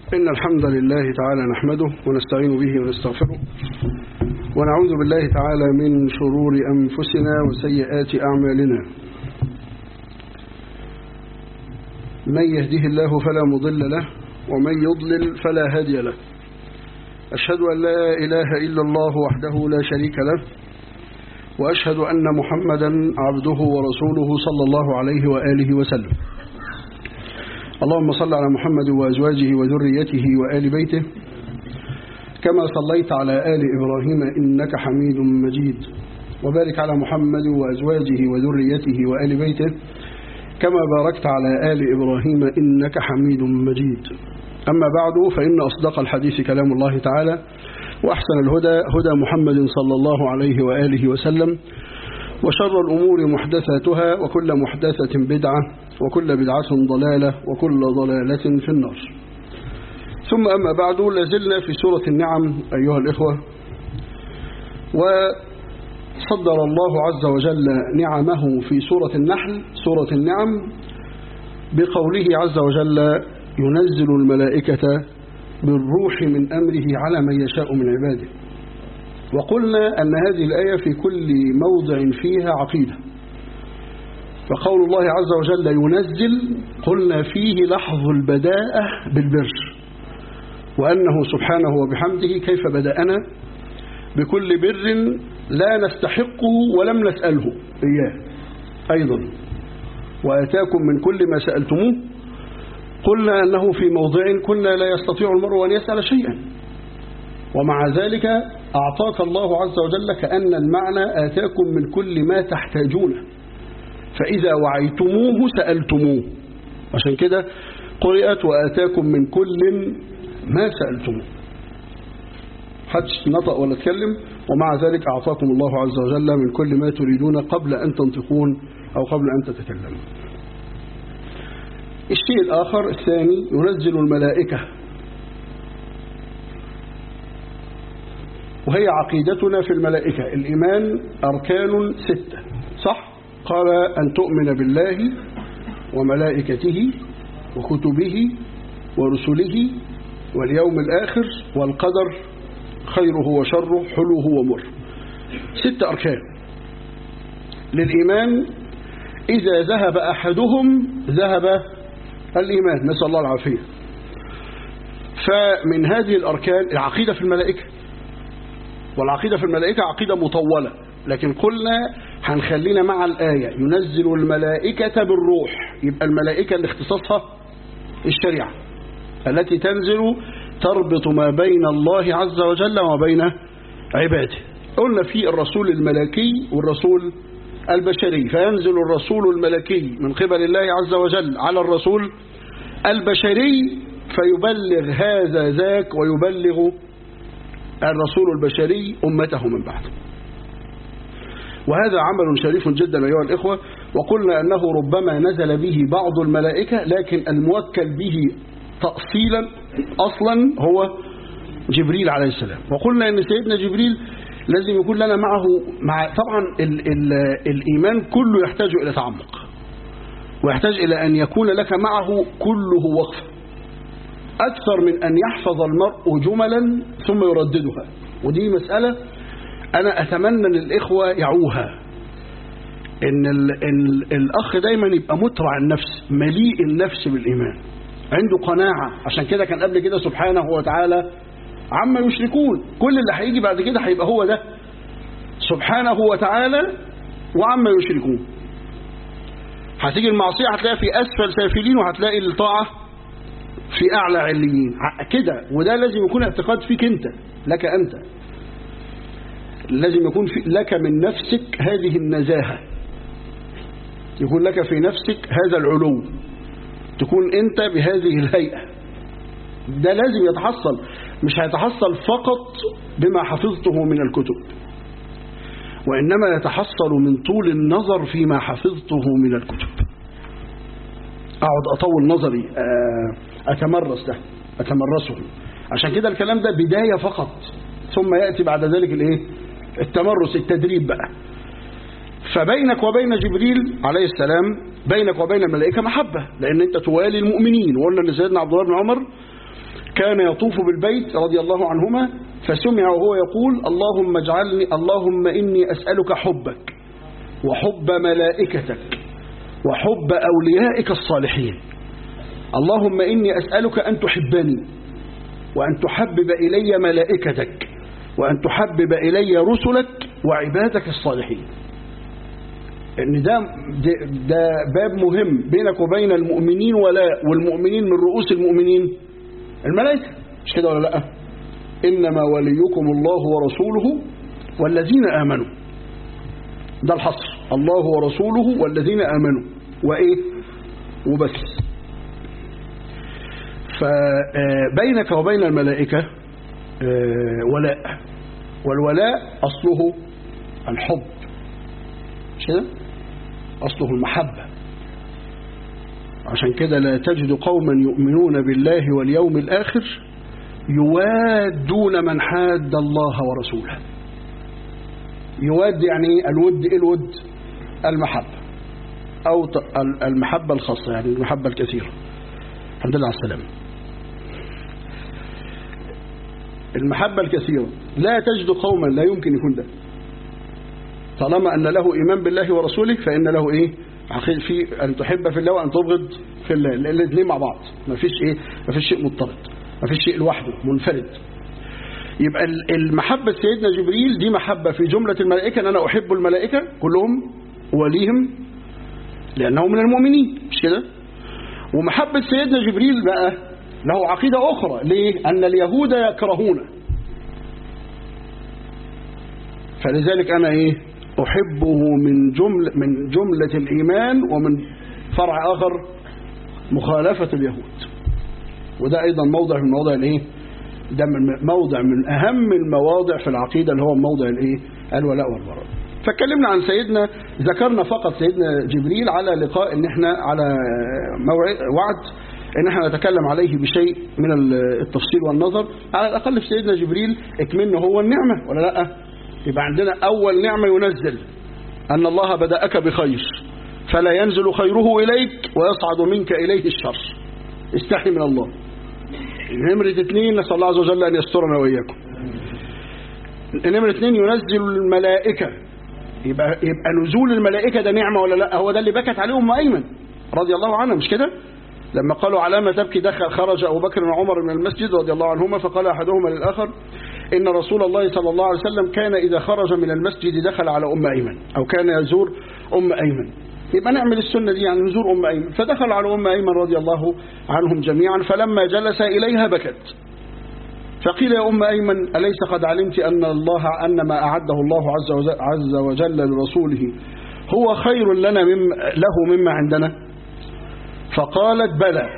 إن الحمد لله تعالى نحمده ونستعين به ونستغفره ونعوذ بالله تعالى من شرور أنفسنا وسيئات أعمالنا من يهده الله فلا مضل له ومن يضلل فلا هادي له أشهد أن لا إله إلا الله وحده لا شريك له وأشهد أن محمدا عبده ورسوله صلى الله عليه وآله وسلم اللهم صل على محمد وأزواجه وذريته وآل بيته كما صليت على آل إبراهيم إنك حميد مجيد وبارك على محمد وأزواجه وذريته وآل بيته كما باركت على آل إبراهيم إنك حميد مجيد أما بعد فإن أصدق الحديث كلام الله تعالى وأحسن الهدى هدى محمد صلى الله عليه وآله وسلم وشر الأمور محدثاتها وكل محدثة بدعة وكل بدعة ضلالة وكل ضلالة في النار ثم أما بعد لازلنا في سورة النعم أيها الإخوة وصدر الله عز وجل نعمه في سورة النحل سورة النعم بقوله عز وجل ينزل الملائكة بالروح من أمره على من يشاء من عباده وقلنا أن هذه الآية في كل موضع فيها عقيدة فقول الله عز وجل ينزل قلنا فيه لحظ البداءة بالبر وأنه سبحانه وبحمده كيف بدأنا بكل بر لا نستحقه ولم نسأله إياه أيضا وآتاكم من كل ما سألتموه قلنا أنه في موضع كنا لا يستطيع المرء أن يسأل شيئا ومع ذلك أعطاك الله عز وجل كأن المعنى آتاكم من كل ما تحتاجونه فإذا وعيتموه سألتموه عشان كده قرئت وآتاكم من كل ما سألتموه حدش نطق ولا تكلم ومع ذلك أعطاكم الله عز وجل من كل ما تريدون قبل أن تنطقون أو قبل أن تتكلموا الشيء الآخر الثاني ينزل الملائكة وهي عقيدتنا في الملائكة الإيمان أركان ستة صح؟ قال أن تؤمن بالله وملائكته وكتبه ورسله واليوم الآخر والقدر خيره وشره حلوه ومر ست أركان للإيمان إذا ذهب أحدهم ذهب الإيمان نسأل الله العافية فمن هذه الأركان العقيدة في الملائكة والعقيدة في الملائكة عقيدة مطولة لكن قلنا هنخلينا مع الآية ينزل الملائكة بالروح يبقى الملائكة اللي اختصاصها الشريعة التي تنزل تربط ما بين الله عز وجل وما بين عباده قلنا في الرسول الملكي والرسول البشري فينزل الرسول الملكي من قبل الله عز وجل على الرسول البشري فيبلغ هذا ذاك ويبلغ الرسول البشري أمته من بعده وهذا عمل شريف جدا أيها الإخوة وقلنا أنه ربما نزل به بعض الملائكة لكن الموكل به تأصيلا أصلا هو جبريل عليه السلام وقلنا أن سيدنا جبريل لازم يكون لنا معه مع طبعا ال ال الإيمان كله يحتاج إلى تعمق ويحتاج إلى أن يكون لك معه كله وقفة أكثر من أن يحفظ المرء جملا ثم يرددها ودي مسألة أنا أتمنى أن الإخوة يعوها إن, ال إن الأخ دايما يبقى مترع النفس مليء النفس بالإيمان عنده قناعة عشان كده كان قبل كده سبحانه وتعالى عما يشركون كل اللي هيجي بعد كده هيبقى هو ده سبحانه وتعالى وعما يشركون هتيجي المعصية هتلاقي في أسفل سافلين وهتلاقي الطاعة في أعلى عليين كده وده لازم يكون اعتقاد فيك أنت لك أنت لازم يكون في لك من نفسك هذه النزاهة يكون لك في نفسك هذا العلو تكون أنت بهذه الهيئة ده لازم يتحصل مش هيتحصل فقط بما حفظته من الكتب وإنما يتحصل من طول النظر فيما حفظته من الكتب أقعد أطول نظري أتمرس ده أتمرسه عشان كده الكلام ده بداية فقط ثم يأتي بعد ذلك الايه التمرس التدريب بقى فبينك وبين جبريل عليه السلام بينك وبين الملائكة محبة لأن أنت توالي المؤمنين وقلنا أن سيدنا عبد الله بن عمر كان يطوف بالبيت رضي الله عنهما فسمع وهو يقول اللهم اجعلني اللهم إني أسألك حبك وحب ملائكتك وحب أوليائك الصالحين اللهم إني أسألك أن تحبني وأن تحبب إلي ملائكتك وأن تحبب إلي رسلك وعبادك الصالحين ان ده, ده, ده باب مهم بينك وبين المؤمنين ولا والمؤمنين من رؤوس المؤمنين الملائكة مش كده ولا لا إنما وليكم الله ورسوله والذين آمنوا ده الحصر الله ورسوله والذين آمنوا وإيه وبس فبينك وبين الملائكة ولاء والولاء أصله الحب مش كده أصله المحبة عشان كده لا تجد قوما يؤمنون بالله واليوم الآخر يوادون من حاد الله ورسوله يواد يعني الود إيه الود المحبة أو المحبة الخاصة يعني المحبة الكثيرة الحمد لله على السلامة المحبة الكثيرة لا تجد قوما لا يمكن يكون ده طالما أن له إيمان بالله ورسوله فإن له إيه في أن تحب في الله وأن تبغض في الله الاثنين مع بعض ما فيش إيه ما فيش شيء مضطرد ما فيش شيء لوحده منفرد يبقى المحبة سيدنا جبريل دي محبة في جملة الملائكة أن أنا أحب الملائكة كلهم وليهم لأنه من المؤمنين مش كده ومحبة سيدنا جبريل بقى له عقيدة أخرى ليه أن اليهود يكرهونه فلذلك أنا إيه أحبه من جملة, من جملة الإيمان ومن فرع آخر مخالفة اليهود وده أيضا موضع من مواضع الإيه ده من موضع من أهم المواضع في العقيدة اللي هو موضع الإيه الولاء والبراء فاتكلمنا عن سيدنا ذكرنا فقط سيدنا جبريل على لقاء ان احنا على موعد وعد ان احنا نتكلم عليه بشيء من التفصيل والنظر على الاقل في سيدنا جبريل اكملنا هو النعمة ولا لا يبقى عندنا اول نعمة ينزل ان الله بدأك بخير فلا ينزل خيره اليك ويصعد منك اليه الشر استحي من الله نمرة اثنين نسأل الله عز وجل ان يسترنا واياكم نمرة اثنين ينزل الملائكة يبقى, يبقى نزول الملائكة ده نعمة ولا لا هو ده اللي بكت عليه أم أيمن رضي الله عنها مش كده لما قالوا على ما تبكي دخل خرج أبو بكر وعمر من المسجد رضي الله عنهما فقال أحدهما للآخر إن رسول الله صلى الله عليه وسلم كان إذا خرج من المسجد دخل على أم أيمن أو كان يزور أم أيمن يبقى نعمل السنة دي يعني نزور أم أيمن فدخل على أم أيمن رضي الله عنهم جميعا فلما جلس إليها بكت فقيل يا أم أيمن أليس قد علمت أن الله أن ما أعده الله عز وجل, عز وجل لرسوله هو خير لنا مم له مما عندنا فقالت بلى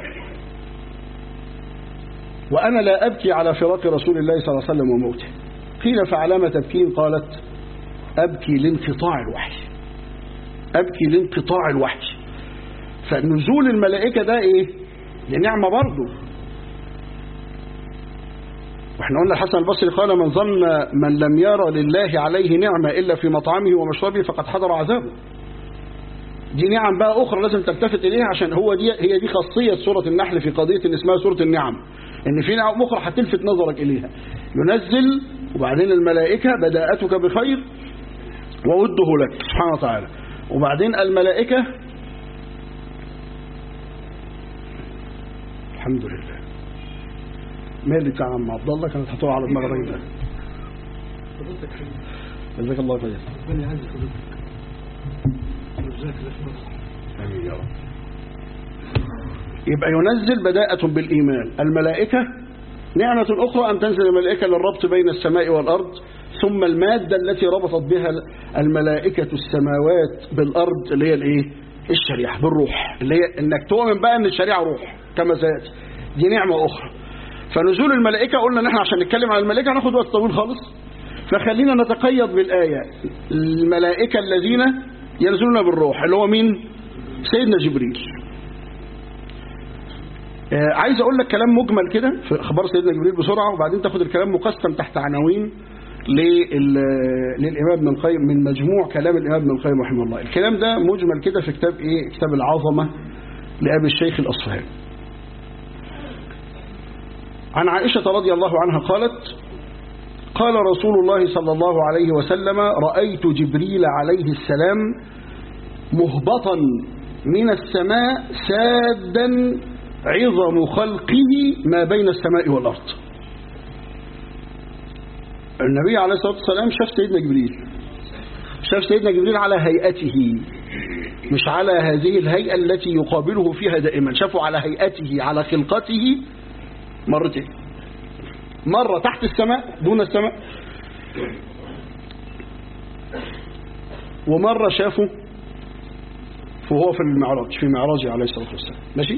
وأنا لا أبكي على فراق رسول الله صلى الله عليه وسلم وموته قيل فعلامة تبكين قالت أبكي لانقطاع الوحي أبكي لانقطاع الوحي فنزول الملائكة ده إيه دي نعمة برضه واحنا قلنا الحسن البصري قال من ظن من لم يرى لله عليه نعمة إلا في مطعمه ومشربه فقد حضر عذابه دي نعم بقى أخرى لازم تلتفت إليها عشان هو دي هي دي خاصية سورة النحل في قضية إن اسمها سورة النعم إن في نعم أخرى هتلفت نظرك إليها ينزل وبعدين الملائكة بداءتك بخير ووده لك سبحانه وتعالى وبعدين الملائكة الحمد لله مالي بتاع عم عبد الله كانت هتقع على دماغ الراجل ده جزاك الله خير ربنا يعز حضرتك وجزاك الله خير امين يا رب يبقى ينزل بداءة بالإيمان الملائكة نعمة أخرى أن تنزل الملائكة للربط بين السماء والأرض ثم المادة التي ربطت بها الملائكة السماوات بالأرض اللي هي الإيه؟ الشريعة بالروح اللي هي إنك تؤمن بقى أن الشريعة روح كما سيأتي دي نعمة أخرى فنزول الملائكة قلنا ان احنا عشان نتكلم عن الملائكة هناخد وقت طويل خالص فخلينا نتقيد بالآية الملائكة الذين ينزلون بالروح اللي هو مين سيدنا جبريل آه عايز اقول لك كلام مجمل كده في اخبار سيدنا جبريل بسرعة وبعدين تاخد الكلام مقسم تحت عناوين للإمام ابن القيم من مجموع كلام الإمام ابن القيم رحمه الله الكلام ده مجمل كده في كتاب ايه كتاب العظمة لأبي الشيخ الأصفهاني عن عائشة رضي الله عنها قالت قال رسول الله صلى الله عليه وسلم رأيت جبريل عليه السلام مهبطا من السماء سادا عظم خلقه ما بين السماء والأرض النبي عليه الصلاة والسلام شاف سيدنا جبريل شاف سيدنا جبريل على هيئته مش على هذه الهيئة التي يقابله فيها دائما شافه على هيئته على خلقته مرتين مرة تحت السماء دون السماء ومرة شافه وهو في المعراج في معراجه عليه الصلاة والسلام ماشي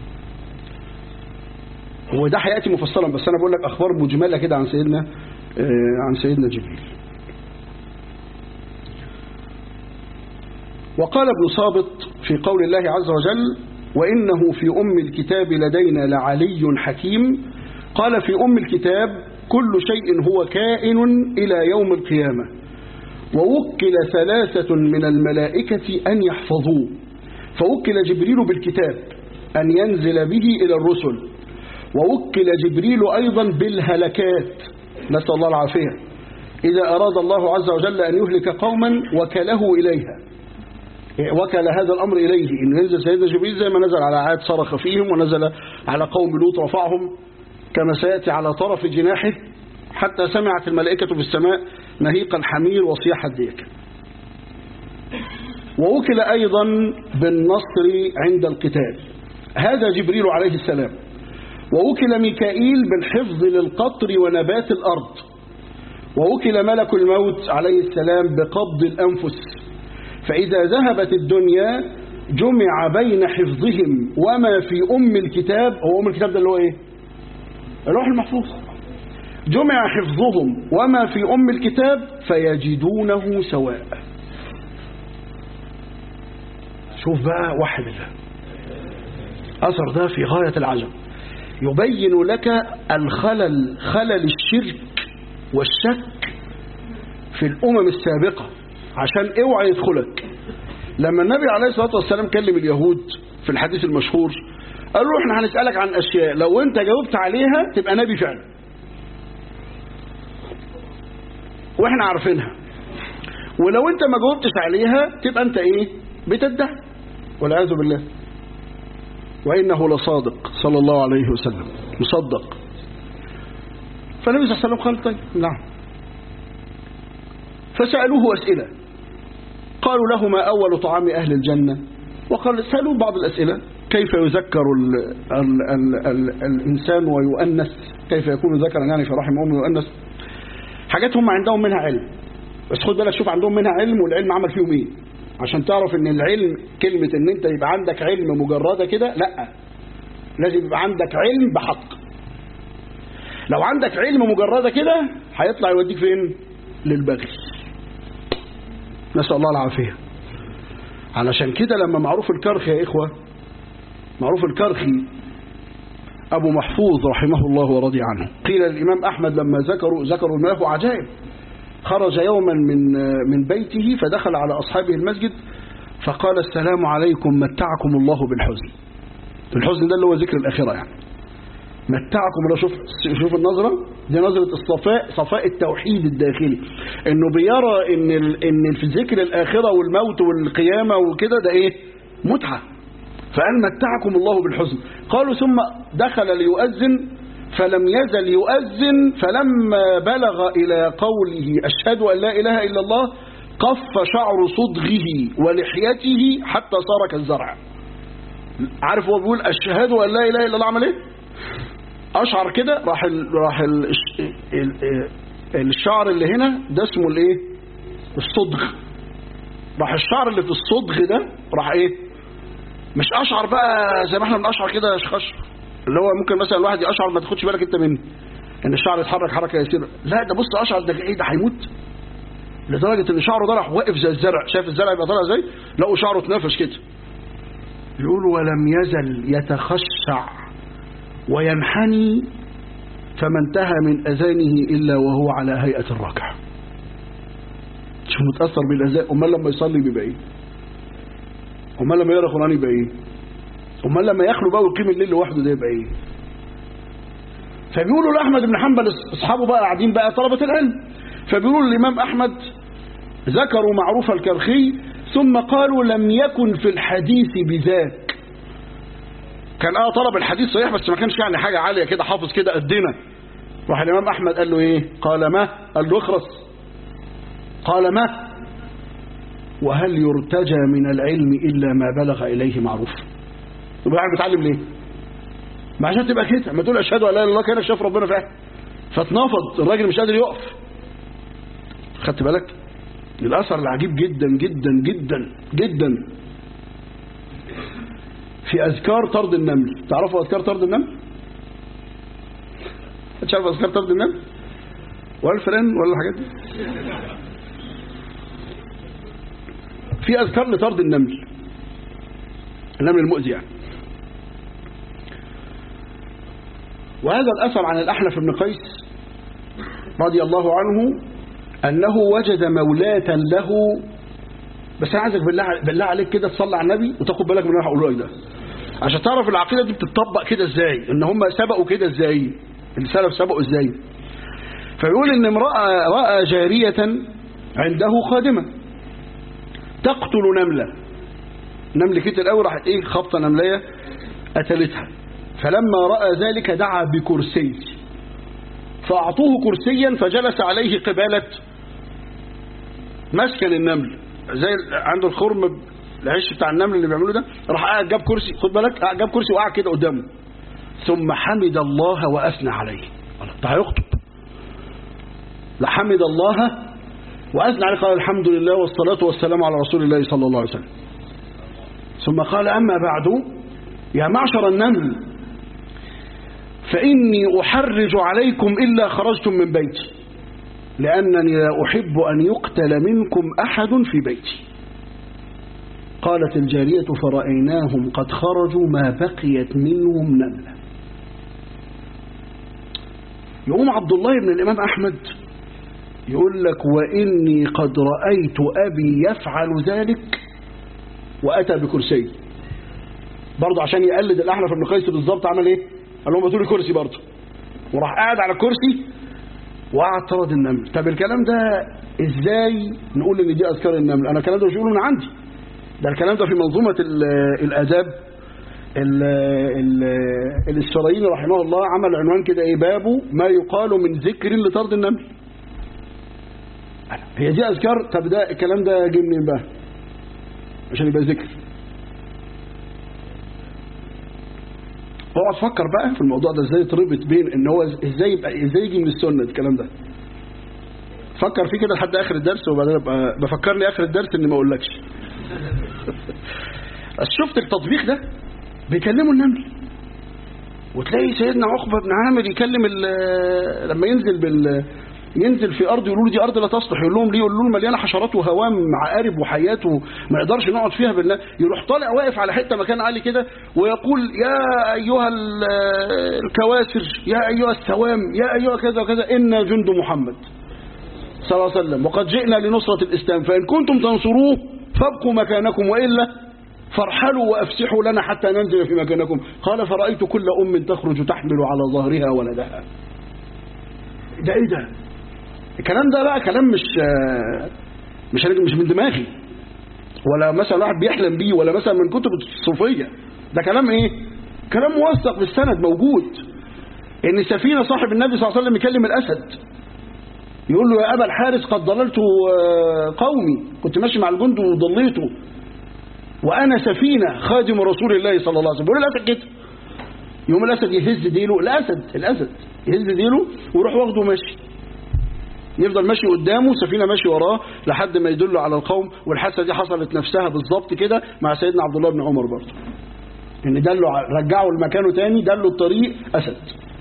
هو ده هياتي مفصلا بس انا بقول لك اخبار مجمله كده عن سيدنا آه، عن سيدنا جبريل وقال ابن صابط في قول الله عز وجل وإنه في أم الكتاب لدينا لعلي حكيم قال في أم الكتاب كل شيء هو كائن إلى يوم القيامة ووكل ثلاثة من الملائكة أن يحفظوه فوكل جبريل بالكتاب أن ينزل به إلى الرسل ووكل جبريل أيضا بالهلكات نسأل الله العافية إذا أراد الله عز وجل أن يهلك قوما وكله إليها وكل هذا الأمر إليه إن ينزل سيدنا جبريل زي ما نزل على عاد صرخ فيهم ونزل على قوم لوط رفعهم كما سيأتي على طرف جناحه حتى سمعت الملائكة في السماء نهيق الحمير وصياح الديك ووكل أيضا بالنصر عند القتال هذا جبريل عليه السلام ووكل ميكائيل بالحفظ للقطر ونبات الأرض ووكل ملك الموت عليه السلام بقبض الأنفس فإذا ذهبت الدنيا جمع بين حفظهم وما في أم الكتاب هو أم الكتاب ده اللي هو إيه اللوح المحفوظ جمع حفظهم وما في أم الكتاب فيجدونه سواء شوف بقى واحد الله أثر ده في غاية العجب يبين لك الخلل خلل الشرك والشك في الأمم السابقة عشان اوعى يدخلك لما النبي عليه الصلاة والسلام كلم اليهود في الحديث المشهور قال له احنا هنسألك عن أشياء لو انت جاوبت عليها تبقى نبي فعلا واحنا عارفينها ولو انت ما جاوبتش عليها تبقى انت ايه بتدعي والعياذ بالله وإنه لصادق صلى الله عليه وسلم مصدق فالنبي صلى الله عليه وسلم قال طيب نعم فسألوه أسئلة قالوا له ما أول طعام أهل الجنة وقال سألوا بعض الأسئلة كيف يذكر ال ال ال ال الإنسان ويؤنس كيف يكون ذكرا يعني في رحم أمه ويؤنس حاجات هم عندهم منها علم بس خد بالك شوف عندهم منها علم والعلم عمل فيهم ايه عشان تعرف ان العلم كلمة ان انت يبقى عندك علم مجردة كده لا لازم يبقى عندك علم بحق لو عندك علم مجردة كده هيطلع يوديك فين للبغي نسأل الله العافية علشان كده لما معروف الكرخي يا إخوة معروف الكرخي أبو محفوظ رحمه الله ورضي عنه قيل للإمام أحمد لما ذكروا ذكروا ما له عجائب خرج يوما من من بيته فدخل على أصحابه المسجد فقال السلام عليكم متعكم الله بالحزن الحزن ده اللي هو ذكر الآخرة يعني متعكم الله شوف شوف النظرة دي نظرة الصفاء صفاء التوحيد الداخلي انه بيرى ان ال ان في ذكر الآخرة والموت والقيامة وكده ده ايه متعة فقال متعكم الله بالحزن قالوا ثم دخل ليؤذن فلم يزل يؤذن فلما بلغ إلى قوله أشهد أن لا إله إلا الله قف شعر صدغه ولحيته حتى صار كالزرع عارف هو بيقول أشهد أن لا إله إلا الله عمل إيه أشعر كده راح ال راح ال ال الشعر اللي هنا ده اسمه الايه الصدغ راح الشعر اللي في الصدغ ده راح ايه مش اشعر بقى زي ما احنا بنشعر كده شخش اللي هو ممكن مثلا الواحد يشعر ما تاخدش بالك انت منه ان الشعر يتحرك حركه يسيره لا ده بص اشعر ده ايه ده هيموت لدرجه ان شعره ده راح واقف زي الزرع شايف الزرع يبقى طالع ازاي لقوا شعره اتنفش كده يقول ولم يزل يتخشع وينحني فما انتهى من اذانه الا وهو على هيئه الركع شو متاثر بالاذان امال لما يصلي بيبقى ايه امال لما يقرا قران يبقى ايه امال لما يخلو بقى ويقيم الليل لوحده ده يبقى ايه فبيقولوا لأحمد بن حنبل أصحابه بقى قاعدين بقى طلبة العلم فبيقولوا للإمام أحمد ذكروا معروف الكرخي ثم قالوا لم يكن في الحديث بذاك كان اه طلب الحديث صحيح بس ما كانش يعني حاجة عالية كده حافظ كده قدنا راح الإمام أحمد قال له إيه قال ما قال له اخرس قال ما وهل يرتجى من العلم إلا ما بلغ إليه معروف يبقى قاعد بتعلم ليه ما عشان تبقى كده ما تقول أشهد أن لا إله إلا الله كان شاف ربنا فعلا فتنافض الراجل مش قادر يقف خدت بالك الأثر العجيب جدا جدا جدا جدا في أذكار طرد النمل تعرفوا أذكار طرد النمل تعرف أذكار طرد النمل ولا الفلان ولا الحاجات دي في أذكار لطرد النمل النمل المؤذي يعني وهذا الأثر عن الأحنف بن قيس رضي الله عنه أنه وجد مولاة له بس أنا عايزك بالله, بالله عليك كده تصلي على النبي وتاخد بالك من اللي انا هقوله لك ده عشان تعرف العقيدة دي بتطبق كده ازاي ان هم سبقوا كده ازاي السلف سبقوا ازاي فيقول ان امرأة رأى جارية عنده خادمة تقتل نملة نمل كتر قوي راحت ايه خبطة نملية قتلتها فلما رأى ذلك دعا بكرسي فأعطوه كرسيا فجلس عليه قبالة مسكن النمل زي عنده الخرم العش بتاع النمل اللي بيعملوه ده راح قاعد جاب كرسي خد بالك قاعد جاب كرسي وقعد كده قدامه ثم حمد الله وأثنى عليه ده هيخطب لحمد الله وأثنى عليه قال الحمد لله والصلاة والسلام على رسول الله صلى الله عليه وسلم ثم قال أما بعد يا معشر النمل فإني أحرج عليكم إلا خرجتم من بيتي لأنني لا أحب أن يقتل منكم أحد في بيتي قالت الجارية فرأيناهم قد خرجوا ما بقيت منهم نملة يقوم عبد الله بن الإمام أحمد يقول لك وإني قد رأيت أبي يفعل ذلك وأتى بكرسي برضه عشان يقلد الأحنف بن قيس بالظبط عمل إيه قال لهم هاتوا لي كرسي برضه وراح قاعد على الكرسي وقعد طرد النمل طب الكلام ده ازاي نقول ان دي اذكار النمل انا الكلام ده مش بقوله من عندي ده الكلام ده في منظومه الاداب الاسرائيلي رحمه الله عمل عنوان كده ايه بابه ما يقال من ذكر لطرد النمل هي دي اذكار طب ده الكلام ده جه منين بقى عشان يبقى ذكر اقعد فكر بقى في الموضوع ده ازاي تربط بين ان هو ازاي يبقى ازاي يجي من السنه الكلام ده فكر فيه كده لحد اخر الدرس وبعدين ابقى بفكرني اخر الدرس اني ما اقولكش بس شفت التطبيق ده بيكلموا النمل وتلاقي سيدنا عقبه بن عامر يكلم لما ينزل بال ينزل في ارض يقولوا له دي ارض لا تصلح يقول لهم ليه يقول لهم مليانه حشرات وهوام عقارب وحيات وما يقدرش نقعد فيها بالله يروح طالع واقف على حته مكان عالي كده ويقول يا ايها الكواسر يا ايها السوام يا ايها كذا وكذا انا جند محمد صلى الله عليه وسلم وقد جئنا لنصرة الإسلام فإن كنتم تنصروه فابقوا مكانكم وإلا فارحلوا وأفسحوا لنا حتى ننزل في مكانكم قال فرأيت كل أم تخرج تحمل على ظهرها ولدها ده إيه ده الكلام ده بقى كلام مش مش مش من دماغي ولا مثلا واحد بيحلم بيه ولا مثلا من كتب الصوفية ده كلام ايه كلام موثق بالسند موجود ان سفينة صاحب النبي صلى الله عليه وسلم يكلم الاسد يقول له يا ابا الحارث قد ضللت قومي كنت ماشي مع الجند وضليته وانا سفينة خادم رسول الله صلى الله عليه وسلم بيقول الاسد كده يوم الاسد يهز ديله الاسد الاسد يهز ديله ويروح واخده ماشي يفضل ماشي قدامه سفينة ماشي وراه لحد ما يدل على القوم والحادثة دي حصلت نفسها بالظبط كده مع سيدنا عبد الله بن عمر برضه ان دلوا رجعوا لمكانه تاني دلوا الطريق أسد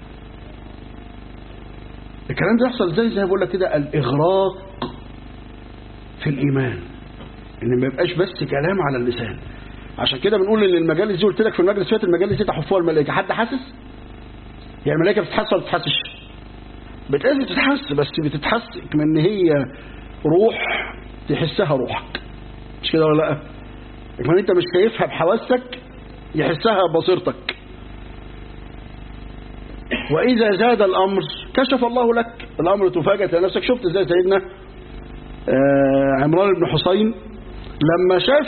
الكلام ده يحصل ازاي زي ما بقول لك كده الإغراق في الإيمان ان ما يبقاش بس كلام على اللسان عشان كده بنقول ان المجالس دي قلت لك في المجلس فات المجالس دي تحفوها الملائكة حد حاسس يعني الملائكة بتتحس ولا بتتحسش بتقل بتتحس بس بتتحس من ان هي روح تحسها روحك مش كده ولا لا كمان انت مش شايفها بحواسك يحسها بصيرتك وإذا زاد الأمر كشف الله لك الأمر تفاجأ نفسك شفت ازاي سيدنا آه عمران بن حسين لما شاف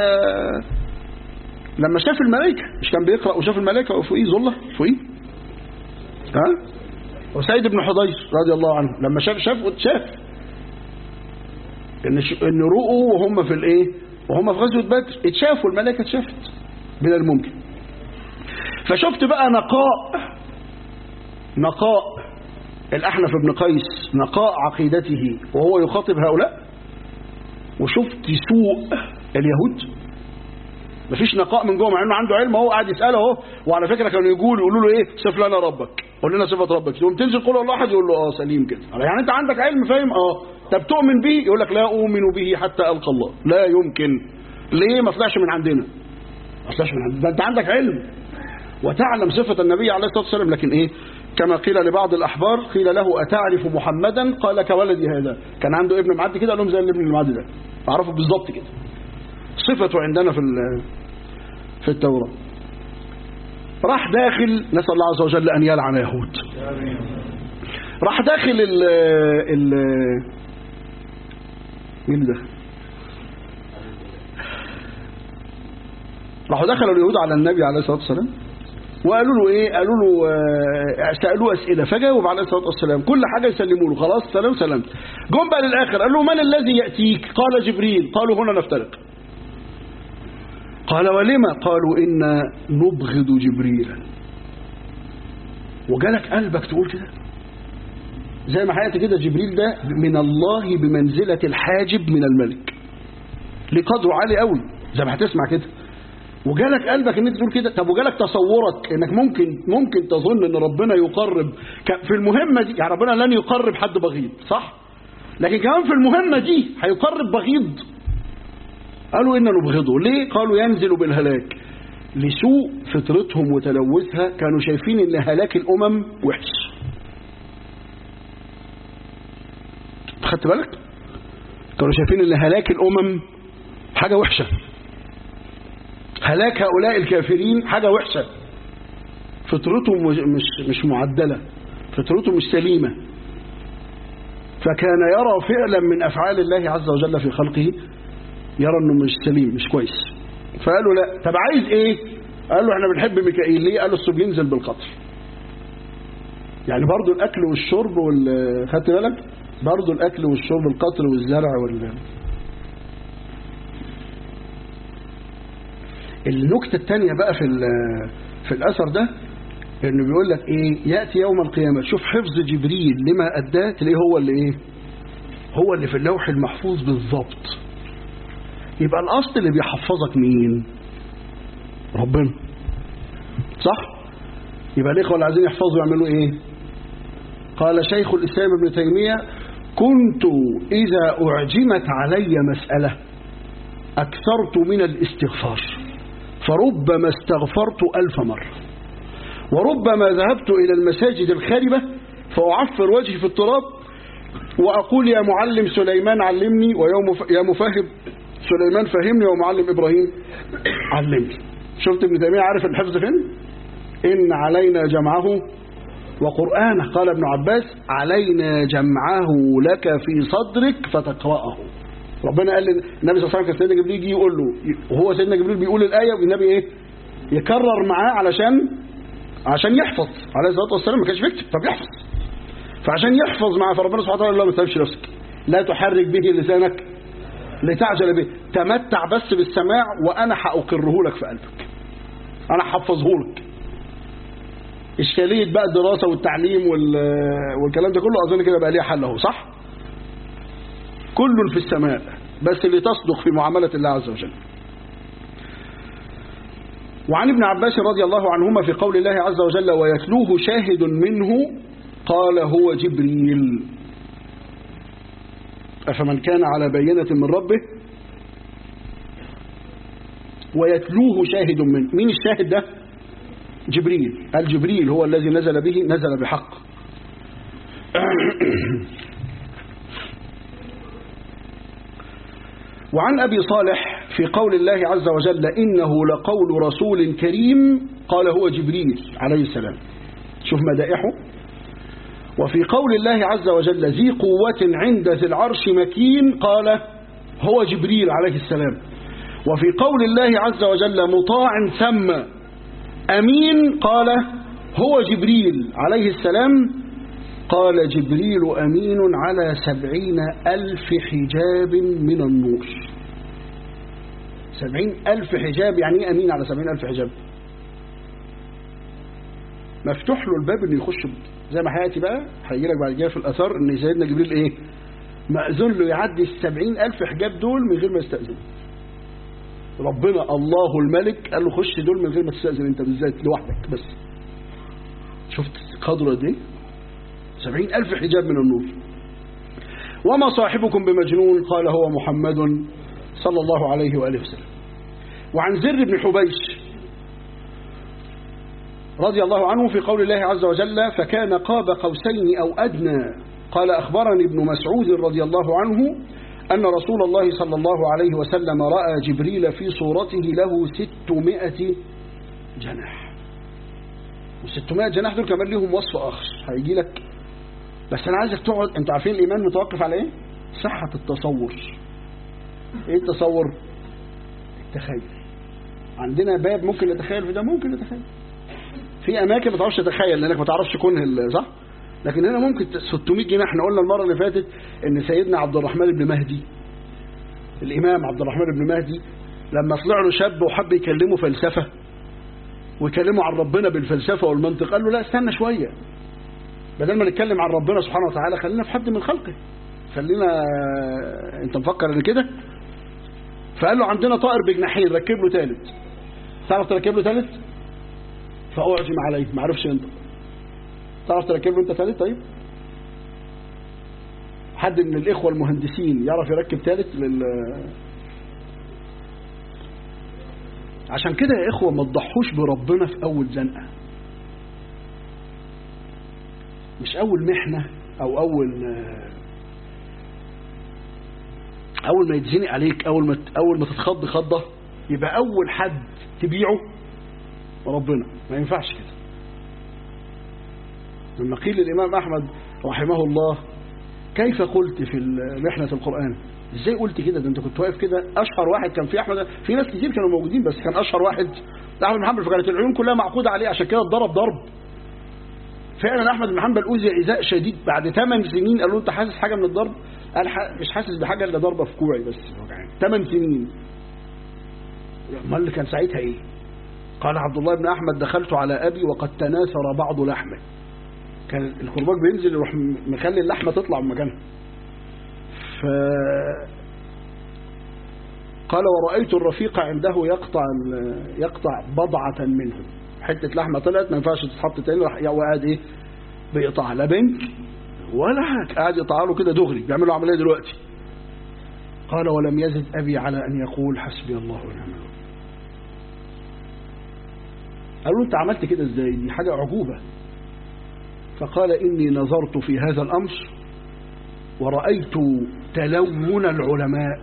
لما شاف الملائكة مش كان بيقرأ وشاف الملائكة وفوقيه ظلة فوقيه ها وسيد بن حضير رضي الله عنه لما شاف شاف شاف ان ان رؤوا وهم في الايه وهم في غزوه بدر اتشافوا الملائكه اتشافت من الممكن فشفت بقى نقاء نقاء الأحنف بن قيس نقاء عقيدته وهو يخاطب هؤلاء وشفت سوء اليهود مفيش نقاء من جوه مع انه عنده علم اهو قاعد يساله اهو وعلى فكره كانوا يقولوا يقولوا له ايه صف لنا ربك قول لنا صفه ربك تقوم تنزل قول الله احد يقول له اه سليم كده يعني انت عندك علم فاهم اه طب تؤمن به يقول لك لا اؤمن به حتى القى الله لا يمكن ليه ما طلعش من عندنا ما طلعش من عندنا ده انت عندك علم وتعلم صفه النبي عليه الصلاه والسلام لكن ايه كما قيل لبعض الأحبار قيل له أتعرف محمدا قال كولدي هذا كان عنده ابن معدي كده قال لهم زي الابن المعدي ده أعرفه بالظبط كده صفته عندنا في في التوراة راح داخل نسأل الله عز وجل أن يلعن يهود راح داخل ال ال مين اللي دخل راحوا دخلوا اليهود على النبي عليه الصلاة والسلام وقالوا له ايه قالوا له آه سالوه اسئله فجاوب عليه الصلاه والسلام كل حاجه يسلموا له خلاص سلام سلام جم بقى للاخر قال له من الذي ياتيك قال جبريل قالوا هنا نفترق قال ولما قالوا إنا نبغض جبريلا وجالك قلبك تقول كده زي ما حياتي كده جبريل ده من الله بمنزلة الحاجب من الملك لقدره عالي قوي زي ما هتسمع كده وجالك قلبك ان انت تقول كده طب وجالك تصورك انك ممكن ممكن تظن ان ربنا يقرب في المهمه دي يعني ربنا لن يقرب حد بغيض صح لكن كمان في المهمه دي هيقرب بغيض قالوا إن نبغضه ليه قالوا ينزل بالهلاك لسوء فطرتهم وتلوثها كانوا شايفين ان هلاك الأمم وحش خدت بالك كانوا شايفين ان هلاك الأمم حاجة وحشة هلاك هؤلاء الكافرين حاجة وحشة فطرتهم مش مش معدلة فطرتهم مش سليمة فكان يرى فعلا من أفعال الله عز وجل في خلقه يرى انه مش سليم مش كويس فقالوا لا طب عايز ايه قال له احنا بنحب ميكائيل ليه قال له الصب ينزل بالقطر يعني برضو الاكل والشرب وال خدت بالك برضو الاكل والشرب القطر والزرع وال النكته الثانيه بقى في في الاثر ده انه بيقول لك ايه ياتي يوم القيامه شوف حفظ جبريل لما اداه تلاقيه هو اللي ايه هو اللي في اللوح المحفوظ بالظبط يبقى الأصل اللي بيحفظك مين ربنا صح يبقى الإخوة اللي عايزين يحفظوا يعملوا إيه قال شيخ الإسلام ابن تيمية كنت إذا أعجمت علي مسألة أكثرت من الاستغفار فربما استغفرت ألف مرة وربما ذهبت إلى المساجد الخاربة فأعفر وجهي في التراب وأقول يا معلم سليمان علمني ويا مفهم سليمان فهمني ومعلم إبراهيم علمني شفت ابن تيمية عارف الحفظ فين إن علينا جمعه وقرآنه قال ابن عباس علينا جمعه لك في صدرك فتقرأه ربنا قال النبي صلى الله عليه وسلم كان سيدنا جبريل يجي يقول له وهو سيدنا جبريل بيقول الآية والنبي إيه يكرر معاه علشان عشان يحفظ عليه الصلاة والسلام ما كانش بيكتب فبيحفظ فعشان يحفظ معاه فربنا سبحانه وتعالى ما تسيبش نفسك لا تحرك به لسانك لتعجل به تمتع بس بالسماع وأنا هأقره لك في قلبك أنا هحفظه لك إشكالية بقى الدراسة والتعليم والكلام ده كله أظن كده بقى ليه حل اهو صح كل في السماء بس اللي تصدق في معاملة الله عز وجل وعن ابن عباس رضي الله عنهما في قول الله عز وجل ويتلوه شاهد منه قال هو جبريل أفمن كان على بينة من ربه ويتلوه شاهد منه مين الشاهد ده جبريل الجبريل هو الذي نزل به نزل بحق وعن أبي صالح في قول الله عز وجل إنه لقول رسول كريم قال هو جبريل عليه السلام شوف مدائحه وفي قول الله عز وجل ذي قوة عند ذي العرش مكين قال هو جبريل عليه السلام وفي قول الله عز وجل مطاع ثم أمين قال هو جبريل عليه السلام قال جبريل أمين على سبعين ألف حجاب من النور سبعين ألف حجاب يعني ايه أمين على سبعين ألف حجاب مفتوح له الباب انه يخش زي ما هياتي بقى هيجي لك بعد كده في الاثار ان سيدنا جبريل ايه مأذون له يعدي السبعين ألف حجاب دول من غير ما يستأذن ربنا الله الملك قال له خش دول من غير ما تستأذن انت بالذات لوحدك بس شفت قدره دي سبعين ألف حجاب من النور وما صاحبكم بمجنون قال هو محمد صلى الله عليه وآله وسلم وعن زر بن حبيش رضي الله عنه في قول الله عز وجل فكان قاب قوسين أو أدنى قال أخبرني ابن مسعود رضي الله عنه أن رسول الله صلى الله عليه وسلم رأى جبريل في صورته له ستمائة جناح وستمائة جناح دول كمان لهم وصف آخر هيجي لك بس أنا عايزك تقعد أنت عارفين الإيمان متوقف على إيه؟ صحة التصور إيه التصور؟ التخيل عندنا باب ممكن نتخيل في ده ممكن نتخيل في اماكن ما تعرفش تتخيل لانك ما تعرفش كونه صح لكن هنا ممكن 600 جنيه احنا قلنا المره اللي فاتت ان سيدنا عبد الرحمن بن مهدي الامام عبد الرحمن بن مهدي لما طلع له شاب وحب يكلمه فلسفه ويكلمه عن ربنا بالفلسفه والمنطق قال له لا استنى شويه بدل ما نتكلم عن ربنا سبحانه وتعالى خلينا في حد من خلقه خلينا انت مفكر ان كده فقال له عندنا طائر بجناحين ركب له ثالث تعرف تركب له ثالث فأعجم عليه ما عرفش ينطق تعرف تركب له انت ثالث طيب حد من الإخوة المهندسين يعرف يركب ثالث لل عشان كده يا إخوة ما تضحوش بربنا في أول زنقة مش أول محنة أو أول أول ما يتزنق عليك أول ما أول ما تتخض خضة يبقى أول حد تبيعه ربنا ما ينفعش كده لما قيل للإمام أحمد رحمه الله كيف قلت في محنة القرآن ازاي قلت كده ده انت كنت واقف كده اشهر واحد كان في احمد في ناس كتير كانوا موجودين بس كان اشهر واحد احمد بن حنبل فكانت العيون كلها معقوده عليه عشان كده اتضرب ضرب فعلا احمد بن حنبل اوذي ايذاء شديد بعد 8 سنين قالوا انت حاسس حاجه من الضرب قال مش حاسس بحاجه الا ضربه في كوعي بس 8 سنين امال اللي كان ساعتها ايه قال عبد الله بن أحمد دخلت على أبي وقد تناثر بعض لحمه كان الكرباج بينزل يروح مخلي اللحمة تطلع من مكانها ف قال ورأيت الرفيق عنده يقطع يقطع بضعة منه حتة لحمة طلعت ما ينفعش تتحط تاني راح وقعد ايه بيقطع لا بنك ولا حاجة قاعد يقطع له كده دغري بيعملوا عملية دلوقتي قال ولم يزد أبي على أن يقول حسبي الله ونعم الوكيل قالوا انت عملت كده ازاي دي حاجة عجوبة فقال إني نظرت في هذا الأمر ورأيت تلون العلماء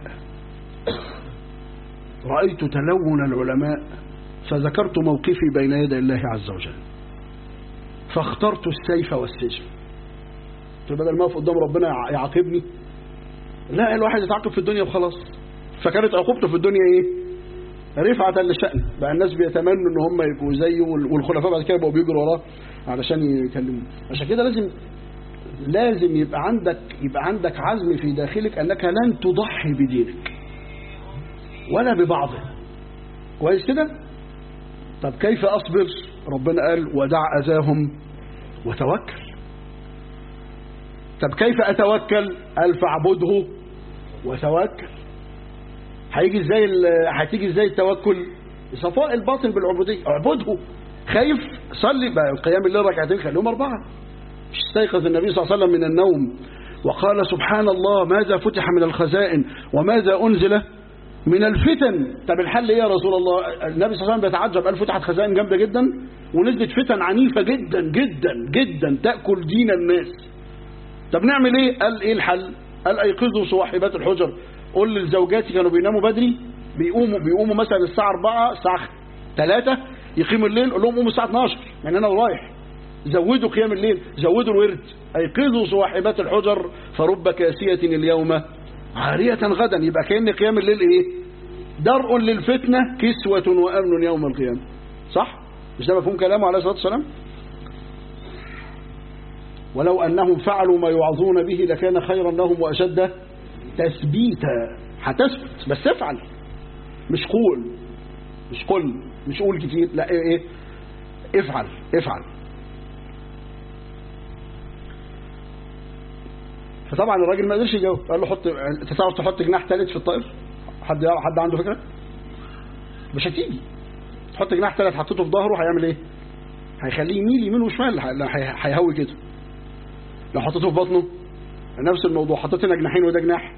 رأيت تلون العلماء فذكرت موقفي بين يدي الله عز وجل فاخترت السيف والسجن بدل ما اقف قدام ربنا يعاقبني لا الواحد يتعاقب في الدنيا وخلاص فكانت عقوبته في الدنيا ايه رفعة لشأن بقى الناس بيتمنوا ان هم يبقوا زيه والخلفاء بعد كده بقوا بيجروا وراه علشان يكلموه عشان كده لازم لازم يبقى عندك يبقى عندك عزم في داخلك انك لن تضحي بدينك ولا ببعضه كويس كده طب كيف اصبر ربنا قال ودع اذاهم وتوكل طب كيف اتوكل قال فاعبده وتوكل هيجي ازاي هتيجي ازاي التوكل صفاء الباطن بالعبوديه اعبده خايف صلي بقى قيام الليل ركعتين خليهم اربعه مش استيقظ النبي صلى الله عليه وسلم من النوم وقال سبحان الله ماذا فتح من الخزائن وماذا انزل من الفتن طب الحل ايه يا رسول الله النبي صلى الله عليه وسلم بيتعجب قال فتحت خزائن جامده جدا ونزلت فتن عنيفه جدا جدا جدا تاكل دين الناس طب نعمل ايه قال ايه الحل قال ايقظوا صواحبات الحجر قول للزوجات كانوا بيناموا بدري بيقوموا بيقوموا مثلا الساعة 4 الساعة 3 يقيموا الليل قول لهم قوموا الساعة 12 من هنا ورايح زودوا قيام الليل زودوا الورد أيقظوا صواحبات الحجر فرب كاسية اليوم عارية غدا يبقى كأن قيام الليل إيه درء للفتنة كسوة وأمن يوم القيامة صح مش ده مفهوم كلامه عليه الصلاة والسلام ولو أنهم فعلوا ما يوعظون به لكان خيرا لهم وأشد تثبيتا هتثبت بس افعل مش قول مش قل مش قول كتير لا ايه, إيه؟ افعل افعل فطبعا الراجل ما قدرش يجاوب قال له حط انت تعرف تحط جناح ثالث في الطائر حد يعرف حد عنده فكره مش هتيجي تحط جناح ثالث حطيته في ظهره هيعمل ايه هيخليه يميل يمين وشمال هيهوي كده لو حطيته في بطنه نفس الموضوع حطيت هنا جناحين وده جناح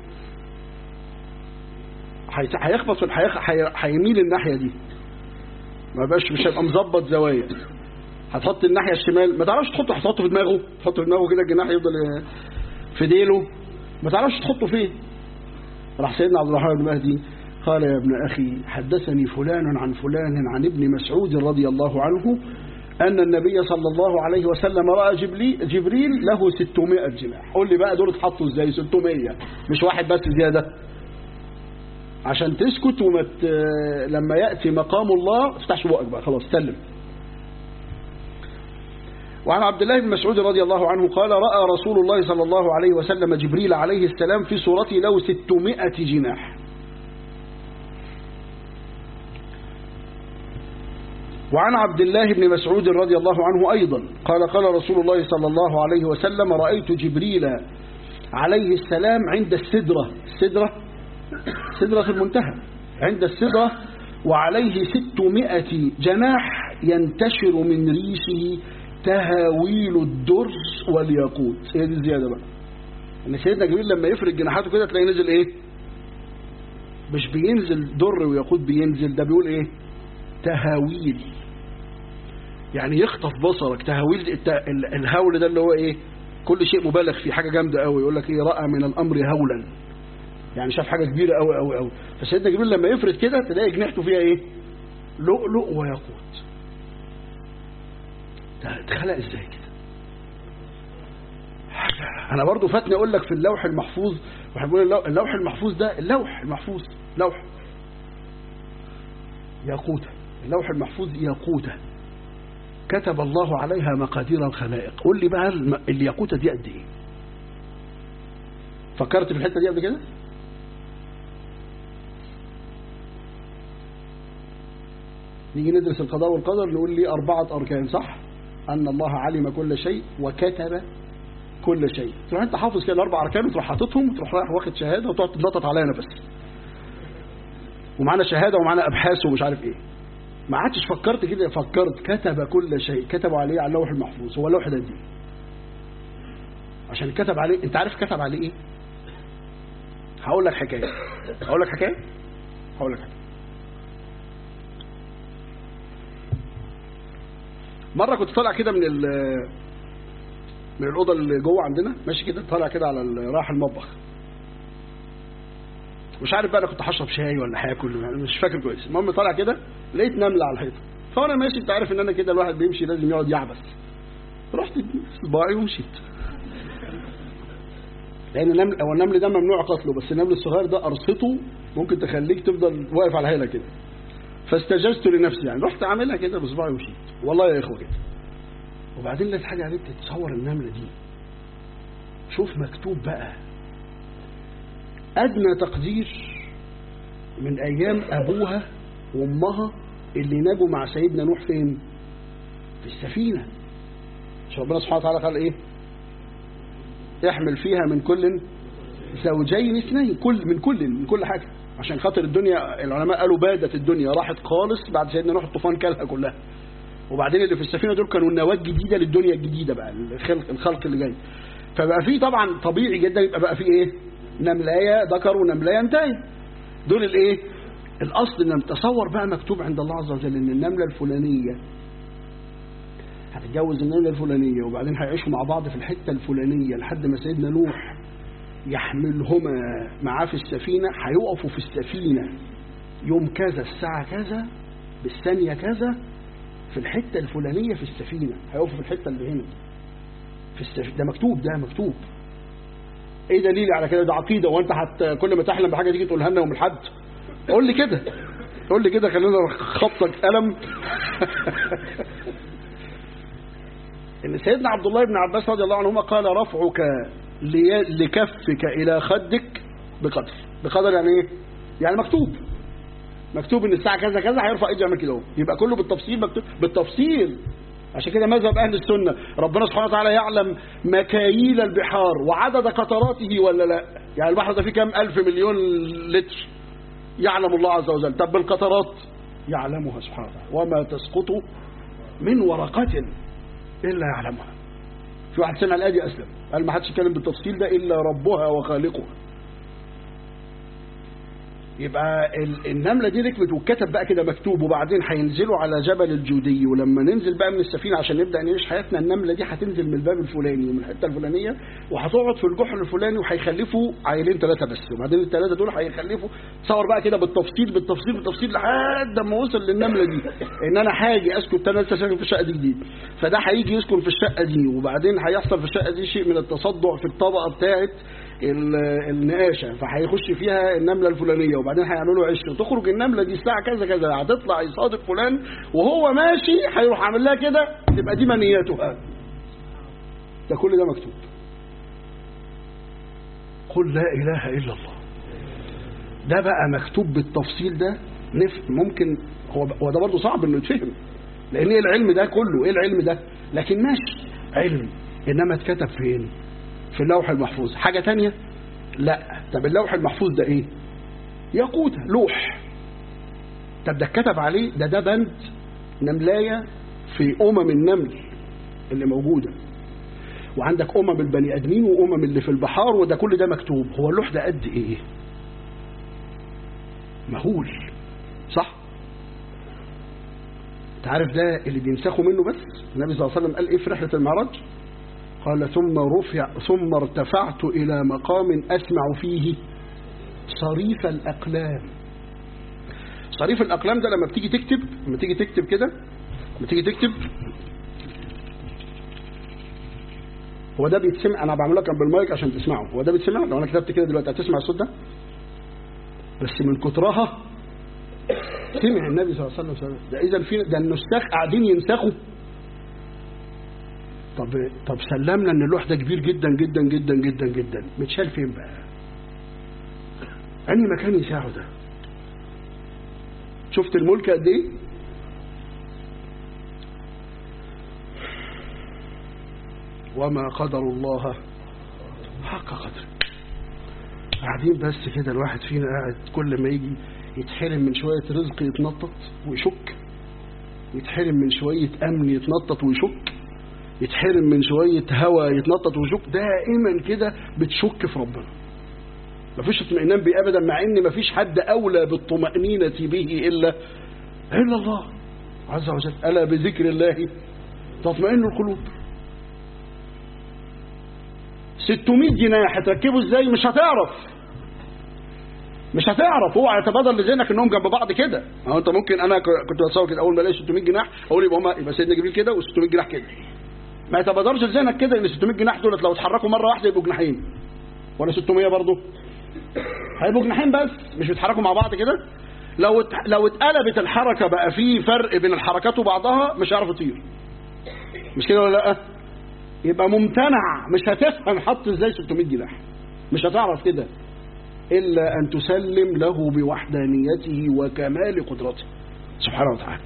هيخبط في هيميل الناحيه دي ما بقاش مش هيبقى مظبط زوايا هتحط الناحيه الشمال ما تعرفش تحطه هتحطه في دماغه تحطه في دماغه كده الجناح يفضل في ديله ما تعرفش تحطه فين راح سيدنا عبد الرحمن بن مهدي قال يا ابن أخي حدثني فلان عن فلان عن ابن مسعود رضي الله عنه أن النبي صلى الله عليه وسلم رأى جبريل, جبريل له 600 جناح قول لي بقى دول اتحطوا ازاي 600 مش واحد بس زيادة عشان تسكت ومت لما يأتي مقام الله افتحش بقك بقى خلاص سلم وعن عبد الله بن مسعود رضي الله عنه قال رأى رسول الله صلى الله عليه وسلم جبريل عليه السلام في صورته له 600 جناح وعن عبد الله بن مسعود رضي الله عنه أيضا قال قال رسول الله صلى الله عليه وسلم رأيت جبريل عليه السلام عند السدرة السدرة سدرة المنتهى عند السدرة وعليه ستمائة جناح ينتشر من ريشه تهاويل الدرس والياقوت هي دي الزيادة بقى ان سيدنا جبريل لما يفرد جناحاته كده تلاقي نزل ايه مش بينزل در وياقوت بينزل ده بيقول ايه تهاويل يعني يخطف بصرك تهاويل الهول ده اللي هو ايه كل شيء مبالغ فيه حاجة جامدة قوي يقول لك ايه رأى من الامر هولا يعني شاف حاجة كبيرة قوي قوي قوي فسيدنا جبريل لما يفرد كده تلاقي جناحته فيها ايه لؤلؤ وياقوت ده اتخلق ازاي كده انا برضو فاتني اقول لك في اللوح المحفوظ واحنا بنقول اللوح المحفوظ ده اللوح المحفوظ لوح ياقوتة اللوح المحفوظ ياقوتة كتب الله عليها مقادير الخلائق قول لي بقى الياقوتة دي قد ايه فكرت في الحتة دي قبل كده نيجي ندرس القضاء والقدر نقول لي أربعة أركان صح أن الله علم كل شيء وكتب كل شيء تروح أنت حافظ كده الأربع أركان وتروح حاططهم وتروح رايح واخد شهادة وتقعد تتنطط عليا أنا بس ومعانا شهادة ومعانا أبحاث ومش عارف إيه ما عادش فكرت كده فكرت كتب كل شيء كتبوا عليه على اللوح المحفوظ هو اللوح ده دي عشان كتب عليه انت عارف كتب عليه ايه هقول لك حكايه هقول لك حكايه هقول لك حكايه مرة كنت طالع كده من ال من الأوضة اللي جوه عندنا ماشي كده طالع كده على رايح المطبخ مش عارف بقى انا كنت هشرب شاي ولا هاكل يعني مش فاكر كويس المهم طالع كده لقيت نملة على الحيطة فانا ماشي انت عارف ان انا كده الواحد بيمشي لازم يقعد يعبس رحت صباعي ومشيت لان النمل هو النمل ده ممنوع قتله بس النمل الصغير ده قرصته ممكن تخليك تفضل واقف على الهيله كده فاستجزت لنفسي يعني رحت عاملها كده بصباعي ومشيت والله يا اخوه كده وبعدين لقيت حاجه عليك تتصور النمله دي شوف مكتوب بقى ادنى تقدير من ايام ابوها وامها اللي نجوا مع سيدنا نوح فين في السفينه مش ربنا سبحانه وتعالى قال ايه احمل فيها من كل زوجين اثنين كل من كل من كل حاجه عشان خاطر الدنيا العلماء قالوا بادت الدنيا راحت خالص بعد سيدنا نوح الطوفان كلها كلها وبعدين اللي في السفينه دول كانوا النواه الجديده للدنيا الجديده بقى الخلق الخلق اللي جاي فبقى في طبعا طبيعي جدا يبقى بقى في ايه نملايه ذكر ونملايه انتهى دول الايه الاصل ان تصور بقى مكتوب عند الله عز وجل ان النمله الفلانيه هتتجوز النمله الفلانيه وبعدين هيعيشوا مع بعض في الحته الفلانيه لحد ما سيدنا نوح يحملهما معاه في السفينة هيقفوا في السفينة يوم كذا الساعة كذا بالثانية كذا في الحتة الفلانية في السفينة هيقفوا في الحتة اللي هنا في السفينة ده مكتوب ده مكتوب ايه دليلي على كده ده عقيدة وانت حتى كل ما تحلم بحاجة تيجي تقولها لنا يوم الحد قول لي كده قول لي كده خلينا خبطك قلم ان سيدنا عبد الله بن عباس رضي الله عنهما قال رفعك لي- لكفك الى خدك بقدر بقدر يعني ايه يعني مكتوب مكتوب ان الساعه كذا كذا هيرفع ايده يعمل كده اهو يبقى كله بالتفصيل مكتوب بالتفصيل عشان كده مذهب اهل السنه ربنا سبحانه وتعالى يعلم مكاييل البحار وعدد قطراته ولا لا يعني البحر ده فيه كام الف مليون لتر يعلم الله عز وجل طب بالقطرات يعلمها سبحانه وتعالى وما تسقط من ورقة إلا يعلمها في واحد سمع الآية دي أسلم قال ما حدش يتكلم بالتفصيل ده إلا ربها وخالقها يبقى ال- النملة دي ركبت واتكتب بقى كده مكتوب وبعدين هينزلوا على جبل الجودي ولما ننزل بقى من السفينة عشان نبدأ نعيش حياتنا النملة دي هتنزل من الباب الفلاني ومن الحتة الفلانية وهتقعد في الجحر الفلاني وهيخلفوا عيلين ثلاثة بس وبعدين الثلاثة دول هيخلفوا تصور بقى كده بالتفصيل بالتفصيل بالتفصيل لحد ما وصل للنملة دي ان انا هاجي اسكن انا لسه ساكن في الشقة دي جديد فده هيجي يسكن في الشقة دي وبعدين هيحصل في الشقة دي شيء من التصدع في الطبقة بتاعت ال- النقاشه فهيخش فيها النمله الفلانيه وبعدين هيعملوا له عش وتخرج النمله دي الساعه كذا كذا هتطلع يصادف فلان وهو ماشي هيروح عامل لها كده تبقى دي منياتها ده كل ده مكتوب قل لا اله الا الله ده بقى مكتوب بالتفصيل ده نف ممكن هو هو ده برضه صعب انه يتفهم لان ايه العلم ده كله ايه العلم ده لكن ماشي علم انما اتكتب فين في اللوح المحفوظ حاجة تانية لا طب اللوح المحفوظ ده ايه ياقوت لوح طب ده اتكتب عليه ده ده بند نملاية في أمم النمل اللي موجودة وعندك أمم البني آدمين وأمم اللي في البحار وده كل ده مكتوب هو اللوح ده قد ايه مهول صح تعرف ده اللي بينسخوا منه بس النبي صلى الله عليه وسلم قال ايه في رحلة المعراج قال ثم رفع ثم ارتفعت إلى مقام أسمع فيه صريف الأقلام صريف الأقلام ده لما بتيجي تكتب لما تيجي تكتب كده لما تيجي تكتب هو ده بيتسمع انا بعمل لك بالمايك عشان تسمعه هو ده بيتسمع لو انا كتبت كده دلوقتي هتسمع الصوت ده بس من كترها سمع النبي صلى الله عليه وسلم ده اذا في ده النساخ قاعدين ينسخوا طب طب سلمنا ان اللوح ده كبير جدا جدا جدا جدا جدا متشال فين بقى انهي مكان يساعه ده شفت الملك قد ايه وما قدر الله حق قدره قاعدين بس كده الواحد فينا قاعد كل ما يجي يتحرم من شوية رزق يتنطط ويشك يتحرم من شوية أمن يتنطط ويشك يتحرم من شوية هوا يتنطط ويشك دائما كده بتشك في ربنا مفيش اطمئنان بيه ابدا مع ان مفيش حد اولى بالطمأنينة به الا الا الله عز وجل الا بذكر الله تطمئن القلوب 600 جناح هتركبه ازاي مش هتعرف مش هتعرف اوعى يتبادر لذهنك انهم جنب بعض كده ما هو انت ممكن انا كنت بتصور كده اول ما الاقي 600 جناح اقول يبقى هما يبقى سيدنا جبريل كده و600 جناح كده ما يتبادرش لذهنك كده ان 600 جناح دولت لو اتحركوا مره واحده يبقوا جناحين ولا 600 برضه هيبقوا جناحين بس مش بيتحركوا مع بعض كده لو ات... لو اتقلبت الحركه بقى في فرق بين الحركات وبعضها مش هيعرف يطير مش كده ولا لا يبقى ممتنع مش هتفهم حط ازاي 600 جناح مش هتعرف كده الا ان تسلم له بوحدانيته وكمال قدرته سبحانه وتعالى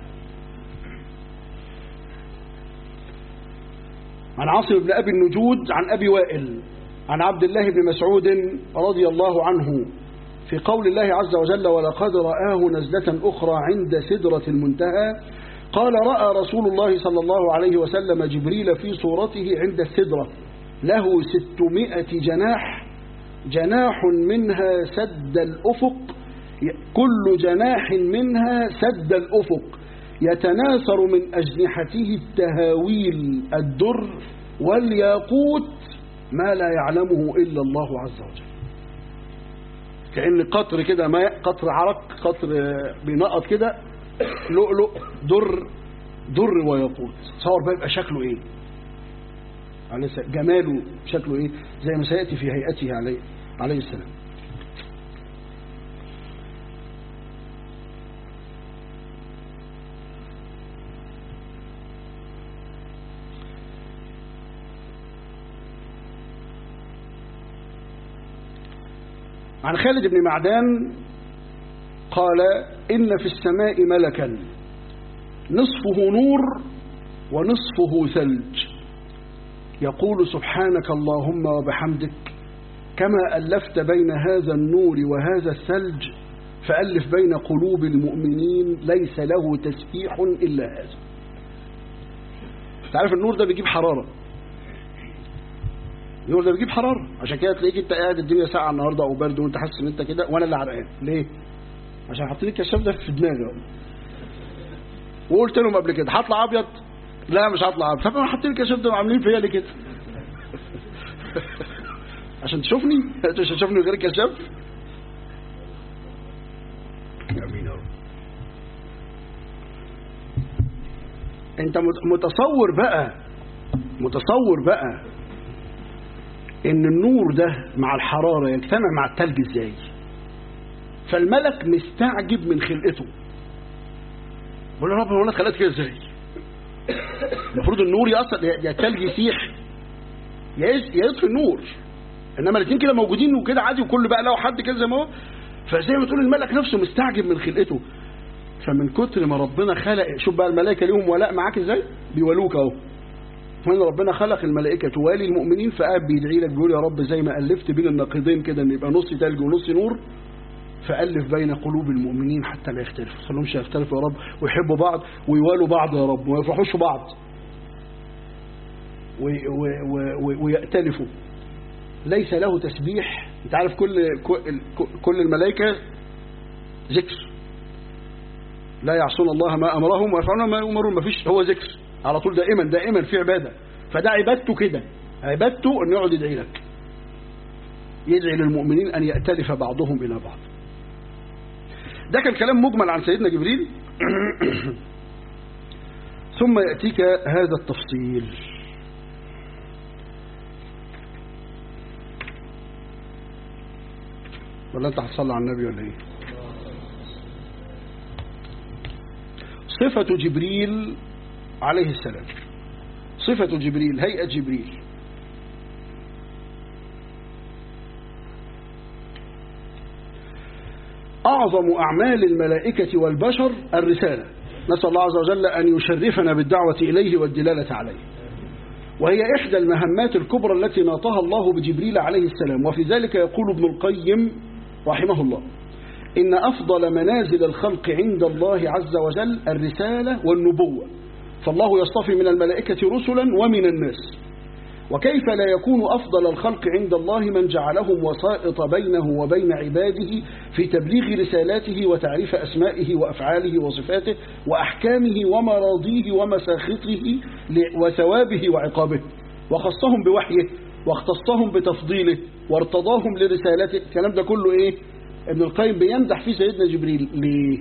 عن عاصم بن ابي النجود عن ابي وائل عن عبد الله بن مسعود رضي الله عنه في قول الله عز وجل ولقد رآه نزلة أخرى عند سدرة المنتهى قال رأى رسول الله صلى الله عليه وسلم جبريل في صورته عند السدرة له ستمائة جناح جناح منها سد الأفق كل جناح منها سد الأفق يتناثر من أجنحته التهاويل الدر والياقوت ما لا يعلمه إلا الله عز وجل كأن قطر كده ماء قطر عرق قطر بينقط كده لؤلؤ در در ويقود تصور بقى يبقى شكله ايه عليه السلام جماله شكله ايه زي ما سياتي في هيئته عليه عليه السلام عن خالد بن معدان قال إن في السماء ملكا نصفه نور ونصفه ثلج يقول سبحانك اللهم وبحمدك كما ألفت بين هذا النور وهذا الثلج فألف بين قلوب المؤمنين ليس له تسبيح إلا هذا تعرف النور ده بيجيب حرارة النور ده بيجيب حرارة عشان كده تلاقيك انت قاعد الدنيا ساعة النهاردة او برد وانت حاسس ان انت كده وانا اللي عرقان ليه عشان حاطين الكشاف ده في دماغي وقلت لهم قبل كده هطلع ابيض لا مش هطلع ابيض طب حاطين الكشاف ده وعاملين فيا ليه كده عشان تشوفني انت مش هتشوفني غير الكشاف امين يا رب انت متصور بقى متصور بقى ان النور ده مع الحرارة يجتمع مع التلج ازاي فالملك مستعجب من خلقته بقول يا رب هو انا اتخلقت كده ازاي المفروض النور يأثر يا التلج يسيح يا يطفي النور انما الاثنين كده موجودين وكده عادي وكل بقى لو حد كده زي ما هو فزي ما تقول الملك نفسه مستعجب من خلقته فمن كتر ما ربنا خلق شوف بقى الملائكه ليهم ولاء معاك ازاي بيولوك اهو من ربنا خلق الملائكة توالي المؤمنين فقاب بيدعي لك بيقول يا رب زي ما ألفت بين النقيضين كده ان يبقى نص تلج ونص نور فألف بين قلوب المؤمنين حتى لا يختلفوا خلوهمش يختلفوا يا رب ويحبوا بعض ويوالوا بعض يا رب وما يفرحوش في بعض ويأتلفوا ليس له تسبيح انت عارف كل كل الملائكة ذكر لا يعصون الله ما أمرهم ويفعلون ما يؤمرون ما فيش هو ذكر على طول دائما دائما في عبادة فده عبادته كده عبادته أن يقعد يدعي لك يدعي للمؤمنين أن يأتلف بعضهم إلى بعض ده كان كلام مجمل عن سيدنا جبريل ثم يأتيك هذا التفصيل ولا انت هتصلي على النبي ولا ايه صفة جبريل عليه السلام صفة جبريل هيئة جبريل أعظم أعمال الملائكة والبشر الرسالة نسأل الله عز وجل أن يشرفنا بالدعوة إليه والدلالة عليه وهي إحدى المهمات الكبرى التي ناطها الله بجبريل عليه السلام وفي ذلك يقول ابن القيم رحمه الله إن أفضل منازل الخلق عند الله عز وجل الرسالة والنبوة فالله يصطفي من الملائكة رسلا ومن الناس وكيف لا يكون أفضل الخلق عند الله من جعلهم وسائط بينه وبين عباده في تبليغ رسالاته وتعريف أسمائه وأفعاله وصفاته وأحكامه ومراضيه ومساخطه وثوابه وعقابه وخصهم بوحيه واختصهم بتفضيله وارتضاهم لرسالته الكلام ده كله ايه ابن القيم بيمدح فيه سيدنا جبريل ليه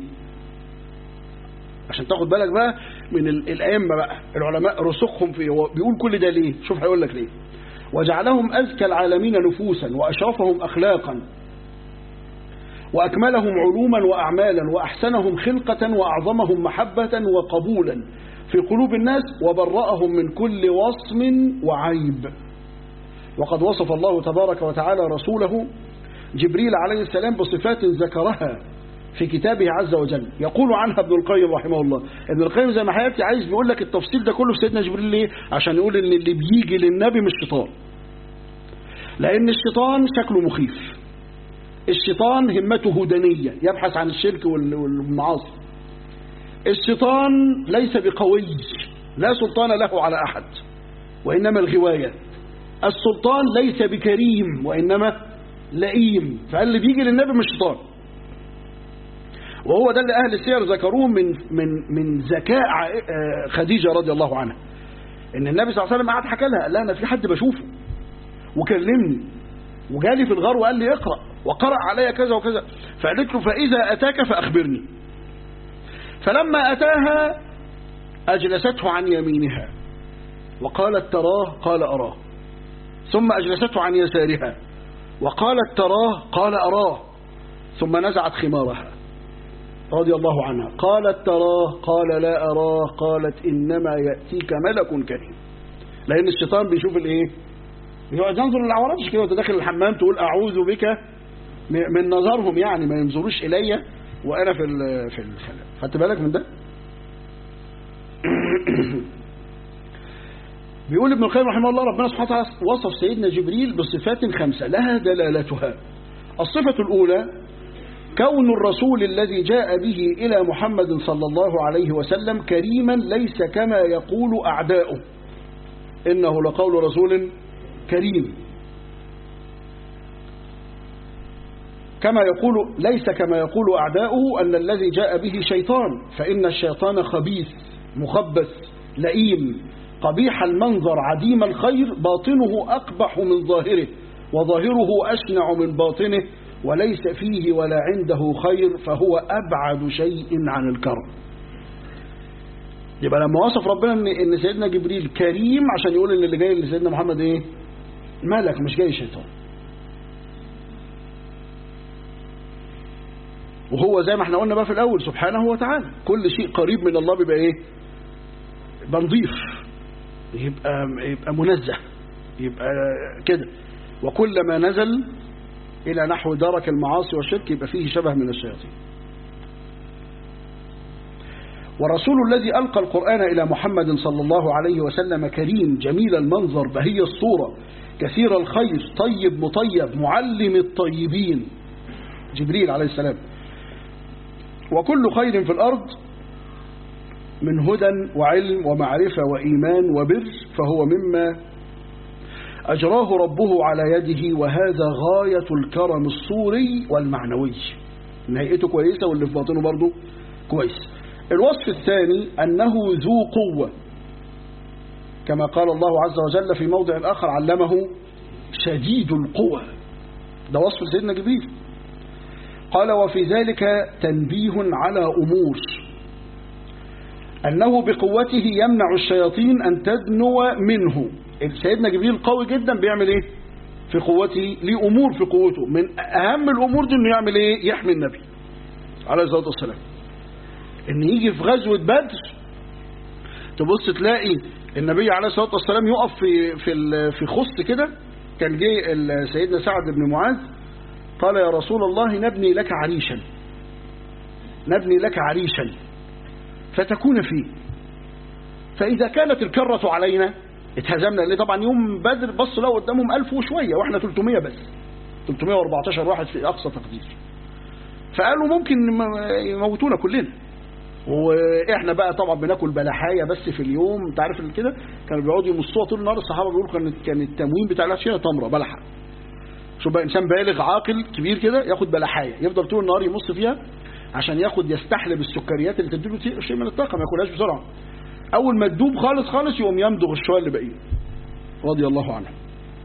عشان تاخد بالك بقى من الأئمة بقى العلماء رسخهم فيه هو بيقول كل ده ليه شوف هيقول لك ليه وجعلهم أزكى العالمين نفوسا وأشرفهم أخلاقا وأكملهم علوما وأعمالا وأحسنهم خلقة وأعظمهم محبة وقبولا في قلوب الناس وبرأهم من كل وصم وعيب وقد وصف الله تبارك وتعالى رسوله جبريل عليه السلام بصفات ذكرها في كتابه عز وجل يقول عنها ابن القيم رحمه الله ابن القيم زي ما حياتي عايز بيقول لك التفصيل ده كله في سيدنا جبريل ليه عشان يقول ان اللي بيجي للنبي مش شيطان لان الشيطان شكله مخيف الشيطان همته دنية يبحث عن الشرك والمعاصي الشيطان ليس بقوي لا سلطان له على أحد وإنما الغواية السلطان ليس بكريم وإنما لئيم فاللي بيجي للنبي مش شيطان وهو ده اللي أهل السير ذكروه من من من ذكاء خديجة رضي الله عنها إن النبي صلى الله عليه وسلم قعد حكى لها قال لها أنا في حد بشوفه وكلمني وجالي في الغار وقال لي اقرأ وقرأ علي كذا وكذا فقالت له فإذا أتاك فأخبرني فلما أتاها أجلسته عن يمينها وقالت تراه قال أراه ثم أجلسته عن يسارها وقالت تراه قال أراه ثم نزعت خمارها رضي الله عنها قالت تراه قال لا أراه قالت إنما يأتيك ملك كريم لأن الشيطان بيشوف الإيه يقعد ينظر للعورات مش كده وانت داخل الحمام تقول أعوذ بك من نظرهم يعني ما ينظروش إلي وأنا في في الخلاء خدت بالك من ده بيقول ابن القيم رحمه الله ربنا سبحانه وتعالى وصف سيدنا جبريل بصفات خمسة لها دلالتها الصفة الأولى كون الرسول الذي جاء به إلى محمد صلى الله عليه وسلم كريما ليس كما يقول أعداؤه إنه لقول رسول كريم كما يقول ليس كما يقول أعداؤه أن الذي جاء به شيطان فإن الشيطان خبيث مخبث لئيم قبيح المنظر عديم الخير باطنه أقبح من ظاهره وظاهره أشنع من باطنه وليس فيه ولا عنده خير فهو أبعد شيء عن الكرم يبقى لما وصف ربنا ان ان سيدنا جبريل كريم عشان يقول ان اللي جاي لسيدنا محمد ايه ملك مش جاي شيطان وهو زي ما احنا قلنا بقى في الاول سبحانه وتعالى كل شيء قريب من الله بيبقى ايه يبقى نظيف يبقى يبقى منزه يبقى كده وكلما نزل إلى نحو درك المعاصي والشرك يبقى فيه شبه من الشياطين والرسول الذي ألقى القرآن إلى محمد صلى الله عليه وسلم كريم جميل المنظر بهي الصورة كثير الخير طيب مطيب معلم الطيبين جبريل عليه السلام وكل خير في الأرض من هدى وعلم ومعرفة وإيمان وبر فهو مما أجراه ربه على يده وهذا غاية الكرم الصوري والمعنوي نهايته كويسة واللي في باطنه برضه كويس الوصف الثاني أنه ذو قوة كما قال الله عز وجل في موضع آخر علمه شديد القوة ده وصف سيدنا جبريل قال وفي ذلك تنبيه على أمور أنه بقوته يمنع الشياطين أن تدنو منه سيدنا جبريل قوي جدا بيعمل ايه في قوته ليه امور في قوته من اهم الامور دي انه يعمل ايه يحمي النبي عليه الصلاه والسلام ان يجي في غزوه بدر تبص تلاقي النبي عليه الصلاه والسلام يقف في في في خص كده كان جه سيدنا سعد بن معاذ قال يا رسول الله نبني لك عريشا نبني لك عريشا فتكون فيه فإذا كانت الكرة علينا اتهزمنا ليه طبعا يوم بدر بص لو قدامهم 1000 وشوية واحنا 300 بس 314 واحد في أقصى تقدير فقالوا ممكن يموتونا كلنا واحنا بقى طبعا بناكل بلحايه بس في اليوم انت عارف كده كانوا بيقعدوا يمصوها طول النهار الصحابه بيقولوا كان كان التموين بتاع العشاء تمره بلحه شوف بقى انسان بالغ عاقل كبير كده ياخد بلحايه يفضل طول النهار يمص فيها عشان ياخد يستحلب السكريات اللي تديله شيء من الطاقه ما ياكلهاش بسرعه اول ما تدوب خالص خالص يقوم يمضغ الشويه اللي باقيين رضي الله عنه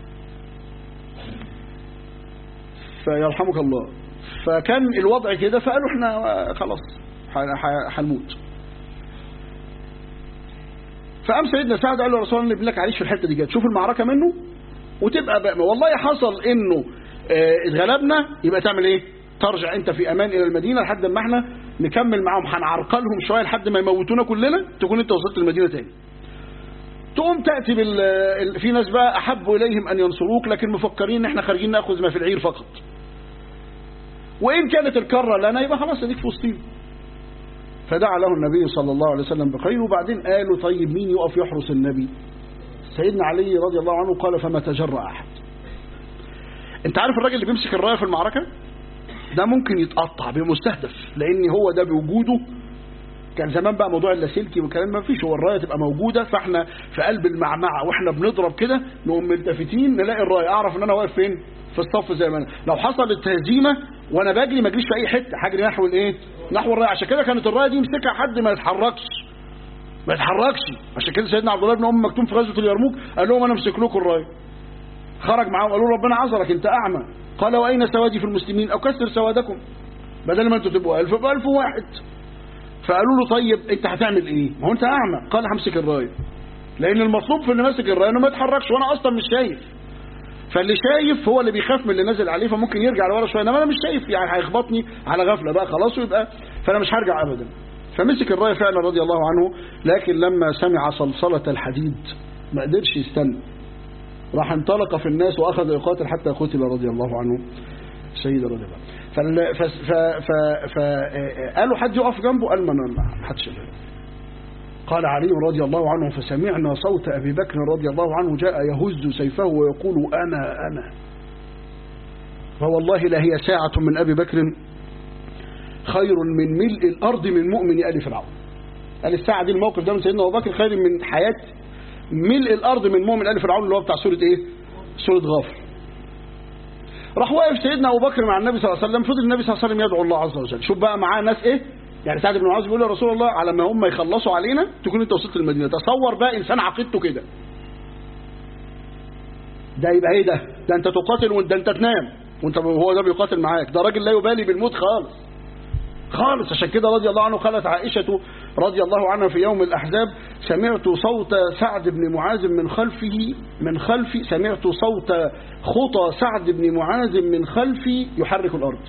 فيرحمك الله فكان الوضع كده فقالوا احنا خلاص هنموت فقام سيدنا سعد قال له رسول الله ابن لك عريش في الحته دي جاي تشوف المعركه منه وتبقى بقى والله حصل انه اه اتغلبنا يبقى تعمل ايه ترجع انت في امان الى المدينه لحد ما احنا نكمل معاهم هنعرقلهم شويه لحد ما يموتونا كلنا تكون انت وصلت المدينه تاني تقوم تاتي بال في ناس بقى احب اليهم ان ينصروك لكن مفكرين ان احنا خارجين ناخذ ما في العير فقط وان كانت الكره لنا يبقى خلاص اديك في وسطينا فدعا له النبي صلى الله عليه وسلم بخير وبعدين قالوا طيب مين يقف يحرس النبي سيدنا علي رضي الله عنه قال فما تجرأ أحد انت عارف الراجل اللي بيمسك الراية في المعركة ده ممكن يتقطع بمستهدف لان هو ده بوجوده كان زمان بقى موضوع اللاسلكي والكلام ما فيش هو الرايه تبقى موجوده فاحنا في قلب المعمعه واحنا بنضرب كده نقوم ملتفتين نلاقي الرايه اعرف ان انا واقف فين في الصف زي ما انا لو حصلت هزيمه وانا بجري ما اجريش في اي حته هجري نحو الايه نحو الرايه عشان كده كانت الرايه دي يمسكها حد ما يتحركش ما يتحركش عشان كده سيدنا عبد الله بن ام مكتوم في غزوه اليرموك قال لهم انا امسك لكم الرايه خرج معاهم قالوا ربنا عذرك انت اعمى قال واين سوادي في المسلمين او كسر سوادكم بدل ما انتوا تبقوا 1000 يبقى 1000 واحد فقالوا له طيب انت هتعمل ايه ما هو انت اعمى قال همسك الرايه لان المطلوب في اللي ماسك الرايه انه ما يتحركش وانا اصلا مش شايف فاللي شايف هو اللي بيخاف من اللي نازل عليه فممكن يرجع لورا شويه انما انا مش شايف يعني هيخبطني على غفله بقى خلاص ويبقى فانا مش هرجع ابدا فمسك الرايه فعلا رضي الله عنه لكن لما سمع صلصله الحديد ما قدرش يستنى راح انطلق في الناس واخذ يقاتل حتى قتل رضي الله عنه سيد رضي الله عنه فال- ف- ف- ف- ف- قالوا حد يقف جنبه قال ما أنا- ما حدش يقف. قال علي رضي الله عنه فسمعنا صوت أبي بكر رضي الله عنه جاء يهز سيفه ويقول أنا أنا فوالله لهي ساعة من أبي بكر خير من ملء الأرض من مؤمن آل فرعون قال الساعة دي الموقف ده من سيدنا أبو بكر خير من حياة ملء الأرض من مؤمن آل فرعون اللي هو بتاع سورة إيه سورة غافر راح واقف سيدنا أبو بكر مع النبي صلى الله عليه وسلم فضل النبي صلى الله عليه وسلم يدعو الله عز وجل شوف بقى معاه ناس إيه يعني سعد بن معاذ بيقول يا رسول الله على ما هم يخلصوا علينا تكون انت وصلت المدينة تصور بقى إنسان عقيدته كده ده يبقى ايه ده ده انت تقاتل وانت انت تنام وانت هو ده بيقاتل معاك ده راجل لا يبالي بالموت خالص خالص عشان كده رضي الله عنه قالت عائشة رضي الله عنها في يوم الأحزاب سمعت صوت سعد بن معاذ من خلفه من خلفي سمعت صوت خطى سعد بن معاذ من خلفي يحرك الأرض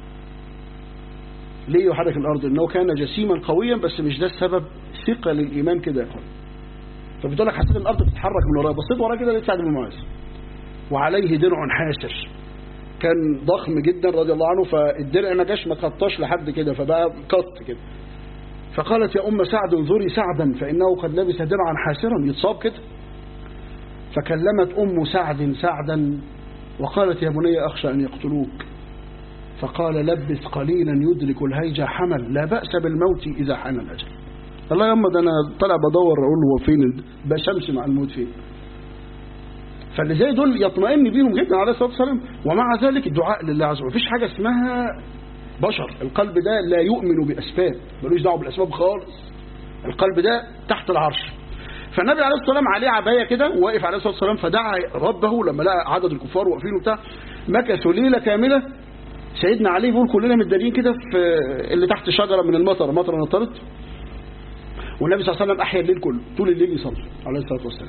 ليه يحرك الأرض إنه كان جسيما قويا بس مش ده السبب ثقة للإيمان كده يا اخوان فبتقول لك حسيت الأرض بتتحرك من ورايا بصيت ورايا كده لقيت سعد بن معاذ وعليه درع حاسر كان ضخم جدا رضي الله عنه فالدرع ما جاش ما قطاش لحد كده فبقى قط كده فقالت يا أم سعد انظري سعدا فإنه قد لبس درعا حاسرا يتصاب كده فكلمت أم سعد سعدا وقالت يا بني أخشى أن يقتلوك فقال لبس قليلا يدرك الهيجة حمل لا بأس بالموت إذا حان الأجل الله يما ده أنا طلع بدور أقول له هو فين بشمس مع الموت فين فاللي زي دول يطمئن بيهم جدا عليه الصلاة والسلام ومع ذلك الدعاء لله عز وجل مفيش حاجة اسمها بشر القلب ده لا يؤمن بأسباب ملوش دعوه بالأسباب خالص القلب ده تحت العرش فالنبي عليه الصلاة والسلام عليه عباية كده وواقف عليه الصلاة والسلام فدعا ربه لما لقى عدد الكفار واقفين وبتاع مكثوا ليلة كاملة سيدنا علي بيقول كلنا متدارين كده في اللي تحت شجرة من المطر مطر نطرت والنبي صلى الله عليه وسلم أحيا الليل كله طول الليل يصلي عليه الصلاة والسلام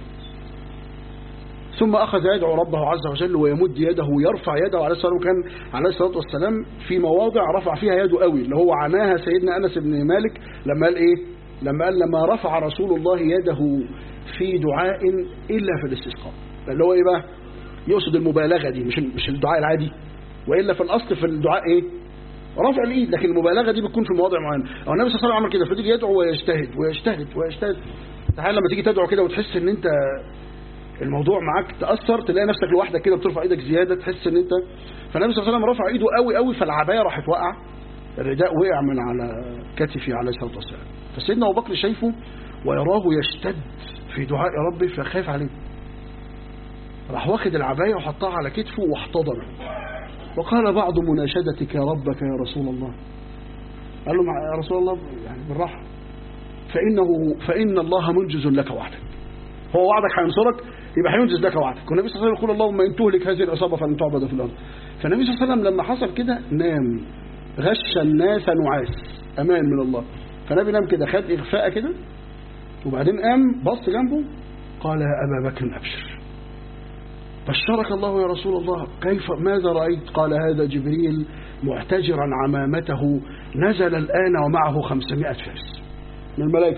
ثم أخذ يدعو ربه عز وجل ويمد يده ويرفع يده عليه الصلاة والسلام كان عليه الصلاة والسلام في مواضع رفع فيها يده قوي اللي هو عناها سيدنا أنس بن مالك لما قال إيه لما قال لما رفع رسول الله يده في دعاء إلا في الاستسقاء اللي هو إيه بقى يقصد المبالغة دي مش مش الدعاء العادي وإلا في الأصل في الدعاء إيه رفع الإيد لكن المبالغة دي بتكون في مواضع معينة أو النبي صلى الله عليه وسلم عمل كده فضل يدعو ويجتهد ويجتهد ويجتهد تعالى لما تيجي تدعو كده وتحس ان انت الموضوع معاك تأثر تلاقي نفسك لوحدك كده بترفع ايدك زيادة تحس ان انت فالنبي صلى الله عليه وسلم رفع ايده قوي قوي فالعباية راحت وقع الرداء وقع من على كتفي عليه الصلاة والسلام فسيدنا أبو بكر شايفه ويراه يشتد في دعاء ربه فخاف عليه راح واخد العباية وحطها على كتفه واحتضنه وقال بعض مناشدتك يا ربك يا رسول الله قال له يا رسول الله يعني بالراحة فإنه فإن الله منجز لك وعدك هو وعدك هينصرك يبقى هينجز لك وعدك والنبي صلى الله عليه وسلم يقول اللهم ان تهلك هذه العصابه فلن تعبد في الارض فالنبي صلى الله عليه وسلم لما حصل كده نام غش الناس نعاس امان من الله فالنبي نام كده خد اغفاء كده وبعدين قام بص جنبه قال يا ابا بكر ابشر بشرك الله يا رسول الله كيف ماذا رايت قال هذا جبريل معتجرا عمامته نزل الان ومعه 500 فارس من الملائكه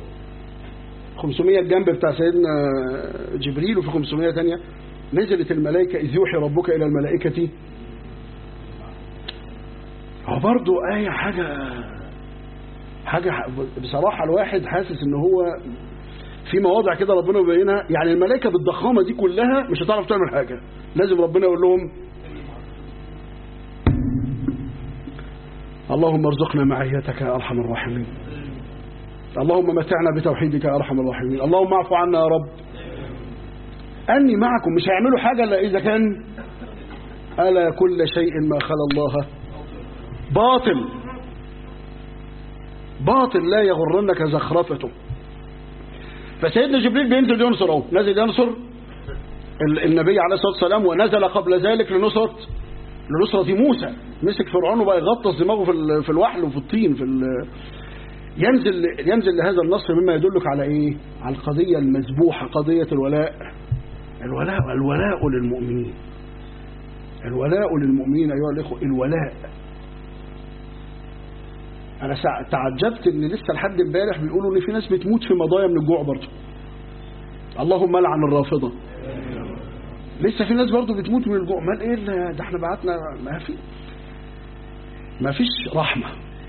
500 الجنب بتاع سيدنا جبريل وفي 500 ثانية نزلت الملائكة إذ يوحي ربك إلى الملائكة هو برضه آية حاجة حاجة بصراحة الواحد حاسس إن هو في مواضع كده ربنا بيبينها يعني الملائكة بالضخامة دي كلها مش هتعرف تعمل حاجة لازم ربنا يقول لهم اللهم ارزقنا معيتك يا أرحم الراحمين اللهم متعنا بتوحيدك يا أرحم الراحمين اللهم اعف عنا يا رب أني معكم مش هيعملوا حاجة إلا إذا كان ألا كل شيء ما خلا الله باطل باطل لا يغرنك زخرفته فسيدنا جبريل بينزل ينصر اهو نزل ينصر النبي عليه الصلاة والسلام ونزل قبل ذلك لنصرة لنصرة موسى مسك فرعون وبقى يغطس دماغه في في الوحل وفي الطين في ينزل ينزل لهذا النص مما يدلك على ايه على القضية المذبوحة قضية الولاء الولاء الولاء للمؤمنين الولاء للمؤمنين أيها الإخوة الولاء أنا سع- تعجبت إن لسه لحد امبارح بيقولوا إن في ناس بتموت في مضايا من الجوع برضه اللهم لعن الرافضة لسه في ناس برضه بتموت من الجوع مال إيه اللي- ده إحنا بعتنا ما في ما فيش رحمة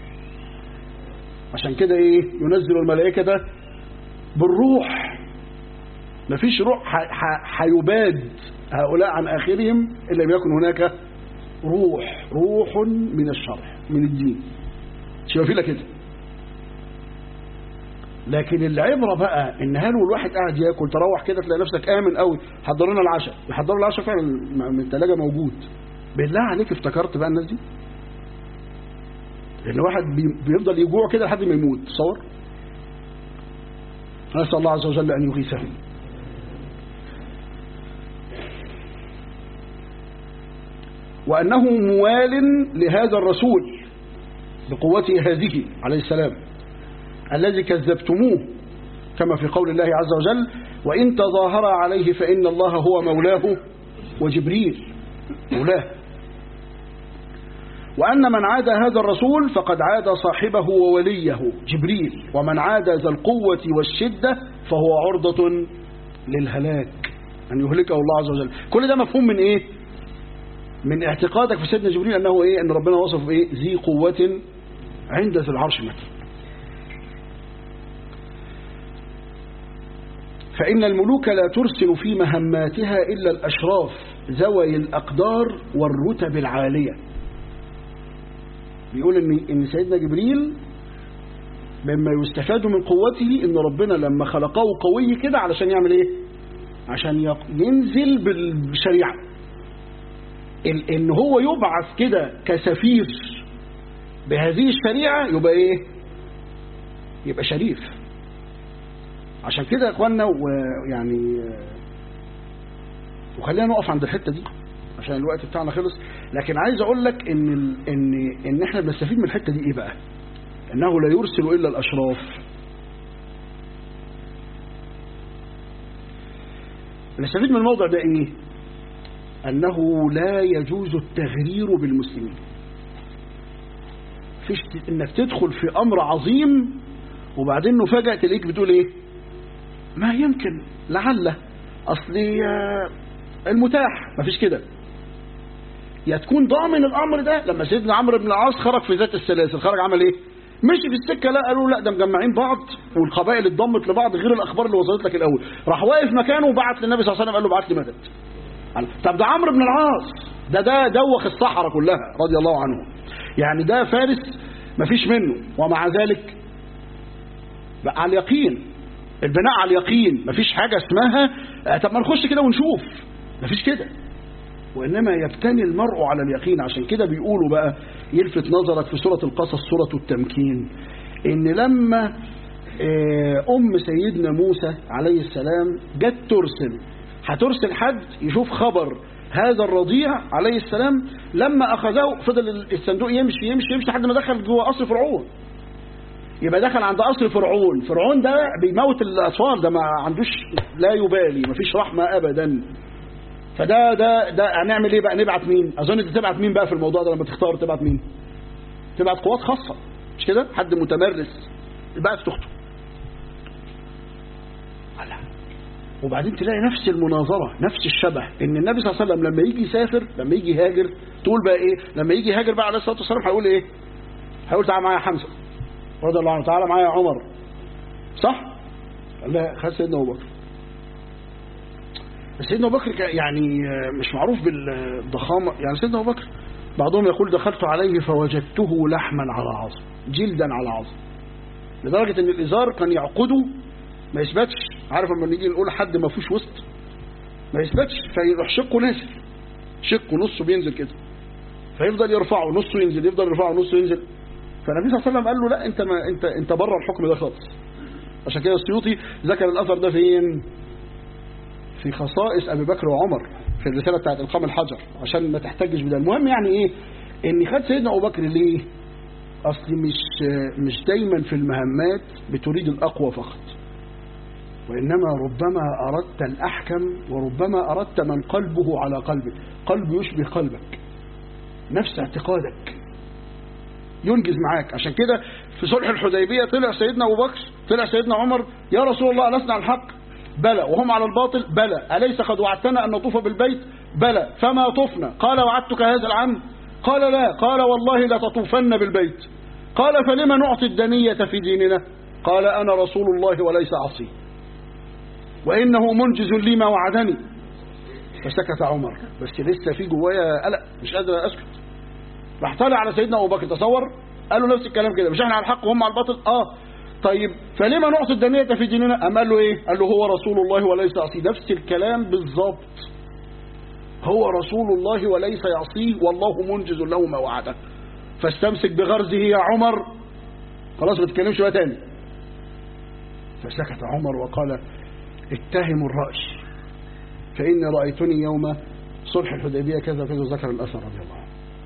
عشان كده إيه ينزل الملائكة ده بالروح ما فيش روح ح- ح- هيباد هؤلاء عن آخرهم إلا لم يكن هناك روح روح من الشرع من الدين شوف في لك كده لكن العبرة بقى ان هل الواحد قاعد ياكل تروح كده تلاقي نفسك امن قوي حضروا لنا العشاء يحضروا العشاء فعلا من الثلاجه موجود بالله عليك افتكرت بقى الناس دي ان واحد بي- بيفضل يجوع كده لحد ما يموت تصور نسال الله عز وجل ان يغيثهم وانه موال لهذا الرسول بقوته هذه عليه السلام الذي كذبتموه كما في قول الله عز وجل وإن تظاهر عليه فإن الله هو مولاه وجبريل مولاه وأن من عاد هذا الرسول فقد عاد صاحبه ووليه جبريل ومن عاد ذا القوة والشدة فهو عرضة للهلاك أن يهلكه الله عز وجل كل ده مفهوم من إيه من اعتقادك في سيدنا جبريل أنه إيه أن ربنا وصف إيه ذي قوة عند ذي العرش مكين فإن الملوك لا ترسل في مهماتها إلا الأشراف ذوي الأقدار والرتب العالية بيقول إن, إن سيدنا جبريل مما يستفاد من قوته إن ربنا لما خلقه قوي كده علشان يعمل إيه عشان يق- ينزل بالشريعة ال- إن هو يبعث كده كسفير بهذه الشريعة يبقى إيه يبقى شريف عشان كده يا اخوانا ويعني وخلينا نقف عند الحته دي عشان الوقت بتاعنا خلص لكن عايز اقول لك ان ال... ان ان احنا بنستفيد من الحته دي ايه بقى انه لا يرسل الا الاشراف نستفيد من الموضوع ده ايه انه لا يجوز التغرير بالمسلمين فيش ت- انك تدخل في امر عظيم وبعدين نفاجأ تلاقيك بتقول ايه ما يمكن لعل اصلي آه، المتاح مفيش كده يا تكون ضامن الامر ده لما سيدنا عمرو بن العاص خرج في ذات السلاسل خرج عمل ايه مشي في السكه لا قالوا لا ده مجمعين بعض والقبائل اتضمت لبعض غير الاخبار اللي وصلت لك الاول راح واقف مكانه وبعت للنبي صلى الله عليه وسلم قال له بعت لي مدد قال طب ده عمرو بن العاص ده ده دوخ الصحراء كلها رضي الله عنه يعني ده فارس مفيش منه ومع ذلك بقى على اليقين البناء على اليقين مفيش حاجة اسمها آه، طب ما نخش كده ونشوف مفيش كده وإنما يبتني المرء على اليقين عشان كده بيقولوا بقى يلفت نظرك في سورة القصص سورة التمكين إن لما آه، أم سيدنا موسى عليه السلام جت ترسل هترسل حد يشوف خبر هذا الرضيع عليه السلام لما أخذه فضل الصندوق يمشي يمشي يمشي لحد ما دخل جوه قصر فرعون يبقى دخل عند قصر فرعون فرعون ده بيموت الاطفال ده ما عندوش لا يبالي ما فيش رحمه ابدا فده ده ده هنعمل ايه بقى نبعت مين اظن انت تبعت مين بقى في الموضوع ده لما تختار تبعت مين تبعت قوات خاصه مش كده حد متمرس بعت اخته لا. وبعدين تلاقي نفس المناظره نفس الشبه ان النبي صلى الله عليه وسلم لما يجي يسافر لما يجي يهاجر تقول بقى ايه لما يجي يهاجر بقى عليه الصلاه والسلام هيقول ايه هيقول تعالى معايا يا حمزه رضي الله عنه تعالى معايا يا عمر صح قال لها خد سيدنا ابو بكر سيدنا ابو بكر كان يعني مش معروف بالضخامه يعني سيدنا ابو بكر بعضهم يقول دخلت عليه فوجدته لحما على عظم جلدا على عظم لدرجه ان الازار كان يعقده ما يثبتش عارف لما نيجي نقول حد ما فيهوش وسط ما يثبتش فيروح شقه نازل شقه نصه بينزل كده فيفضل يرفعه نصه ينزل يفضل يرفعه نصه ينزل فالنبي صلى الله عليه وسلم قال له لا انت ما انت انت بره الحكم ده خالص عشان كده السيوطي ذكر الاثر ده فين في خصائص ابي بكر وعمر في الرساله بتاعت القام الحجر عشان ما تحتجش بده المهم يعني ايه ان خد سيدنا ابو بكر ليه أصل مش مش دايما في المهمات بتريد الأقوى فقط وإنما ربما أردت الأحكم وربما أردت من قلبه على قلبك قلبه يشبه قلبك نفس اعتقادك ينجز معاك عشان كده في صلح الحديبية طلع سيدنا أبو بكر طلع سيدنا عمر يا رسول الله ألسنا على الحق بلى وهم على الباطل بلى أليس قد وعدتنا أن نطوف بالبيت بلى فما طفنا قال وعدتك هذا العام قال لا قال والله لتطوفن بالبيت قال فلما نعطي الدنية في ديننا قال أنا رسول الله وليس عصي وإنه منجز لي ما وعدني فسكت عمر بس لسه في جوايا قلق مش قادر أسكت راح طالع على سيدنا أبو بكر تصور قال له نفس الكلام كده مش احنا على الحق وهم على الباطل اه طيب فلما نعطي الدنية في ديننا أم قال له ايه قال له هو رسول الله وليس عصي نفس الكلام بالظبط هو رسول الله وليس يعصيه والله منجز له ما وعده فاستمسك بغرزه يا عمر خلاص ما تتكلمش بقى تاني فسكت عمر وقال اتهموا الرأي فإني رأيتني يوم صلح الحديبية كذا وكذا ذكر الأثر رضي الله عنه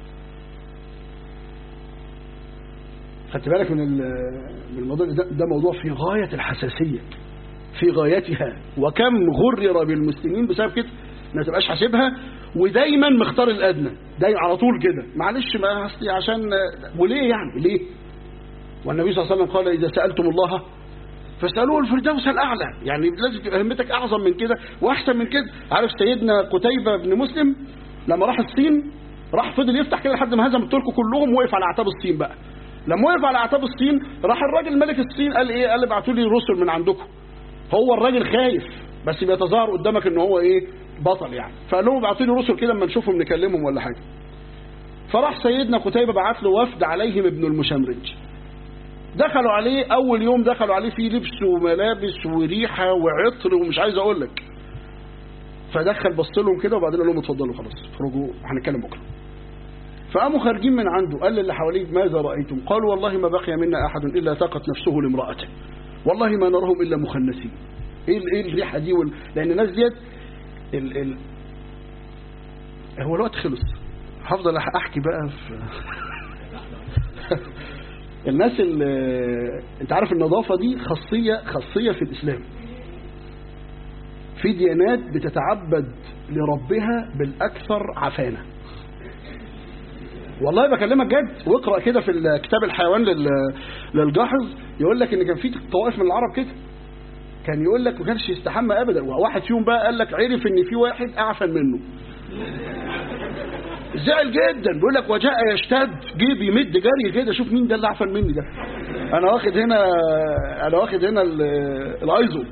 خدت بالك من من الموضوع ده, ده موضوع في غاية الحساسية في غايتها وكم غرر بالمسلمين بسبب كده ما تبقاش حاسبها ودايما مختار الادنى دايما على طول كده معلش ما اصلي عشان وليه يعني ليه والنبي صلى الله عليه وسلم قال اذا سالتم الله فاسالوه الفردوس الاعلى يعني لازم تبقى همتك اعظم من كده واحسن من كده عارف سيدنا قتيبة بن مسلم لما راح الصين راح فضل يفتح كده لحد ما هزم الترك كلهم وقف على اعتاب الصين بقى لما وقف على اعتاب الصين راح الراجل ملك الصين قال ايه قال ابعتوا لي رسل من عندكم هو الراجل خايف بس بيتظاهر قدامك ان هو ايه بطل يعني فقال لهم ابعتوا لي رسل كده اما نشوفهم نكلمهم ولا حاجه فراح سيدنا قتيبة بعت له وفد عليهم ابن المشمرج دخلوا عليه اول يوم دخلوا عليه فيه لبس وملابس وريحه وعطر ومش عايز اقول لك فدخل بص لهم كده وبعدين قال لهم اتفضلوا خلاص اخرجوا هنتكلم بكره فقاموا خارجين من عنده قال للي حواليه ماذا رايتم قالوا والله ما بقي منا احد الا ثقت نفسه لامراته والله ما نراهم الا مخنثين ايه ايه الريحه دي وال... لان الناس ديت ال... ال... هو الوقت خلص هفضل احكي بقى في الناس اللي انت عارف النظافة دي خاصية خاصية في الإسلام في ديانات بتتعبد لربها بالأكثر عفانة والله بكلمك جد واقرأ كده في كتاب الحيوان للجحظ يقول لك ان كان في طوائف من العرب كده كان يقول لك ما كانش يستحمى ابدا وواحد فيهم بقى قال لك عرف ان في واحد اعفن منه زعل جدا بيقول لك وجاء يشتد جه بيمد جري كده شوف مين ده اللي اعفن مني ده انا واخد هنا انا واخد هنا الايزو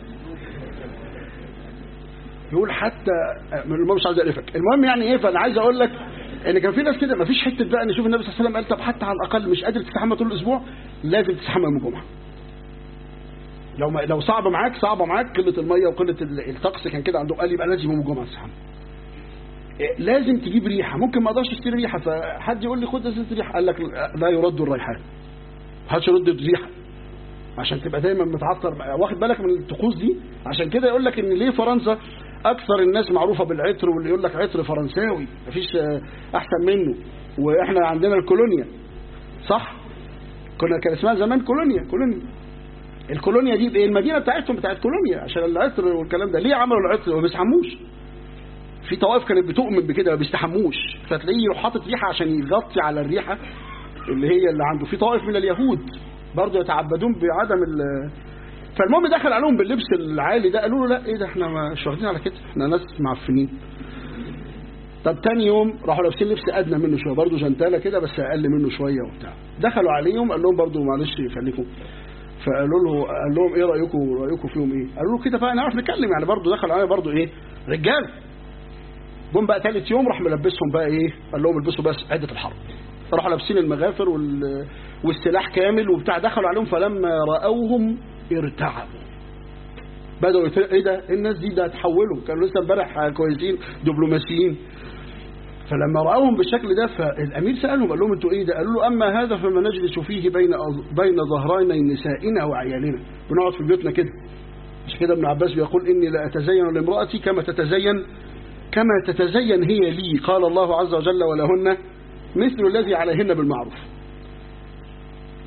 يقول حتى المهم مش عايز اعرفك المهم يعني ايه فانا عايز اقول لك ان كان في ناس كده ما فيش حته بقى نشوف النبي صلى الله عليه وسلم قال طب حتى على الاقل مش قادر تستحمى طول الاسبوع لازم تستحمى يوم الجمعه لو ما لو صعب معاك صعبه معاك قله الميه وقله الطقس كان كده عندهم قال يبقى لازم يوم الجمعه تستحمى لازم تجيب ريحة ممكن ما اقدرش اشتري ريحة فحد يقول لي خد زيت ريحة قال لك لا يرد الريحان محدش يرد الريحة عشان تبقى دايما متعطر واخد بالك من الطقوس دي عشان كده يقول لك ان ليه فرنسا اكثر الناس معروفة بالعطر واللي يقول لك عطر فرنساوي مفيش احسن منه واحنا عندنا الكولونيا صح كنا كان اسمها زمان كولونيا كولونيا الكولونيا دي ايه المدينه بتاعتهم بتاعت كولونيا عشان العطر والكلام ده ليه عملوا العطر وما بيسحموش في طوائف كانت بتؤمن بكده ما بيستحموش فتلاقيه يروح حاطط ريحه عشان يغطي على الريحه اللي هي اللي عنده في طوائف من اليهود برضه يتعبدون بعدم ال فالمهم دخل عليهم باللبس العالي ده قالوا له لا ايه ده احنا مش واخدين على كده احنا ناس معفنين طب تاني يوم راحوا لابسين لبس ادنى منه شويه برضه جنتاله كده بس اقل منه شويه وبتاع دخلوا عليهم قال لهم برضه معلش خليكم فقالوا له قال لهم ايه رايكم رايكم فيهم ايه قالوا له كده بقى نعرف نتكلم يعني برضه دخلوا علينا برضه ايه رجال جم بقى ثالث يوم راح ملبسهم بقى ايه قال لهم البسوا بس عده الحرب راحوا لابسين المغافر وال... والسلاح كامل وبتاع دخلوا عليهم فلما راوهم ارتعبوا بدأوا يت... ايه ده الناس دي ده اتحولوا كانوا لسه امبارح كويسين دبلوماسيين فلما راوهم بالشكل ده فالامير سالهم قال لهم انتوا ايه ده قالوا له اما هذا فما نجلس فيه بين أظ... بين ظهراني نسائنا وعيالنا بنقعد في بيوتنا كده مش كده ابن عباس بيقول اني لا اتزين لامراتي كما تتزين كما تتزين هي لي قال الله عز وجل ولهن مثل الذي عليهن بالمعروف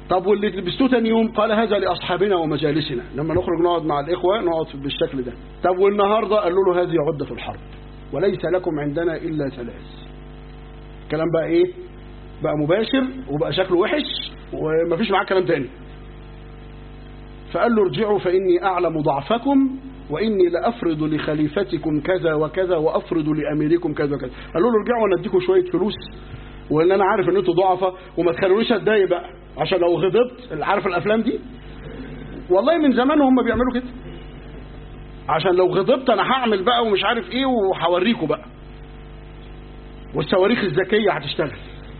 طب واللي لبستوه تاني يوم قال هذا لاصحابنا ومجالسنا لما نخرج نقعد مع الاخوه نقعد بالشكل ده طب والنهارده قالوا له هذه عده الحرب وليس لكم عندنا الا ثلاث كلام بقى ايه بقى مباشر وبقى شكله وحش ومفيش معاه كلام تاني فقال له ارجعوا فاني اعلم ضعفكم واني لافرض لخليفتكم كذا وكذا وافرض لاميركم كذا وكذا قالوا له ارجعوا وانا اديكم شويه فلوس وان انا عارف ان انتوا ضعفاء وما تخلونيش اتضايق بقى عشان لو غضبت عارف الافلام دي والله من زمان هم بيعملوا كده عشان لو غضبت انا هعمل بقى ومش عارف ايه وهوريكم بقى والصواريخ الذكيه هتشتغل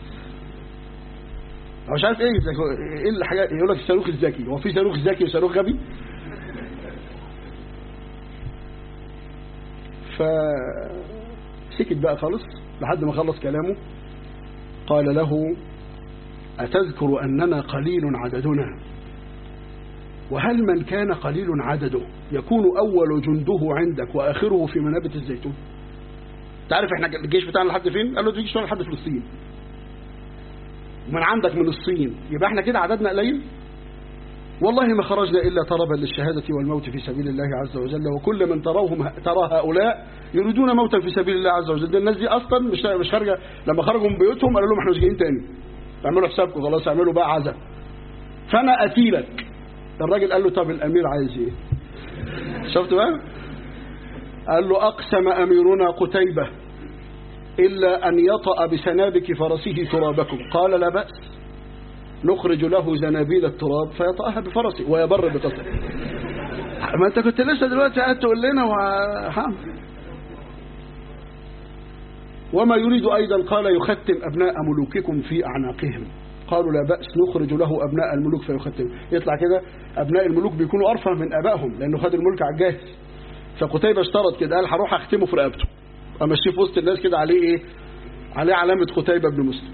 أو مش عارف ايه ايه الحاجات يقول لك الصاروخ الذكي هو في صاروخ ذكي وصاروخ غبي فسكت بقى خالص لحد ما خلص كلامه قال له أتذكر أننا قليل عددنا وهل من كان قليل عدده يكون أول جنده عندك وآخره في منابت الزيتون تعرف احنا الجيش بتاعنا لحد فين قال له الجيش بتاعنا لحد فلسطين ومن عندك من الصين يبقى احنا كده عددنا قليل والله ما خرجنا إلا طلبا للشهادة والموت في سبيل الله عز وجل وكل من تروهم ترى هؤلاء يريدون موتا في سبيل الله عز وجل الناس دي أصلا مش مش خارجة لما خرجوا من بيوتهم قالوا لهم احنا مش جايين تاني اعملوا حسابكم خلاص اعملوا بقى عزا فأنا أتيلك الراجل قال له طب الأمير عايز ايه شفت بقى قال له أقسم أميرنا قتيبة إلا أن يطأ بسنابك فرسه ترابكم قال لا بأس نخرج له زنابيل التراب فيطأها بفرسه ويبر بقصره ما انت كنت لسه دلوقتي قاعد تقول لنا وحام وما يريد أيضا قال يختم أبناء ملوككم في أعناقهم قالوا لا بأس نخرج له أبناء الملوك فيختم يطلع كده أبناء الملوك بيكونوا أرفع من أبائهم لأنه خد الملك على الجاهز فقتيبة اشترط كده قال هروح أختمه في رقبته أمشيه في وسط الناس كده عليه إيه عليه علامة قتيبة بن مسلم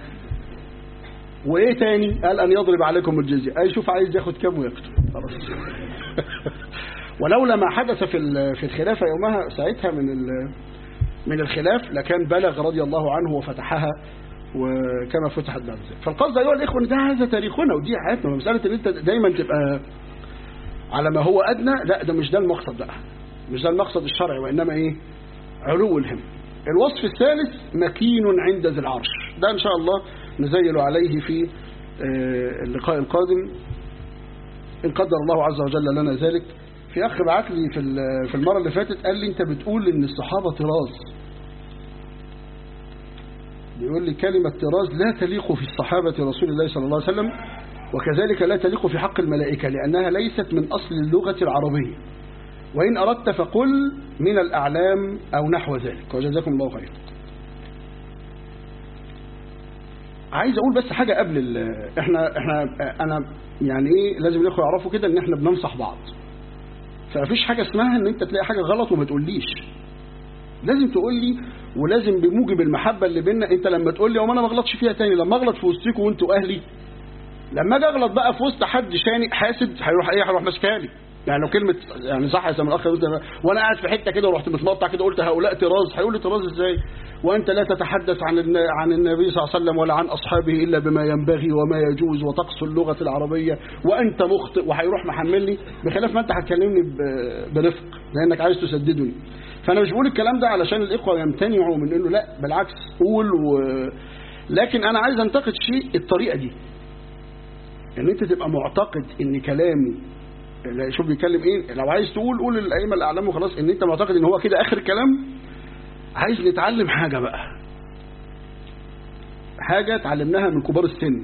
وايه تاني قال ان يضرب عليكم الجزية اي شوف عايز ياخد كام ويقتل خلاص ولولا ما حدث في في الخلافة يومها ساعتها من من الخلاف لكان بلغ رضي الله عنه وفتحها وكما فتحت بعد ذلك فالقصد ايها الاخوه ده هذا تاريخنا ودي حياتنا مساله ان انت دايما تبقى على ما هو ادنى لا ده مش ده المقصد بقى مش ده المقصد الشرعي وانما ايه علو الهم الوصف الثالث مكين عند ذي العرش ده ان شاء الله نزيل عليه في اللقاء القادم إن قدر الله عز وجل لنا ذلك في أخ بعت لي في في المرة اللي فاتت قال لي أنت بتقول إن الصحابة طراز بيقول لي كلمة طراز لا تليق في الصحابة رسول الله صلى الله عليه وسلم وكذلك لا تليق في حق الملائكة لأنها ليست من أصل اللغة العربية وإن أردت فقل من الأعلام أو نحو ذلك وجزاكم الله خيرا عايز اقول بس حاجه قبل ال... احنا احنا انا يعني ايه لازم الاخوه يعرفوا كده ان احنا بننصح بعض فمفيش حاجه اسمها ان انت تلاقي حاجه غلط وما تقوليش لازم تقول لي ولازم بموجب المحبه اللي بينا انت لما تقول لي وما انا ما اغلطش فيها تاني لما اغلط في وسطكم وانتوا اهلي لما اجي اغلط بقى في وسط حد شانق حاسد هيروح ايه هيروح ماسكالي يعني لو كلمه يعني صح يا سامي الاخ وانا قاعد في حته كده ورحت متمطع كده قلت هؤلاء طراز هيقول لي طراز ازاي وانت لا تتحدث عن عن النبي صلى الله عليه وسلم ولا عن اصحابه الا بما ينبغي وما يجوز وتقص اللغه العربيه وانت مخطئ وهيروح محملني بخلاف ما انت هتكلمني برفق لانك عايز تسددني فانا مش بقول الكلام ده علشان الاخوه يمتنعوا من انه لا بالعكس قول و... لكن انا عايز انتقد شيء الطريقه دي ان انت تبقى معتقد ان كلامي شوف بيتكلم ايه لو عايز تقول قول الائمه الاعلام وخلاص ان انت معتقد ان هو كده اخر الكلام عايز نتعلم حاجه بقى حاجه اتعلمناها من كبار السن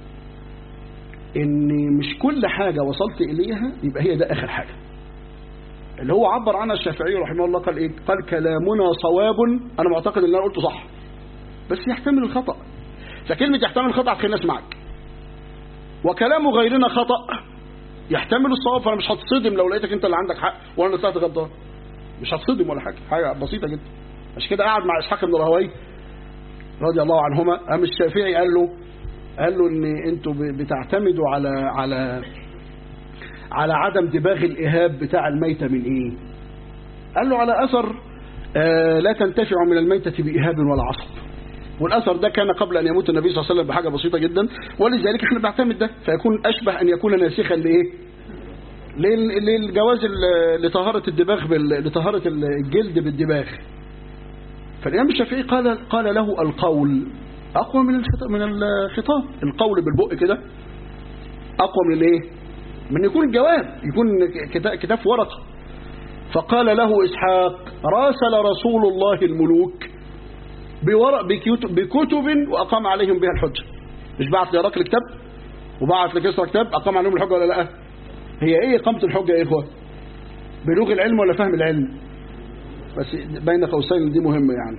ان مش كل حاجه وصلت اليها يبقى هي ده اخر حاجه اللي هو عبر عنها الشافعي رحمه الله قال ايه قال كلامنا صواب انا معتقد ان انا قلته صح بس يحتمل الخطا فكلمه يحتمل الخطا هتخليني اسمعك وكلام غيرنا خطأ يحتمل الصواب فانا مش هتصدم لو لقيتك انت اللي عندك حق وانا اللي طلعت غلطان مش هتصدم ولا حاجه حاجه بسيطه جدا عشان كده قعد مع اسحاق بن راهوي رضي الله عنهما قام الشافعي قال له قال له ان انتوا بتعتمدوا على على على عدم دباغ الايهاب بتاع الميته من ايه قال له على اثر آه لا تنتفع من الميته بايهاب ولا عصب والأثر ده كان قبل أن يموت النبي صلى الله عليه وسلم بحاجة بسيطة جدا ولذلك احنا بنعتمد ده فيكون أشبه أن يكون ناسخا لإيه لل- للجواز ال- لطهارة الدماغ بال- لطهارة الجلد بالدماغ فالإمام الشافعي قال قال له القول أقوى من الخطاب من الخطاب القول بالبق كده أقوى من الإيه من يكون الجواب يكون كتا- كتاب في ورقة فقال له إسحاق راسل رسول الله الملوك بورق بكتب, بكتب وأقام عليهم بها الحجة مش بعت لهرقل كتاب وبعت لكسرى كتاب أقام عليهم الحجة ولا لا هي إيه إقامة الحجة يا إخوة بلوغ العلم ولا فهم العلم بس بين قوسين دي مهمة يعني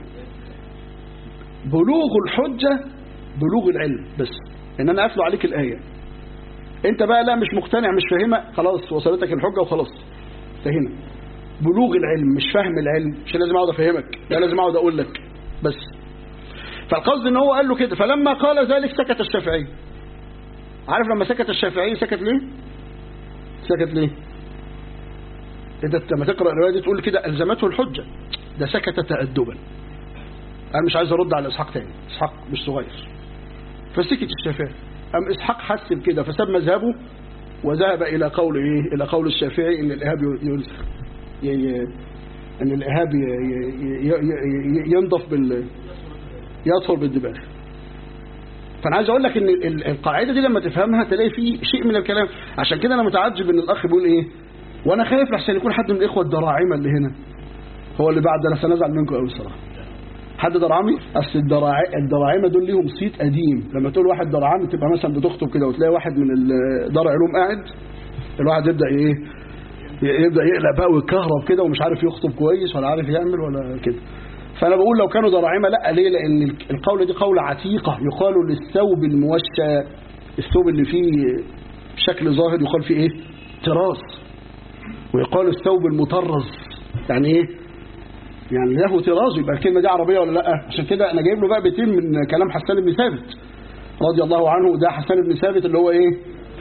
بلوغ الحجة بلوغ العلم بس إن أنا أتلو عليك الآية أنت بقى لا مش مقتنع مش فاهمة خلاص وصلتك الحجة وخلاص انتهينا بلوغ العلم مش فهم العلم مش لازم اقعد افهمك لا لازم اقعد اقول لك بس فالقصد ان هو قال له كده فلما قال ذلك سكت الشافعي عارف لما سكت الشافعي سكت ليه سكت ليه انت لما تقرا الروايه دي تقول كده الزمته الحجه ده سكت تادبا انا مش عايز ارد على اسحاق تاني اسحاق مش صغير فسكت الشافعي ام اسحاق حس بكده فساب مذهبه وذهب الى قول ايه الى قول الشافعي ان الارهاب ينسخ ي- ي- ان الارهاب ي- ي- ي- ي- ينضف بال يدخل بالدماغ فانا عايز اقول لك ان ال- القاعده دي لما تفهمها تلاقي فيه شيء من الكلام عشان كده انا متعجب ان الاخ بيقول ايه وانا خايف لحسن يكون حد من الاخوه الدراعمه اللي هنا هو اللي بعد انا سنزعل منكم قوي الصراحه حد درعمي اصل الدراع... الدراعمه دول ليهم صيت قديم لما تقول واحد درعمي تبقى مثلا بتخطب كده وتلاقي واحد من ال- دار علوم قاعد الواحد يبدا ايه ي- يبدا يقلق بقى ويتكهرب كده ومش عارف يخطب كويس ولا عارف يعمل ولا كده فانا بقول لو كانوا دراعمه لا ليه لان ال- القوله دي قوله عتيقه يقال للثوب الموشى الثوب اللي فيه شكل ظاهر يقال فيه ايه تراث ويقال الثوب المطرز يعني ايه يعني له طراز يبقى الكلمه دي عربيه ولا لا عشان كده انا جايب له بقى بيتين من كلام حسان بن ثابت رضي الله عنه ده حسان بن ثابت اللي هو ايه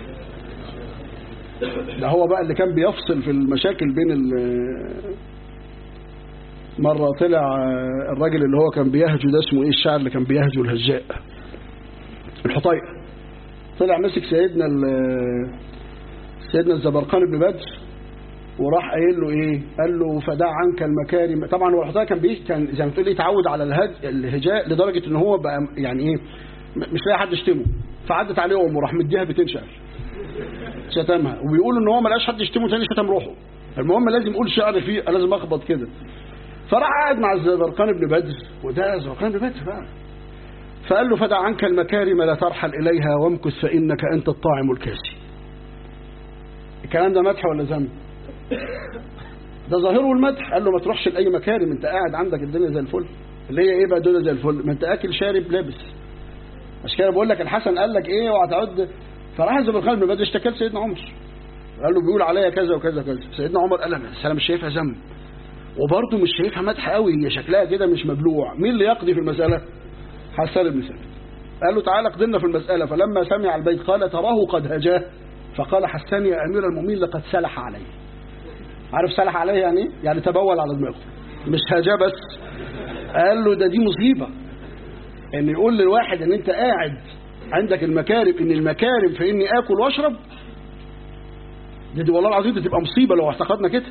ده هو بقى اللي كان بيفصل في المشاكل بين ال- مرة طلع الراجل اللي هو كان بيهجو ده اسمه ايه الشاعر اللي كان بيهجو الهجاء الحطيئة طلع مسك سيدنا ال- سيدنا الزبرقان بن بدر وراح قايل له ايه قال له فدع عنك المكارم طبعا هو الحطيئة كان بيه كان زي ما تقول ايه اتعود على الهج الهجاء لدرجة ان هو بقى يعني ايه م- مش لاقي حد يشتمه فعدت عليه امه وراح مديها 200 شعر شتمها وبيقولوا ان هو ما لقاش حد يشتمه تاني شتم روحه المهم لازم يقول شعر فيه لازم اخبط كده فراح قاعد مع الزبرقان بن بدر وده زبرقان بن بدر بقى فقال له فدع عنك المكارم لا ترحل اليها وامكث فانك انت الطاعم الكاسي الكلام ده مدح ولا ذم ده ظاهره المدح قال له ما تروحش لاي مكارم انت قاعد عندك الدنيا زي الفل اللي هي ايه بقى الدنيا زي الفل ما انت اكل شارب لابس عشان كده بقول لك الحسن قال لك ايه وهتعد فراح الزبرقان بن بدر اشتكى لسيدنا عمر قال له بيقول عليا كذا وكذا وكذا سيدنا عمر قال بس انا مش شايفها ذنب وبرضه مش شايفها مدح قوي هي شكلها كده مش مبلوع مين اللي يقضي في المسألة حسان بن ثابت قال له تعالى اقضنا في المسألة فلما سمع البيت قال تراه قد هجاه فقال حسان يا أمير المؤمنين لقد سلح عليه عارف سلح عليه يعني ايه؟ يعني تبول على دماغه مش هجاه بس قال له ده دي مصيبة ان يقول للواحد ان انت قاعد عندك المكارم ان المكارم في اني اكل واشرب دي, دي والله العظيم دي تبقى مصيبة لو اعتقدنا كده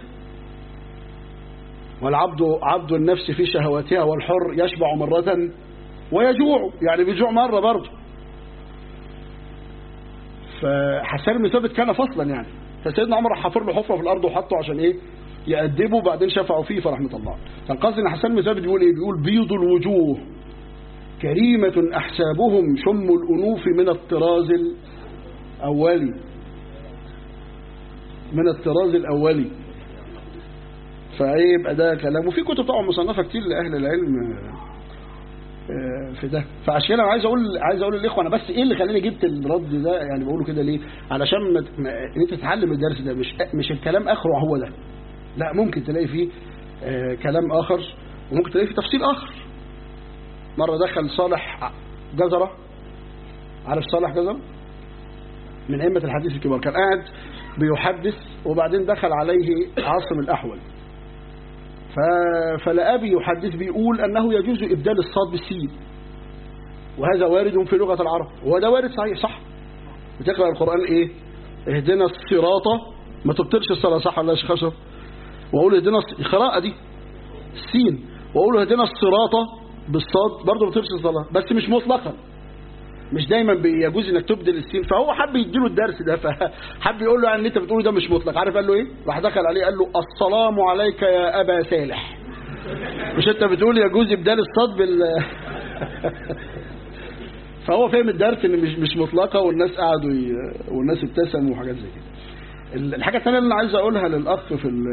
والعبد عبد النفس في شهواتها والحر يشبع مرة ويجوع يعني بيجوع مرة برضه فحسان بن ثابت كان فصلا يعني فسيدنا عمر حفر له حفرة في الأرض وحطه عشان إيه يأدبه وبعدين شفعوا فيه فرحمة الله فالقصد إن حسان بن ثابت بيقول إيه بيقول بيض الوجوه كريمة أحسابهم شم الأنوف من الطراز الأولي من الطراز الأولي فايه يبقى ده كلام وفي كتب طبعا مصنفه كتير لاهل العلم آه، في ده فعشان كده انا عايز اقول عايز اقول للاخوه انا بس ايه اللي خلاني جبت الرد ده يعني بقوله كده ليه علشان ما ما- ان انت تتعلم الدرس ده مش مش الكلام اخره هو ده لا ممكن تلاقي فيه آه، كلام اخر وممكن تلاقي فيه تفصيل اخر مره دخل صالح جزره عارف صالح جزره من ائمه الحديث الكبار كان قاعد بيحدث وبعدين دخل عليه عاصم الاحول ف- فلقاه بيحدث بيقول أنه يجوز إبدال الصاد بالسين وهذا وارد في لغة العرب وده وارد صحيح صح بتقرأ القرآن ايه اهدنا الصراط ما تبطلش الصلاة صح ولا يا شيخ اشرف واقول اهدنا الص- القراءة دي السين واقول اهدنا الصراط بالصاد برضه ما تبطلش الصلاة بس مش مطلقا مش دايما بيجوز انك تبدل السين فهو حب يديله الدرس ده فحب يقول له يعني اللي انت بتقوله ده مش مطلق عارف قال له ايه راح دخل عليه قال له السلام عليك يا ابا صالح مش انت بتقول يجوز ابدال الصاد بال فهو فهم الدرس ان مش مش مطلقه والناس قعدوا ي... والناس ابتسموا وحاجات زي كده ال- الحاجه الثانيه اللي انا عايز اقولها للاخ في ال...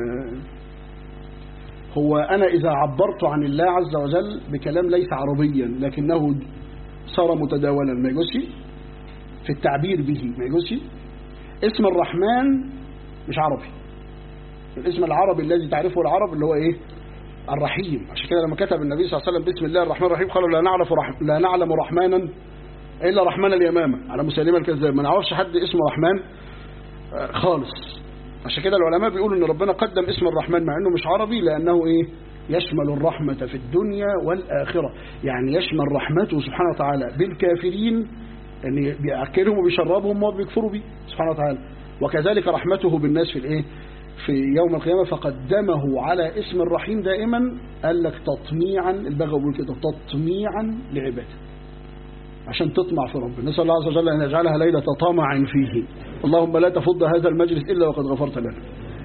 هو انا اذا عبرت عن الله عز وجل بكلام ليس عربيا لكنه صار متداولا ما يجوزش في التعبير به ما يجوزش اسم الرحمن مش عربي الاسم العربي الذي تعرفه العرب اللي هو ايه الرحيم عشان كده لما كتب النبي صلى الله عليه وسلم بسم الله الرحمن الرحيم قالوا لا نعرف رح... لا نعلم رحمانا الا رحمن اليمامه على مسلمه الكذاب ما نعرفش حد اسمه رحمن آه، خالص عشان كده العلماء بيقولوا ان ربنا قدم اسم الرحمن مع انه مش عربي لانه ايه يشمل الرحمة في الدنيا والآخرة يعني يشمل رحمته سبحانه وتعالى بالكافرين يعني بيأكلهم وبيشربهم وبيكفروا به سبحانه وتعالى وكذلك رحمته بالناس في الايه في يوم القيامة فقدمه على اسم الرحيم دائما قال لك تطميعا البغوي بيقول كده تطميعا لعباده عشان تطمع في ربنا نسأل الله عز وجل أن يجعلها ليلة طمع فيه اللهم لا تفض هذا المجلس إلا وقد غفرت لنا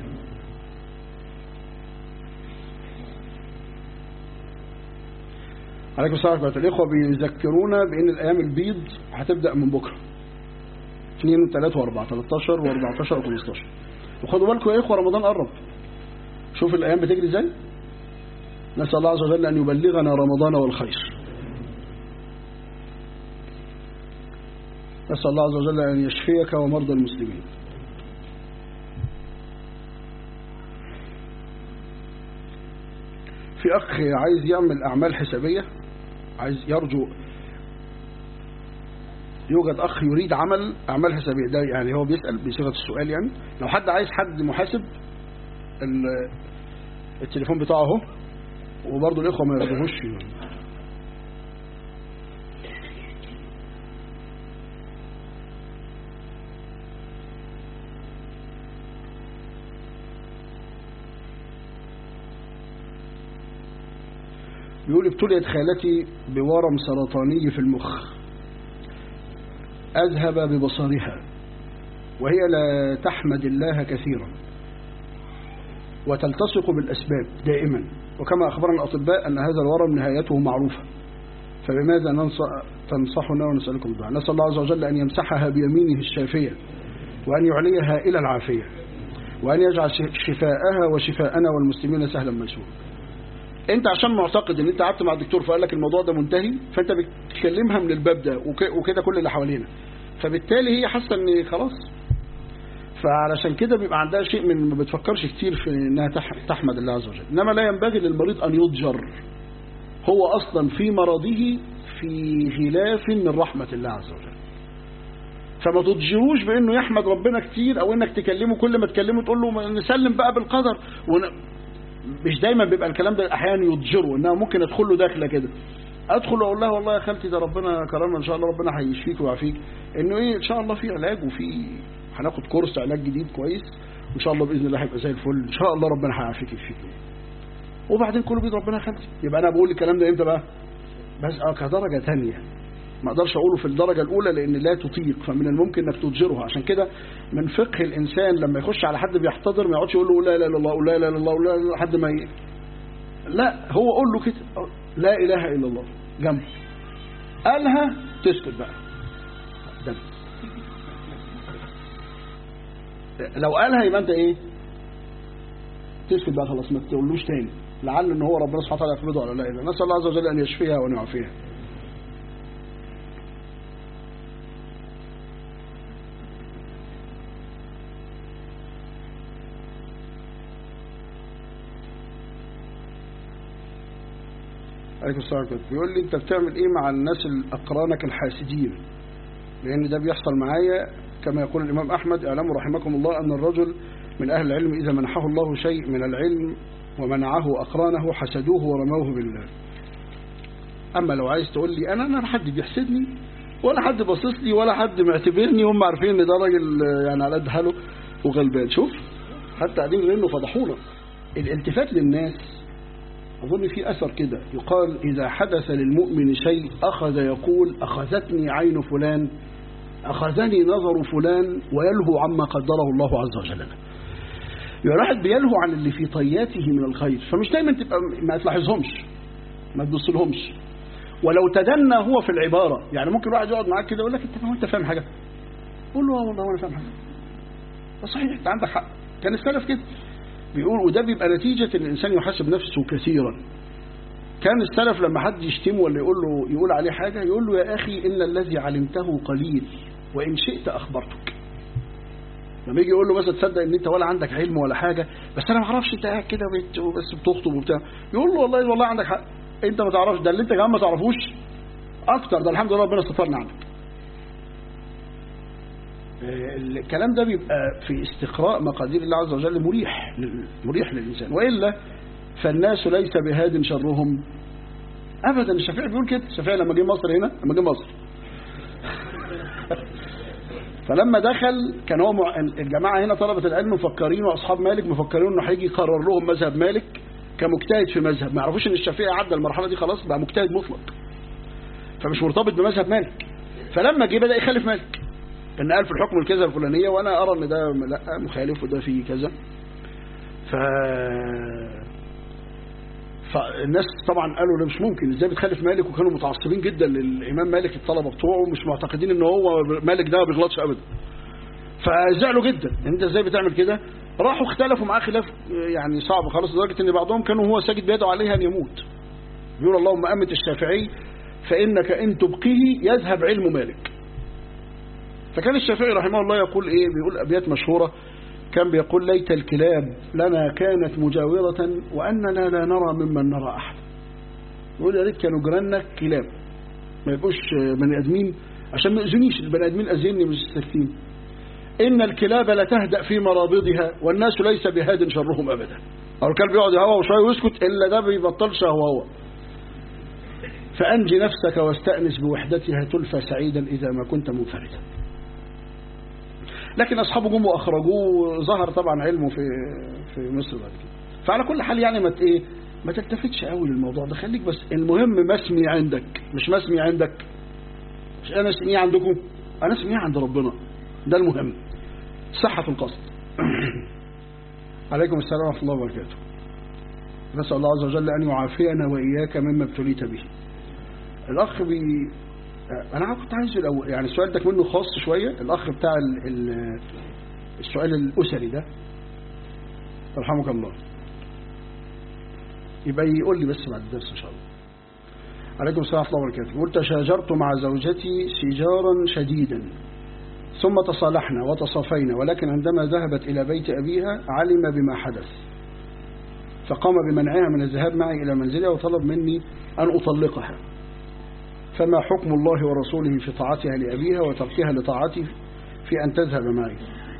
عليكم السلام ورحمة الله الإخوة بيذكرونا بأن الأيام البيض هتبدأ من بكرة 2 و3 و4 13 و14 و15 وخدوا بالكم يا إخوة رمضان قرب شوف الأيام بتجري ازاي نسأل الله عز وجل أن يبلغنا رمضان والخير نسأل الله عز وجل أن يشفيك ومرضى المسلمين في أخ عايز يعمل أعمال حسابية عايز يرجو يوجد أخ يريد عمل أعمال حسابية ده يعني هو بيسأل بصيغة السؤال يعني لو حد عايز حد محاسب ال- التليفون بتاعه اهو وبرضه الإخوة ما ياخدوهوش بيقول ابتليت خالتي بورم سرطاني في المخ أذهب ببصرها وهي لا تحمد الله كثيرا وتلتصق بالأسباب دائما وكما أخبرنا الأطباء أن هذا الورم نهايته معروفة فبماذا ننص- تنصحنا ونسألكم الدعاء نسأل الله عز وجل أن يمسحها بيمينه الشافية وأن يعليها إلى العافية وأن يجعل ش- شفاءها وشفاءنا والمسلمين سهلا ميسورا انت عشان معتقد ان انت قعدت مع الدكتور فقال لك الموضوع ده منتهي فانت بتكلمها من الباب ده وك- وكده كل اللي حوالينا فبالتالي هي حاسه ان خلاص فعلشان كده بيبقى عندها شيء من ما بتفكرش كتير في انها تح- تحمد الله عز وجل انما لا ينبغي للمريض ان يضجر هو اصلا في مرضه في غلاف من رحمه الله عز وجل فما تضجروش بانه يحمد ربنا كتير او انك تكلمه كل ما تكلمه تقول له ما نسلم بقى بالقدر ون... مش دايما بيبقى الكلام ده احيانا يضجره انها ممكن ادخل له داخله كده ادخل واقول لها والله يا خالتي ده ربنا كرمنا ان شاء الله ربنا هيشفيك ويعافيك انه ايه ان شاء الله في علاج وفي هناخد كورس علاج جديد كويس وان شاء الله باذن الله هيبقى زي الفل ان شاء الله ربنا هيعافيك يشفيك وبعدين كله بيد ربنا يا خالتي يبقى انا بقول الكلام ده امتى بقى بس اه كدرجه ثانيه ما اقدرش اقوله في الدرجه الاولى لان لا تطيق فمن الممكن انك تضجره عشان كده من فقه الانسان لما يخش على حد بيحتضر ما يقعدش يقول له لا اله الا الله لا اله الا الله لا اله لحد ما ي... لا هو قول له كده لا اله الا الله جنبه قالها تسكت بقى ده لو قالها يبقى انت ايه تسكت بقى خلاص ما تقولوش تاني لعل ان هو ربنا سبحانه وتعالى يفرضه على لا اله نسال الله عز وجل ان يشفيها وان يعافيها عليكم السلام عليكم بيقول لي انت بتعمل ايه مع الناس الاقرانك الحاسدين لان ده بيحصل معايا كما يقول الامام احمد اعلموا رحمكم الله ان الرجل من اهل العلم اذا منحه الله شيء من العلم ومنعه اقرانه حسدوه ورموه بالله أما لو عايز تقول لي أنا أنا لا حد بيحسدني ولا حد باصص لي ولا حد معتبرني هم عارفين ان ده راجل آه، يعني على قد حاله وغلبان شوف حتى قاعدين منه فضحونا الالتفات للناس أظن في أثر كده يقال إذا حدث للمؤمن شيء أخذ يقول أخذتني عين فلان أخذني نظر فلان ويلهو عما قدره الله عز وجل له يبقى الواحد بيلهو عن اللي في طياته من الخير فمش دايما تبقى ما تلاحظهمش ما تبصلهمش ولو تدنى هو في العبارة يعني ممكن واحد يقعد معاك كده يقول لك انت ما هو انت فاهم حاجة قول له اه والله وانا فاهم حاجة ده صحيح انت عندك حق كان السلف كده بيقول وده بيبقى نتيجة ان الانسان يحاسب نفسه كثيرا كان السلف لما حد يشتمه ولا يقول له يقول عليه حاجة يقول له يا أخي إن الذي علمته قليل وإن شئت أخبرتك لما يجي يقول له مثلا تصدق ان انت ولا عندك علم ولا حاجة بس انا ما اعرفش انت قاعد كده بت- بس بتخطب وبتاع يقول له والله والله عندك حق انت ما تعرفش ده اللي انت كمان ما تعرفوش اكتر ده الحمد لله ربنا سترنا عنك آه، الكلام ده بيبقى في استقراء مقادير الله عز وجل مريح لل- مريح للإنسان وإلا فالناس ليس بهاد شرهم أبدا الشافعي بيقول كده الشافعي لما جه مصر هنا لما جه مصر فلما دخل كان هو مع... الجماعة هنا طلبة العلم مفكرين وأصحاب مالك مفكرين إنه هيجي يقرر لهم مذهب مالك كمجتهد في مذهب ما يعرفوش إن الشافعي عدى المرحلة دي خلاص بقى مجتهد مطلق فمش مرتبط بمذهب مالك فلما جه بدأ يخالف مالك ان قال في الحكم الكذا الفلانية وانا ارى ان ده لا مخالف وده فيه كذا ف فالناس طبعا قالوا ده مش ممكن ازاي بتخالف مالك وكانوا متعصبين جدا للامام مالك الطلبه بتوعه مش معتقدين ان هو مالك ده ما بيغلطش ابدا فزعلوا جدا انت ازاي بتعمل كده راحوا اختلفوا معاه خلاف يعني صعب خالص لدرجه ان بعضهم كانوا هو ساجد بيده عليها ان يموت بيقول اللهم امت الشافعي فانك ان تبقيه يذهب علم مالك فكان الشافعي رحمه الله يقول ايه بيقول ابيات مشهورة كان بيقول ليت الكلاب لنا كانت مجاورة واننا لا نرى ممن نرى احد يقول يا ريت كانوا جيراننا كلاب ما يبقوش بني ادمين عشان ما يؤذونيش البني ادمين اذيني مش ساكتين ان الكلاب لتهدأ في مرابضها والناس ليس بهاد شرهم ابدا او الكلب يقعد يهوى وشويه ويسكت الا ده بيبطلش هو هو فأنجي نفسك واستأنس بوحدتها تلفى سعيدا إذا ما كنت منفردا لكن أصحابه جم وأخرجوه ظهر طبعا علمه في في مصر بعد كده فعلى كل حال يعني ما ايه ما تلتفتش قوي للموضوع ده خليك بس المهم مسمي عندك مش مسمي عندك مش أنا اسمي عندكم أنا اسمي عند ربنا ده المهم صحة القصد عليكم السلام ورحمة الله وبركاته نسأل الله عز وجل أن يعافينا وإياك مما ابتليت به الأخ بي أنا كنت عايز الأول يعني السؤال ده منه خاص شوية الأخ بتاع ال... ال... السؤال الأسري ده رحمك الله يبقى يقول لي بس بعد الدرس إن شاء الله عليكم السلام ورحمة الله وبركاته قلت تشاجرت مع زوجتي شجارا شديدا ثم تصالحنا وتصافينا ولكن عندما ذهبت إلى بيت أبيها علم بما حدث فقام بمنعها من الذهاب معي إلى منزلها وطلب مني أن أطلقها فما حكم الله ورسوله في طاعتها لأبيها وتركها لطاعتي في أن تذهب معي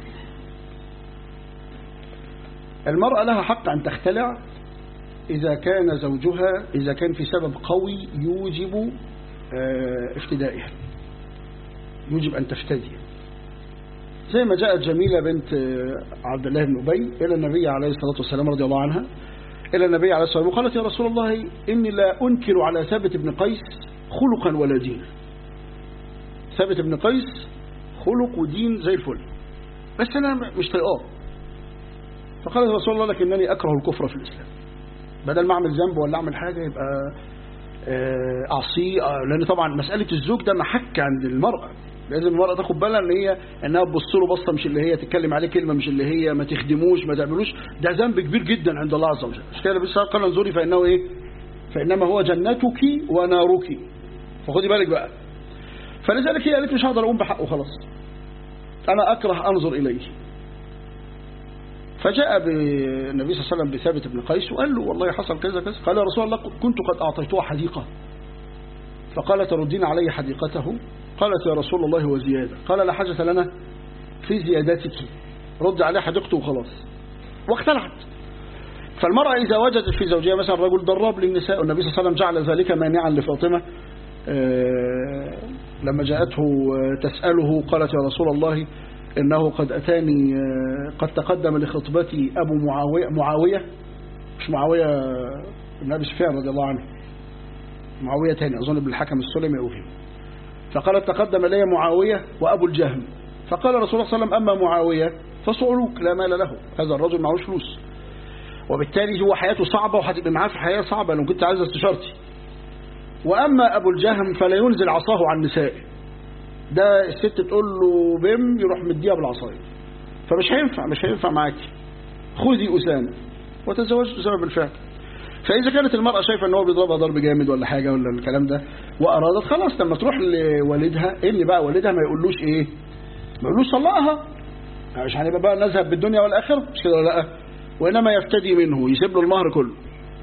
المرأة لها حق أن تختلع إذا كان زوجها إذا كان في سبب قوي يوجب افتدائها يوجب أن تفتدي زي ما جاءت جميلة بنت عبد الله بن أبي إلى النبي عليه الصلاة والسلام رضي الله عنها إلى النبي عليه الصلاة والسلام وقالت يا رسول الله إني لا أنكر على ثابت بن قيس خلقا ولا دين ثابت بن قيس خلق ودين زي الفل بس أنا مش طيقاه فقال يا رسول الله لكنني أكره الكفر في الإسلام بدل ما أعمل ذنب ولا أعمل حاجة يبقى أعصيه لأن طبعا مسألة الزوج ده محك عند المرأة لازم المرأة تاخد بالها ان هي انها تبص له بصه مش اللي هي تتكلم عليه كلمه مش اللي هي ما تخدموش ما تعملوش ده ذنب كبير جدا عند الله عز وجل مش كده بس قال انظري فانه ايه فانما هو جنتك ونارك فخدي بالك بقى فلذلك هي قالت مش هقدر اقوم بحقه خلاص انا اكره انظر اليه فجاء بالنبي صلى الله عليه وسلم بثابت بن قيس وقال له والله حصل كذا كذا قال يا رسول الله كنت قد اعطيتها حديقه فقال تردين علي حديقته قالت يا رسول الله وزيادة قال لا حاجة لنا في زيادتك رد عليه حديقته وخلاص واختلعت فالمرأة إذا وجدت في زوجها مثلا رجل ضراب للنساء والنبي صلى الله عليه وسلم جعل ذلك مانعا لفاطمة آه، لما جاءته آه، تسأله قالت يا رسول الله إنه قد أتاني آه، قد تقدم لخطبتي أبو معاوية معاوية مش معاوية بن أبي سفيان رضي الله عنه معاوية تاني أظن ابن الحكم السلمي أو فيه فقالت تقدم لي معاوية وأبو الجهم فقال رسول الله صلى الله عليه وسلم أما معاوية فصعلوك لا مال له هذا الرجل معهوش فلوس وبالتالي هو حياته صعبة وهتبقى معاه في حياة صعبة لو كنت عايز استشارتي وأما أبو الجهم فلا ينزل عصاه عن نسائه ده الست تقول له بم يروح مديها بالعصاية فمش هينفع مش هينفع معاكي خذي أسامة وتزوجت أسامة بالفعل فإذا كانت المرأة شايفة ان هو بيضربها ضرب جامد ولا حاجة ولا الكلام ده وأرادت خلاص لما تروح لوالدها إن بقى والدها ما يقولوش إيه ما يقولوش طلقها مش هنبقى بقى نذهب بالدنيا والآخرة مش كده ولا لا وإنما يفتدي منه يسيب له المهر كله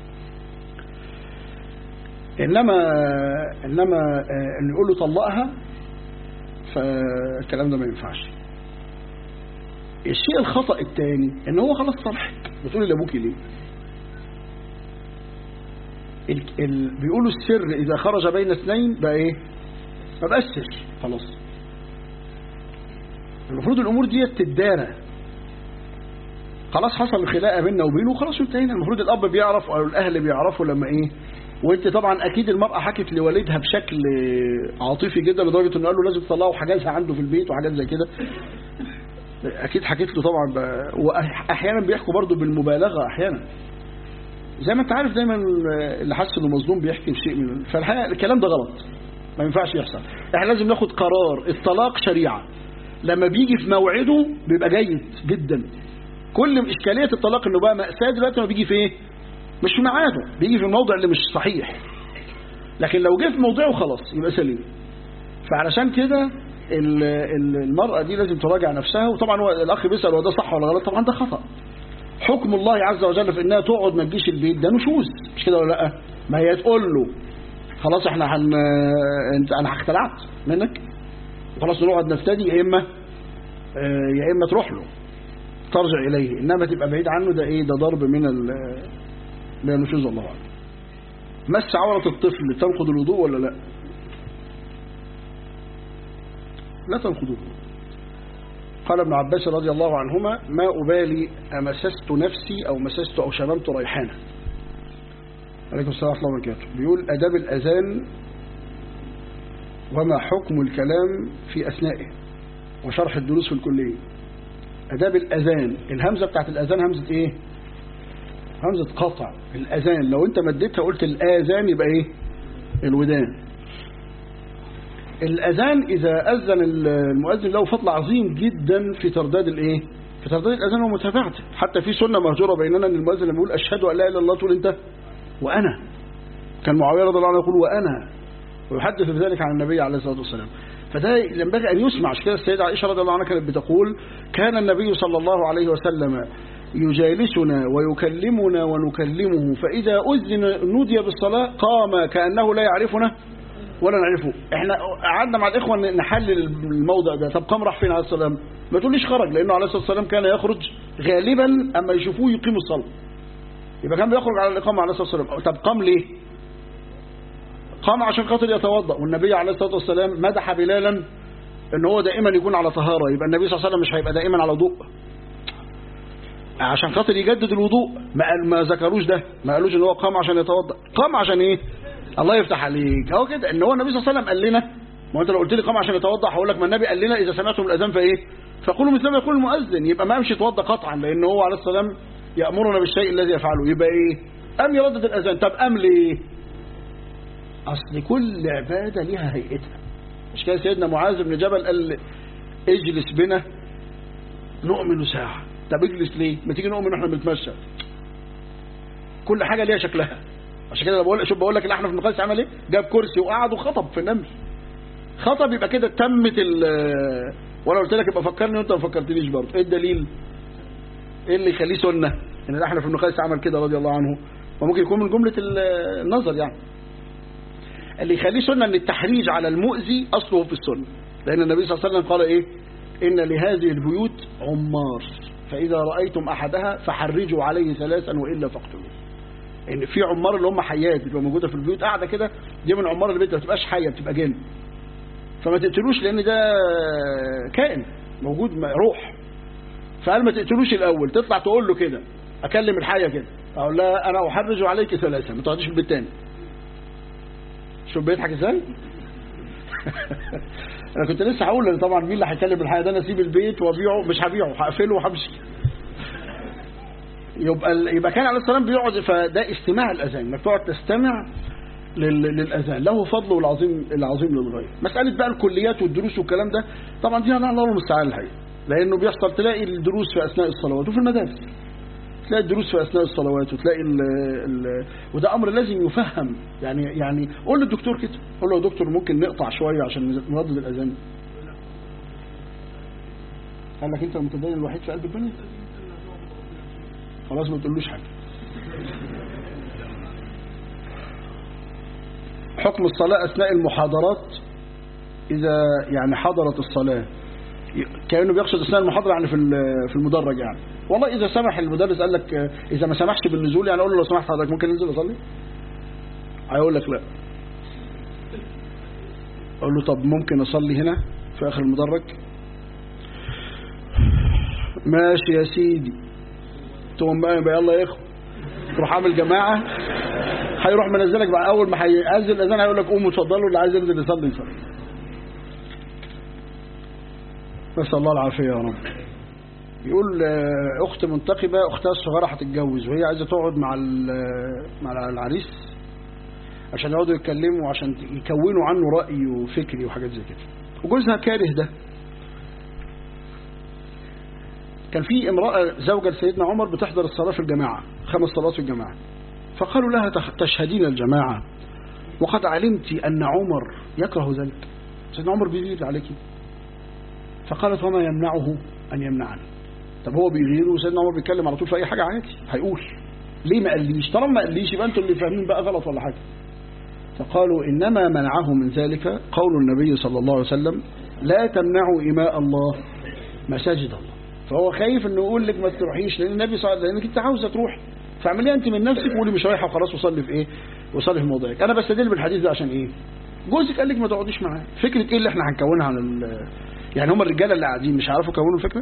إنما إنما آه، اللي يقول له طلقها فالكلام ده ما ينفعش الشيء الخطأ الثاني ان هو خلاص صالحك بتقولي لابوكي ليه ال... ال... بيقولوا السر اذا خرج بين اثنين بقى ايه ما بقاش سر خلاص المفروض الامور دي تتدارى خلاص حصل خلاقه بيننا وبينه خلاص انتهينا المفروض الاب بيعرف او الاهل بيعرفوا لما ايه وانت طبعا اكيد المراه حكت لوالدها بشكل عاطفي جدا لدرجه انه قال له لازم تطلعه وحجزها عنده في البيت وحاجات زي كده اكيد حكيت له طبعا ب... واحيانا بيحكوا برضه بالمبالغه احيانا زي ما انت عارف دايما اللي حاسس انه مظلوم بيحكي بشيء من فالحقيقه الكلام ده غلط ما ينفعش يحصل احنا لازم ناخد قرار الطلاق شريعه لما بيجي في موعده بيبقى جيد جدا كل اشكاليه الطلاق انه بقى ماساه دلوقتي ما بيجي في ايه مش في ميعاده بيجي في الموضع اللي مش صحيح لكن لو جه في موضعه خلاص يبقى سليم فعلشان كده ال- ال- المرأة دي لازم تراجع نفسها وطبعا هو الأخ بيسأل هو ده صح ولا غلط طبعا ده خطأ حكم الله عز وجل في انها تقعد ما تجيش البيت ده نشوز مش كده ولا لا ما هي تقول له خلاص احنا هن انت انا اختلعت منك وخلاص نقعد نفتدي يا اما آه، يا اما تروح له ترجع اليه انما تبقى بعيد عنه ده ايه ده ضرب من ال- من النشوز الله اعلم مس عورة الطفل تنقض الوضوء ولا لا لا تنقض الوضوء قال ابن عباس رضي الله عنهما ما أبالي أمسست نفسي أو مسست أو شممت ريحانة عليكم السلام ورحمة الله وبركاته بيقول أداب الأذان وما حكم الكلام في أثنائه وشرح الدروس في الكلية أداب الأذان الهمزة بتاعت الأذان همزة إيه همزة قطع الأذان لو أنت مديتها قلت الآذان يبقى إيه الودان الأذان إذا أذن المؤذن له فضل عظيم جدا في ترداد الإيه في ترداد الأذان ومتابعته حتى في سنة مهجورة بيننا أن المؤذن لما يقول أشهد أن لا إله إلا الله تقول أنت وأنا كان معاوية رضي الله عنه يقول وأنا ويحدث بذلك عن النبي عليه الصلاة والسلام فده ينبغي أن يسمع عشان كده السيدة عائشة رضي الله عنها كانت بتقول كان النبي صلى الله عليه وسلم يجالسنا ويكلمنا ونكلمه فإذا أذن نودي بالصلاة قام كأنه لا يعرفنا ولا نعرفه احنا قعدنا مع الإخوة نحلل الموضع ده طب قام راح فين عليه الصلاة والسلام ما تقوليش خرج لأنه عليه الصلاة والسلام كان يخرج غالبا أما يشوفوه يقيم الصلاة يبقى كان بيخرج على الإقامة عليه الصلاة والسلام طب قام ليه قام عشان خاطر يتوضأ والنبي عليه الصلاة والسلام مدح بلالا ان هو دائما يكون على طهارة يبقى النبي صلى الله عليه وسلم مش هيبقى دائما على وضوء عشان خاطر يجدد الوضوء ما, قال ما ذكروش ده ما قالوش ان هو قام عشان يتوضأ قام عشان ايه الله يفتح عليك هو كده ان هو النبي صلى الله عليه وسلم قال لنا ما انت لو قلت لي قام عشان يتوضأ هقول لك ما النبي قال لنا اذا سمعتم الاذان فايه فقولوا مثل ما يقول المؤذن يبقى ما امشي يتوضأ قطعا لان هو عليه السلام يأمرنا بالشيء الذي يفعله يبقى ايه ام يردد الاذان طب ام ليه اصل كل عبادة ليها هيئتها مش كده سيدنا معاذ بن جبل قال اجلس بنا نؤمن ساعة طب اجلس ليه ما تيجي نؤمن واحنا بنتمشى كل حاجة ليها شكلها عشان كده بقول شوف بقول لك الاحنف بن قيس عمل ايه جاب كرسي وقعد وخطب في النمل خطب يبقى كده تمت ال وانا قلت لك يبقى فكرني وانت ما فكرتنيش برضه ايه الدليل ايه اللي يخليه سنه ان الاحنف بن قيس عمل كده رضي الله عنه وممكن يكون من جمله النظر يعني اللي يخليه سنة ان التحريج على المؤذي أصله في السنة لأن النبي صلى الله عليه وسلم قال إيه إن لهذه البيوت عمار فإذا رأيتم أحدها فحرجوا عليه ثلاثا وإلا فاقتلوه ان في عمار اللي هم حيات بتبقى موجوده في البيوت قاعده كده دي من عمار البيت ما بتبقاش حيه بتبقى جن فما تقتلوش لان ده كائن موجود روح فقال ما تقتلوش الاول تطلع تقول له كده اكلم الحيه كده اقول لها انا احرج عليك ثلاثه ما تقعديش في البيت تاني شوف بيضحك ازاي انا كنت لسه هقول طبعا مين اللي هيكلم الحيه ده انا اسيب البيت وابيعه مش هبيعه هقفله وهمشي يبقى يبقى كان عليه السلام بيقعد فده استماع الاذان انك تقعد تستمع للاذان له فضله العظيم العظيم للغايه مساله بقى الكليات والدروس والكلام ده طبعا دي انا الله المستعان الحقيقه لانه بيحصل تلاقي الدروس في اثناء الصلوات وفي المدارس تلاقي الدروس في اثناء الصلوات وتلاقي ال ال وده امر لازم يفهم يعني يعني قول للدكتور كده قول له يا دكتور ممكن نقطع شويه عشان نردد الاذان قال لك انت المتدين الوحيد في قلب الدنيا خلاص ما تقولوش حاجه حكم الصلاة أثناء المحاضرات إذا يعني حضرت الصلاة كأنه بيقصد أثناء المحاضرة يعني في في المدرج يعني والله إذا سمح المدرس قال لك إذا ما سمحش بالنزول يعني أقول له لو سمحت حضرتك ممكن ننزل أصلي هيقول لك لا أقول له طب ممكن أصلي هنا في آخر المدرج ماشي يا سيدي تقوم بقى يبقى يلا يا اخو تروح عامل جماعه هيروح منزلك بقى اول ما هيأذن الاذان هيقول لك قوموا اتفضلوا اللي عايز ينزل يصلي يصلي نسال الله العافيه يا رب يقول اخت منتقبه اختها الصغيره هتتجوز وهي عايزه تقعد مع مع العريس عشان يقعدوا يتكلموا وعشان يكونوا عنه راي وفكري وحاجات زي كده وجوزها كاره ده كان في امرأة زوجة لسيدنا عمر بتحضر الصلاة في الجماعة خمس صلوات في الجماعة فقالوا لها تشهدين الجماعة وقد علمت أن عمر يكره ذلك سيدنا عمر بيغير عليك فقالت وما يمنعه أن يمنعني طب هو بيغير وسيدنا عمر بيتكلم على طول في أي حاجة عادي هيقول ليه ما قاليش طالما ما قاليش يبقى أنتوا اللي فاهمين بقى غلط ولا حاجة فقالوا إنما منعه من ذلك قول النبي صلى الله عليه وسلم لا تمنعوا إماء الله مساجد الله فهو خايف انه يقول لك ما تروحيش لان النبي صلى الله عليه وسلم لانك انت عاوزه تروحي فاعمليها انت من نفسك وقولي مش رايحه وخلاص وصلي في ايه وصلي في موضعك انا بستدل بالحديث ده عشان ايه جوزك قال لك ما تقعديش معاه فكره ايه اللي احنا هنكونها عن ال... يعني هم الرجاله اللي قاعدين مش هيعرفوا يكونوا الفكره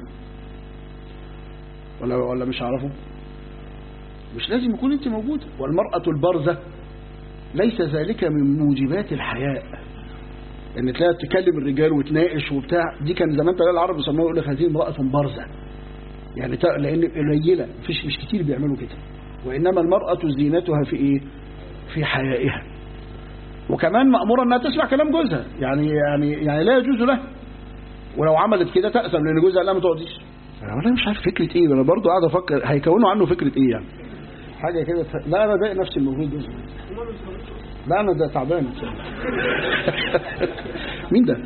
ولا ولا مش هيعرفوا مش لازم يكون انت موجوده والمراه البارزه ليس ذلك من موجبات الحياء ان تلاقي تكلم الرجال وتناقش وبتاع دي كان زمان تلاقي العرب يسموها يقول لك هذه امراه بارزه يعني لان قليله مفيش مش كتير بيعملوا كده وانما المراه زينتها في ايه في حيائها وكمان ماموره انها تسمع كلام جوزها يعني يعني يعني لا يجوز له ولو عملت كده تأثم لان جوزها لا ما تقعديش انا والله مش عارف فكره ايه انا برضه قاعد افكر هيكونوا عنه فكره ايه يعني حاجه كده ف... لا انا ضايق نفسي الموجود ده لا انا ده تعبان مين ده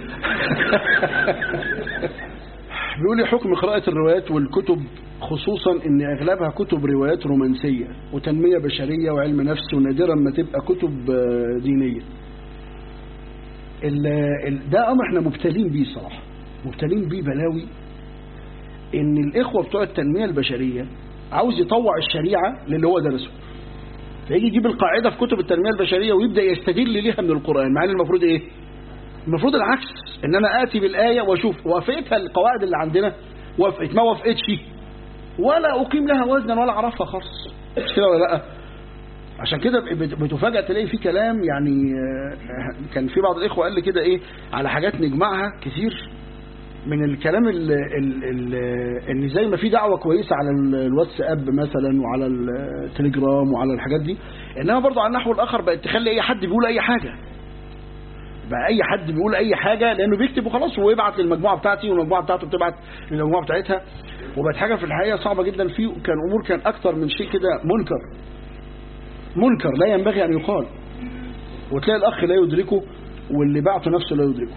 بيقول لي حكم قراءة الروايات والكتب خصوصا ان اغلبها كتب روايات رومانسية وتنمية بشرية وعلم نفس ونادرا ما تبقى كتب دينية ال ال ده امر احنا مبتلين بيه صراحة مبتلين بيه بلاوي ان الاخوة بتوع التنمية البشرية عاوز يطوع الشريعة للي هو درسه فيجي يجيب القاعدة في كتب التنمية البشرية ويبدأ يستدل ليها من القرآن مع ان المفروض ايه المفروض العكس ان انا اتي بالآية واشوف وافقتها القواعد اللي عندنا وافقت ما وافقتش ولا اقيم لها وزنا ولا اعرفها خالص مش كده ولا لا عشان كده بتفاجئ تلاقي في كلام يعني كان في بعض الاخوه قال لي كده ايه على حاجات نجمعها كتير من الكلام ال ال ال ان زي ما في دعوه كويسه على الواتساب مثلا وعلى التليجرام وعلى الحاجات دي انما برضه على النحو الاخر بقت تخلي اي حد بيقول اي حاجه بقى اي حد بيقول اي حاجه لانه بيكتب وخلاص ويبعت للمجموعه بتاعتي والمجموعه بتاعته بتبعت للمجموعه بتاعتها وبقت حاجه في الحقيقه صعبه جدا فيه كان امور كان اكتر من شيء كده منكر منكر لا ينبغي ان يقال وتلاقي الاخ لا يدركه واللي بعته نفسه لا يدركه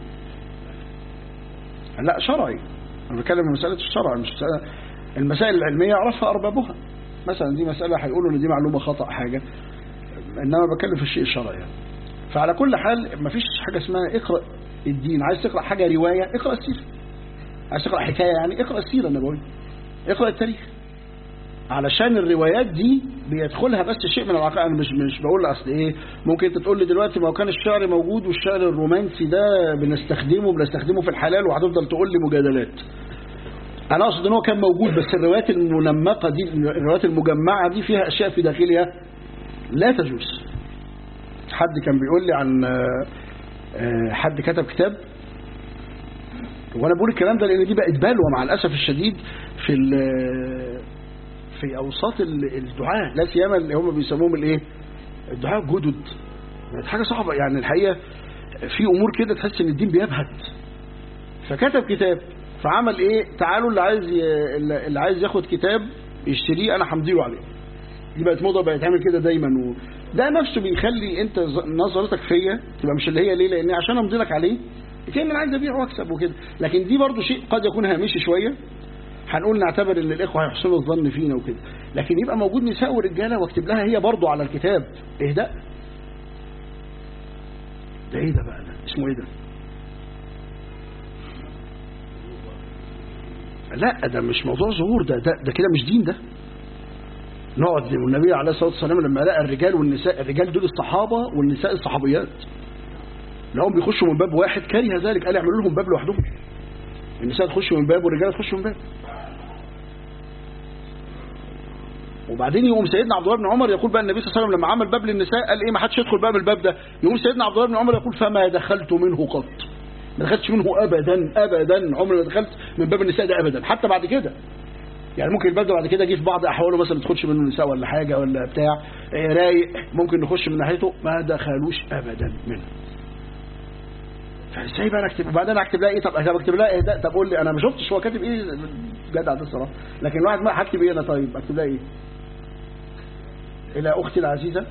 لا شرعي انا بتكلم عن مساله الشرع مش مسألة المسائل العلميه يعرفها اربابها مثلا دي مساله هيقولوا ان دي معلومه خطا حاجه انما بتكلم في الشيء الشرعي يعني. فعلى كل حال مفيش حاجه اسمها اقرا الدين عايز تقرا حاجه روايه اقرا السيره عايز تقرا حكايه يعني اقرا السيره النبويه اقرأ التاريخ علشان الروايات دي بيدخلها بس شيء من العقائد انا مش مش بقول اصل ايه ممكن انت تقول لي دلوقتي ما هو كان الشعر موجود والشعر الرومانسي ده بنستخدمه بنستخدمه في الحلال وهتفضل تقول لي مجادلات انا اقصد ان هو كان موجود بس الروايات المنمقه دي الروايات المجمعه دي فيها اشياء في داخلها لا تجوز حد كان بيقول لي عن آه، آه، حد كتب كتاب وانا بقول الكلام ده لان دي بقت بلوى مع الاسف الشديد في ال- في اوساط ال- الدعاة لا سيما اللي هم بيسموهم الايه الدعاة الجدد بقت حاجه صعبه يعني الحقيقه في امور كده تحس ان الدين بيبهت فكتب كتاب فعمل ايه تعالوا اللي عايز ي- اللي عايز ياخد كتاب يشتريه انا همضيله عليه دي بقت موضه بقت تعمل كده دايما و... ده نفسه بيخلي انت ز- نظرتك فيا تبقى مش اللي هي ليه لان عشان امضي لك عليه كان انا عايز ابيع واكسب وكده لكن دي برضو شيء قد يكون هامشي شويه هنقول نعتبر ان الاخوه هيحسنوا الظن فينا وكده لكن يبقى موجود نساء ورجاله واكتب لها هي برضو على الكتاب اهداء ده ايه ده بقى ده اسمه ايه ده لا ده مش موضوع ظهور ده ده, ده كده مش دين ده نقعد والنبي عليه الصلاه والسلام لما لقى الرجال والنساء الرجال دول الصحابه والنساء الصحابيات لهم بيخشوا من باب واحد كره ذلك قال اعملوا لهم باب لوحدهم النساء تخش من باب والرجال تخش من باب وبعدين يقوم سيدنا عبد الله بن عمر يقول بقى النبي صلى الله عليه وسلم لما عمل باب للنساء قال ايه ما حدش يدخل باب الباب ده يقوم سيدنا عبد الله بن عمر يقول فما دخلت منه قط ما دخلتش منه ابدا ابدا عمري ما دخلت من باب النساء ده ابدا حتى بعد كده يعني ممكن الباب ده بعد كده جه في بعض احواله مثلا ما تدخلش منه نساء ولا حاجه ولا بتاع إيه رايق ممكن نخش من ناحيته ما دخلوش ابدا منه فازاي بقى اكتب وبعدين اكتب لها ايه طب طب اكتب لها ايه ده طب قول لي انا ما شفتش هو كاتب ايه جدع ده الصراحه لكن الواحد ما هكتب ايه انا طيب اكتب لها ايه الى اختي العزيزه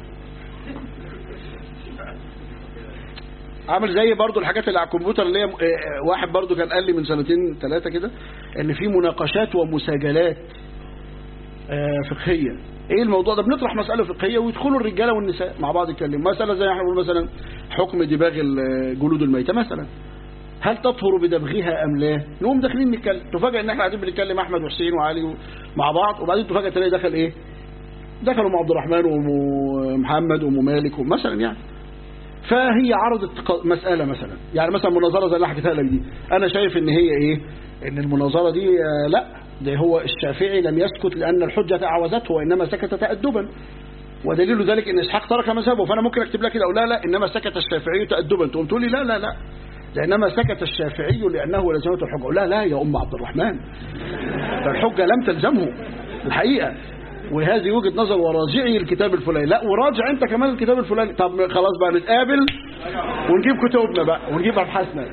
عامل زي برضو الحاجات اللي على الكمبيوتر اللي هي آه، آه، واحد برضو كان قال لي من سنتين ثلاثه كده ان في مناقشات ومساجلات آه، فقهيه ايه الموضوع ده بنطرح مساله فقهيه ويدخلوا الرجاله والنساء مع بعض يتكلموا مساله زي احنا بنقول مثلا حكم دباغ الجلود الميته مثلا هل تطهر بدبغها ام لا نقوم داخلين نتكلم تفاجئ ان احنا قاعدين بنتكلم احمد وحسين وعلي مع بعض وبعدين تفاجئ تلاقي دخل ايه دخلوا ام عبد الرحمن وام محمد وام مالك مثلا يعني فهي عرضت ق- مسألة مثلا يعني مثلا مناظرة زي اللي حكيتها لك دي أنا شايف إن هي إيه إن المناظرة دي آه، لا ده هو الشافعي لم يسكت لأن الحجة أعوزته وإنما سكت تأدبا ودليل ذلك إن إسحاق ترك مذهبه فأنا ممكن أكتب لك كده أقول لا لا إنما سكت الشافعي تأدبا تقوم تقول لي لا لا لا لأنما سكت الشافعي لأنه لزمته الحجة أقول لا لا يا أم عبد الرحمن ده الحجة لم تلزمه الحقيقة وهذه وجهة نظر وراجعي الكتاب الفلاني لا وراجع انت كمان الكتاب الفلاني طب خلاص بقى نتقابل ونجيب كتبنا بقى ونجيب ابحاثنا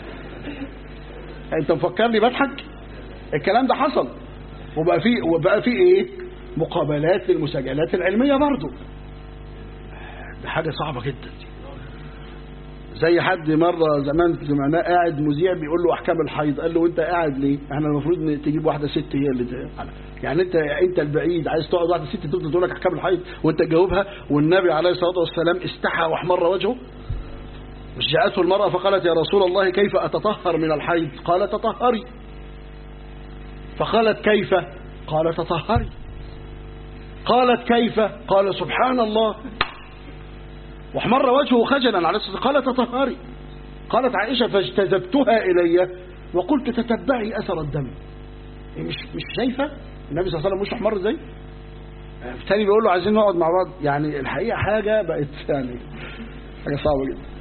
انت مفكرني بضحك الكلام ده حصل وبقى في وبقى في ايه مقابلات للمسجلات العلميه برضو ده حاجه صعبه جدا دي زي حد مره زمان سمعناه قاعد مذيع بيقول له احكام الحيض قال له انت قاعد ليه احنا المفروض ن- تجيب واحده ست هي اللي ت- يعني انت انت البعيد عايز تقعد واحده ست تفضل تقول لك احكام الحيض وانت تجاوبها والنبي عليه الصلاه والسلام استحى واحمر وجهه مش جاءته المرأة فقالت يا رسول الله كيف أتطهر من الحيض قال تطهري فقالت كيف قال تطهري قالت كيف قال سبحان الله واحمر وجهه خجلا عليه الصلاة والسلام قال تطهري قالت عائشة فاجتذبتها إلي وقلت تتبعي أثر الدم إيه مش مش شايفة النبي صلى الله عليه وسلم مش أحمر ازاي الثاني بيقول له عايزين نقعد مع بعض يعني الحقيقة حاجة بقت يعني حاجة صعبة جدا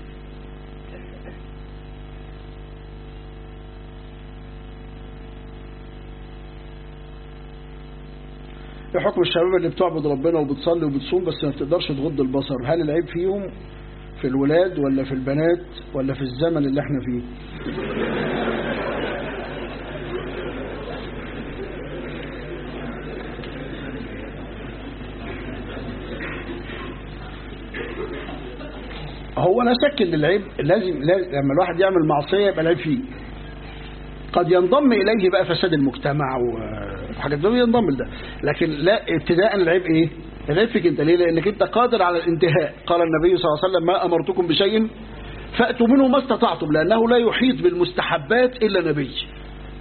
ايه حكم الشباب اللي بتعبد ربنا وبتصلي وبتصوم بس ما بتقدرش تغض البصر هل العيب فيهم في الولاد ولا في البنات ولا في الزمن اللي احنا فيه هو انا شك ان العيب لازم, لازم لما الواحد يعمل معصيه يبقى العيب فيه قد ينضم إليه بقى فساد المجتمع وحاجات ده ينضم لده لكن لا ابتداء العيب إيه العيب فيك أنت ليه لأنك أنت قادر على الانتهاء قال النبي صلى الله عليه وسلم ما أمرتكم بشيء فأتوا منه ما استطعتم لأنه لا يحيط بالمستحبات إلا نبي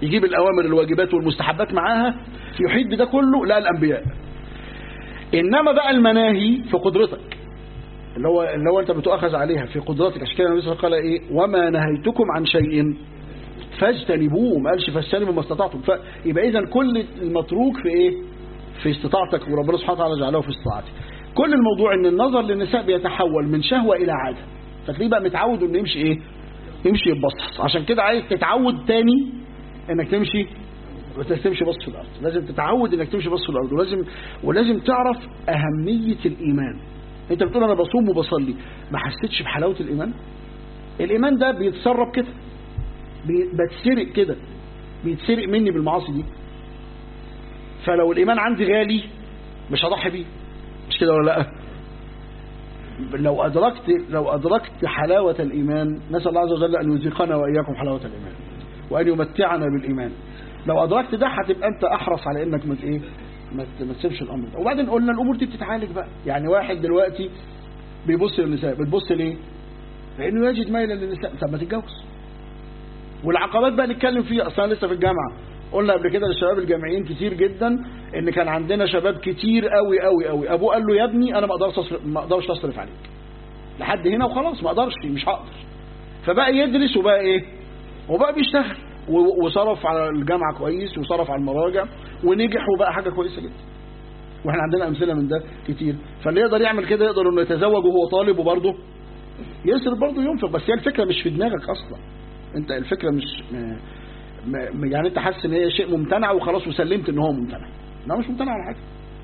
يجيب الأوامر الواجبات والمستحبات معاها يحيط بده كله لا الأنبياء إنما بقى المناهي في قدرتك اللي هو اللي هو أنت بتؤخذ عليها في قدرتك عشان كده النبي صلى الله عليه وسلم قال إيه وما نهيتكم عن شيء فاجتنبوه ما قالش فاجتنبوا ما استطعتم فيبقى إذا كل المتروك في إيه في استطاعتك وربنا سبحانه وتعالى جعله في استطاعتك كل الموضوع ان النظر للنساء بيتحول من شهوة الى عادة فتلاقيه بقى متعود انه يمشي ايه يمشي يبصص عشان كده عايز تتعود تاني انك تمشي تمشي بص في الارض لازم تتعود انك تمشي بص في الارض ولازم ولازم تعرف اهمية الايمان انت بتقول انا بصوم وبصلي ما حسيتش بحلاوة الايمان الايمان ده بيتسرب كده بي- بتسرق كده بيتسرق مني بالمعاصي دي فلو الايمان عندي غالي مش هضحي بيه مش كده ولا لا لو أدركت لو أدركت حلاوة الإيمان نسأل الله عز وجل أن يذيقنا وإياكم حلاوة الإيمان وأن يمتعنا بالإيمان لو أدركت ده هتبقى أنت أحرص على إنك ما إيه ما ت- ما تسيبش الأمر ده وبعدين قلنا الأمور دي بتتعالج بقى يعني واحد دلوقتي بيبص للنساء بتبص ليه؟ لأنه يجد ميلا للنساء طب ما تتجوز والعقبات بقى نتكلم فيها اصلا لسه في الجامعه قلنا قبل كده للشباب الجامعيين كتير جدا ان كان عندنا شباب كتير قوي قوي قوي ابوه قال له يا ابني انا ما اقدرش اصرف ما اقدرش اصرف عليك لحد هنا وخلاص ما اقدرش مش هقدر فبقى يدرس وبقى ايه وبقى بيشتغل و- وصرف على الجامعه كويس وصرف على المراجع ونجح وبقى حاجه كويسه جدا واحنا عندنا امثله من ده كتير فاللي يقدر يعمل كده يقدر انه يتزوج وهو طالب وبرضه يصرف برضه ينفق بس هي الفكره مش في دماغك اصلا انت الفكره مش م... م... يعني انت حاسس ان هي شيء ممتنع وخلاص وسلمت ان هو ممتنع لا مش ممتنع على حاجه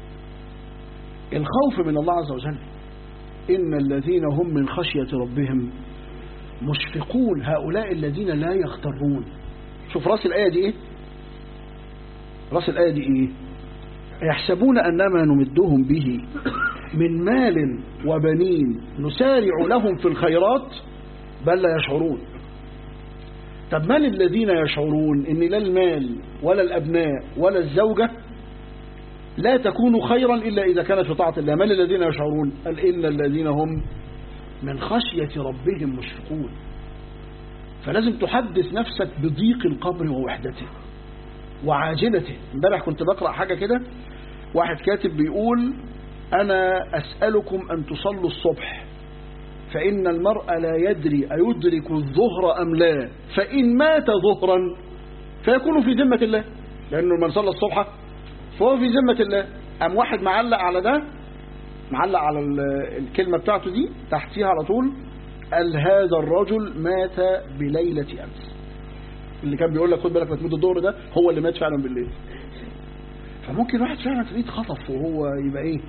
الخوف من الله عز وجل ان الذين هم من خشيه ربهم مشفقون هؤلاء الذين لا يغترون شوف راس الايه دي ايه راس الايه دي ايه يحسبون انما نمدهم به من مال وبنين نسارع لهم في الخيرات بل لا يشعرون طب من الذين يشعرون ان لا المال ولا الابناء ولا الزوجة لا تكون خيرا الا اذا كانت في طاعة الله من الذين يشعرون قال ان الذين هم من خشية ربهم مشفقون فلازم تحدث نفسك بضيق القبر ووحدته وعاجلته امبارح كنت بقرأ حاجة كده واحد كاتب بيقول أنا أسألكم أن تصلوا الصبح فإن المرء لا يدري أيدرك الظهر أم لا فإن مات ظهرا فيكون في ذمة الله لأنه من صلى الصبح فهو في ذمة الله أم واحد معلق على ده معلق على ال- الكلمة بتاعته دي تحتيها على طول قال هذا الرجل مات بليلة أمس اللي كان بيقول لك خد بالك ما تموت الظهر ده هو اللي مات فعلا بالليل فممكن واحد فعلا تلاقيه اتخطف وهو يبقى ايه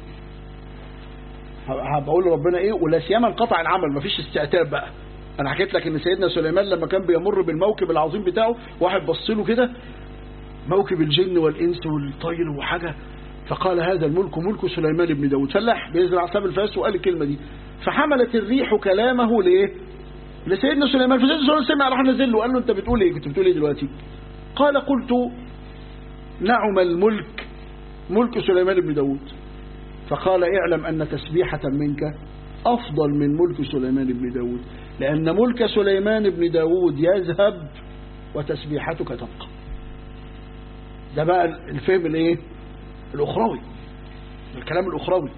هبقى اقول لربنا ايه ولا سيما انقطع العمل مفيش استعتاب بقى انا حكيت لك ان سيدنا سليمان لما كان بيمر بالموكب العظيم بتاعه واحد بص له كده موكب الجن والانس والطير وحاجه فقال هذا الملك ملك سليمان بن داود فلاح بيزرع ساب الفاس وقال الكلمه دي فحملت الريح كلامه لايه لسيدنا سليمان فسيدنا سليمان سمع راح نزل له قال له انت بتقول ايه كنت بتقول ايه دلوقتي قال قلت نعم الملك ملك سليمان بن داود فقال اعلم أن تسبيحة منك أفضل من ملك سليمان بن داود لأن ملك سليمان بن داود يذهب وتسبيحتك تبقى ده بقى الفهم الايه الأخروي الكلام الأخروي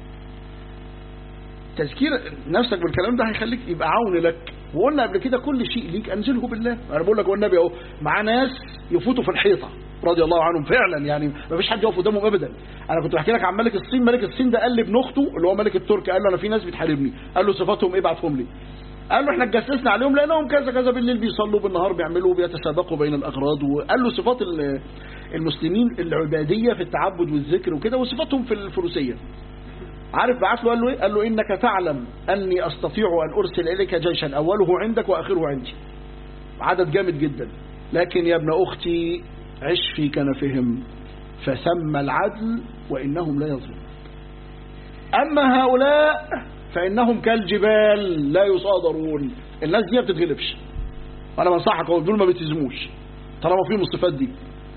تذكير نفسك بالكلام ده هيخليك يبقى عون لك وقلنا قبل كده كل شيء ليك انزله بالله انا بقول لك والنبي اهو مع ناس يفوتوا في الحيطه رضي الله عنهم فعلا يعني ما فيش حد يقف قدامهم ابدا انا كنت بحكي لك عن ملك الصين ملك الصين ده قال لابن اخته اللي هو ملك الترك قال له انا في ناس بتحاربني قال له صفاتهم ايه ابعتهم لي قال له احنا اتجسسنا عليهم لانهم كذا كذا بالليل بيصلوا بالنهار بيعملوا بيتسابقوا بين الاغراض وقال له صفات ال- المسلمين العباديه في التعبد والذكر وكده وصفاتهم في الفروسيه عارف بعت له قال له ايه قال له انك تعلم اني استطيع ان ارسل اليك جيشا اوله عندك واخره عندي عدد جامد جدا لكن يا ابن اختي عش في كنفهم فثم العدل وانهم لا يظلمون اما هؤلاء فانهم كالجبال لا يصادرون الناس دي ما بتتغلبش انا بنصحك اقول دول ما بيتهزموش طالما فيهم الصفات دي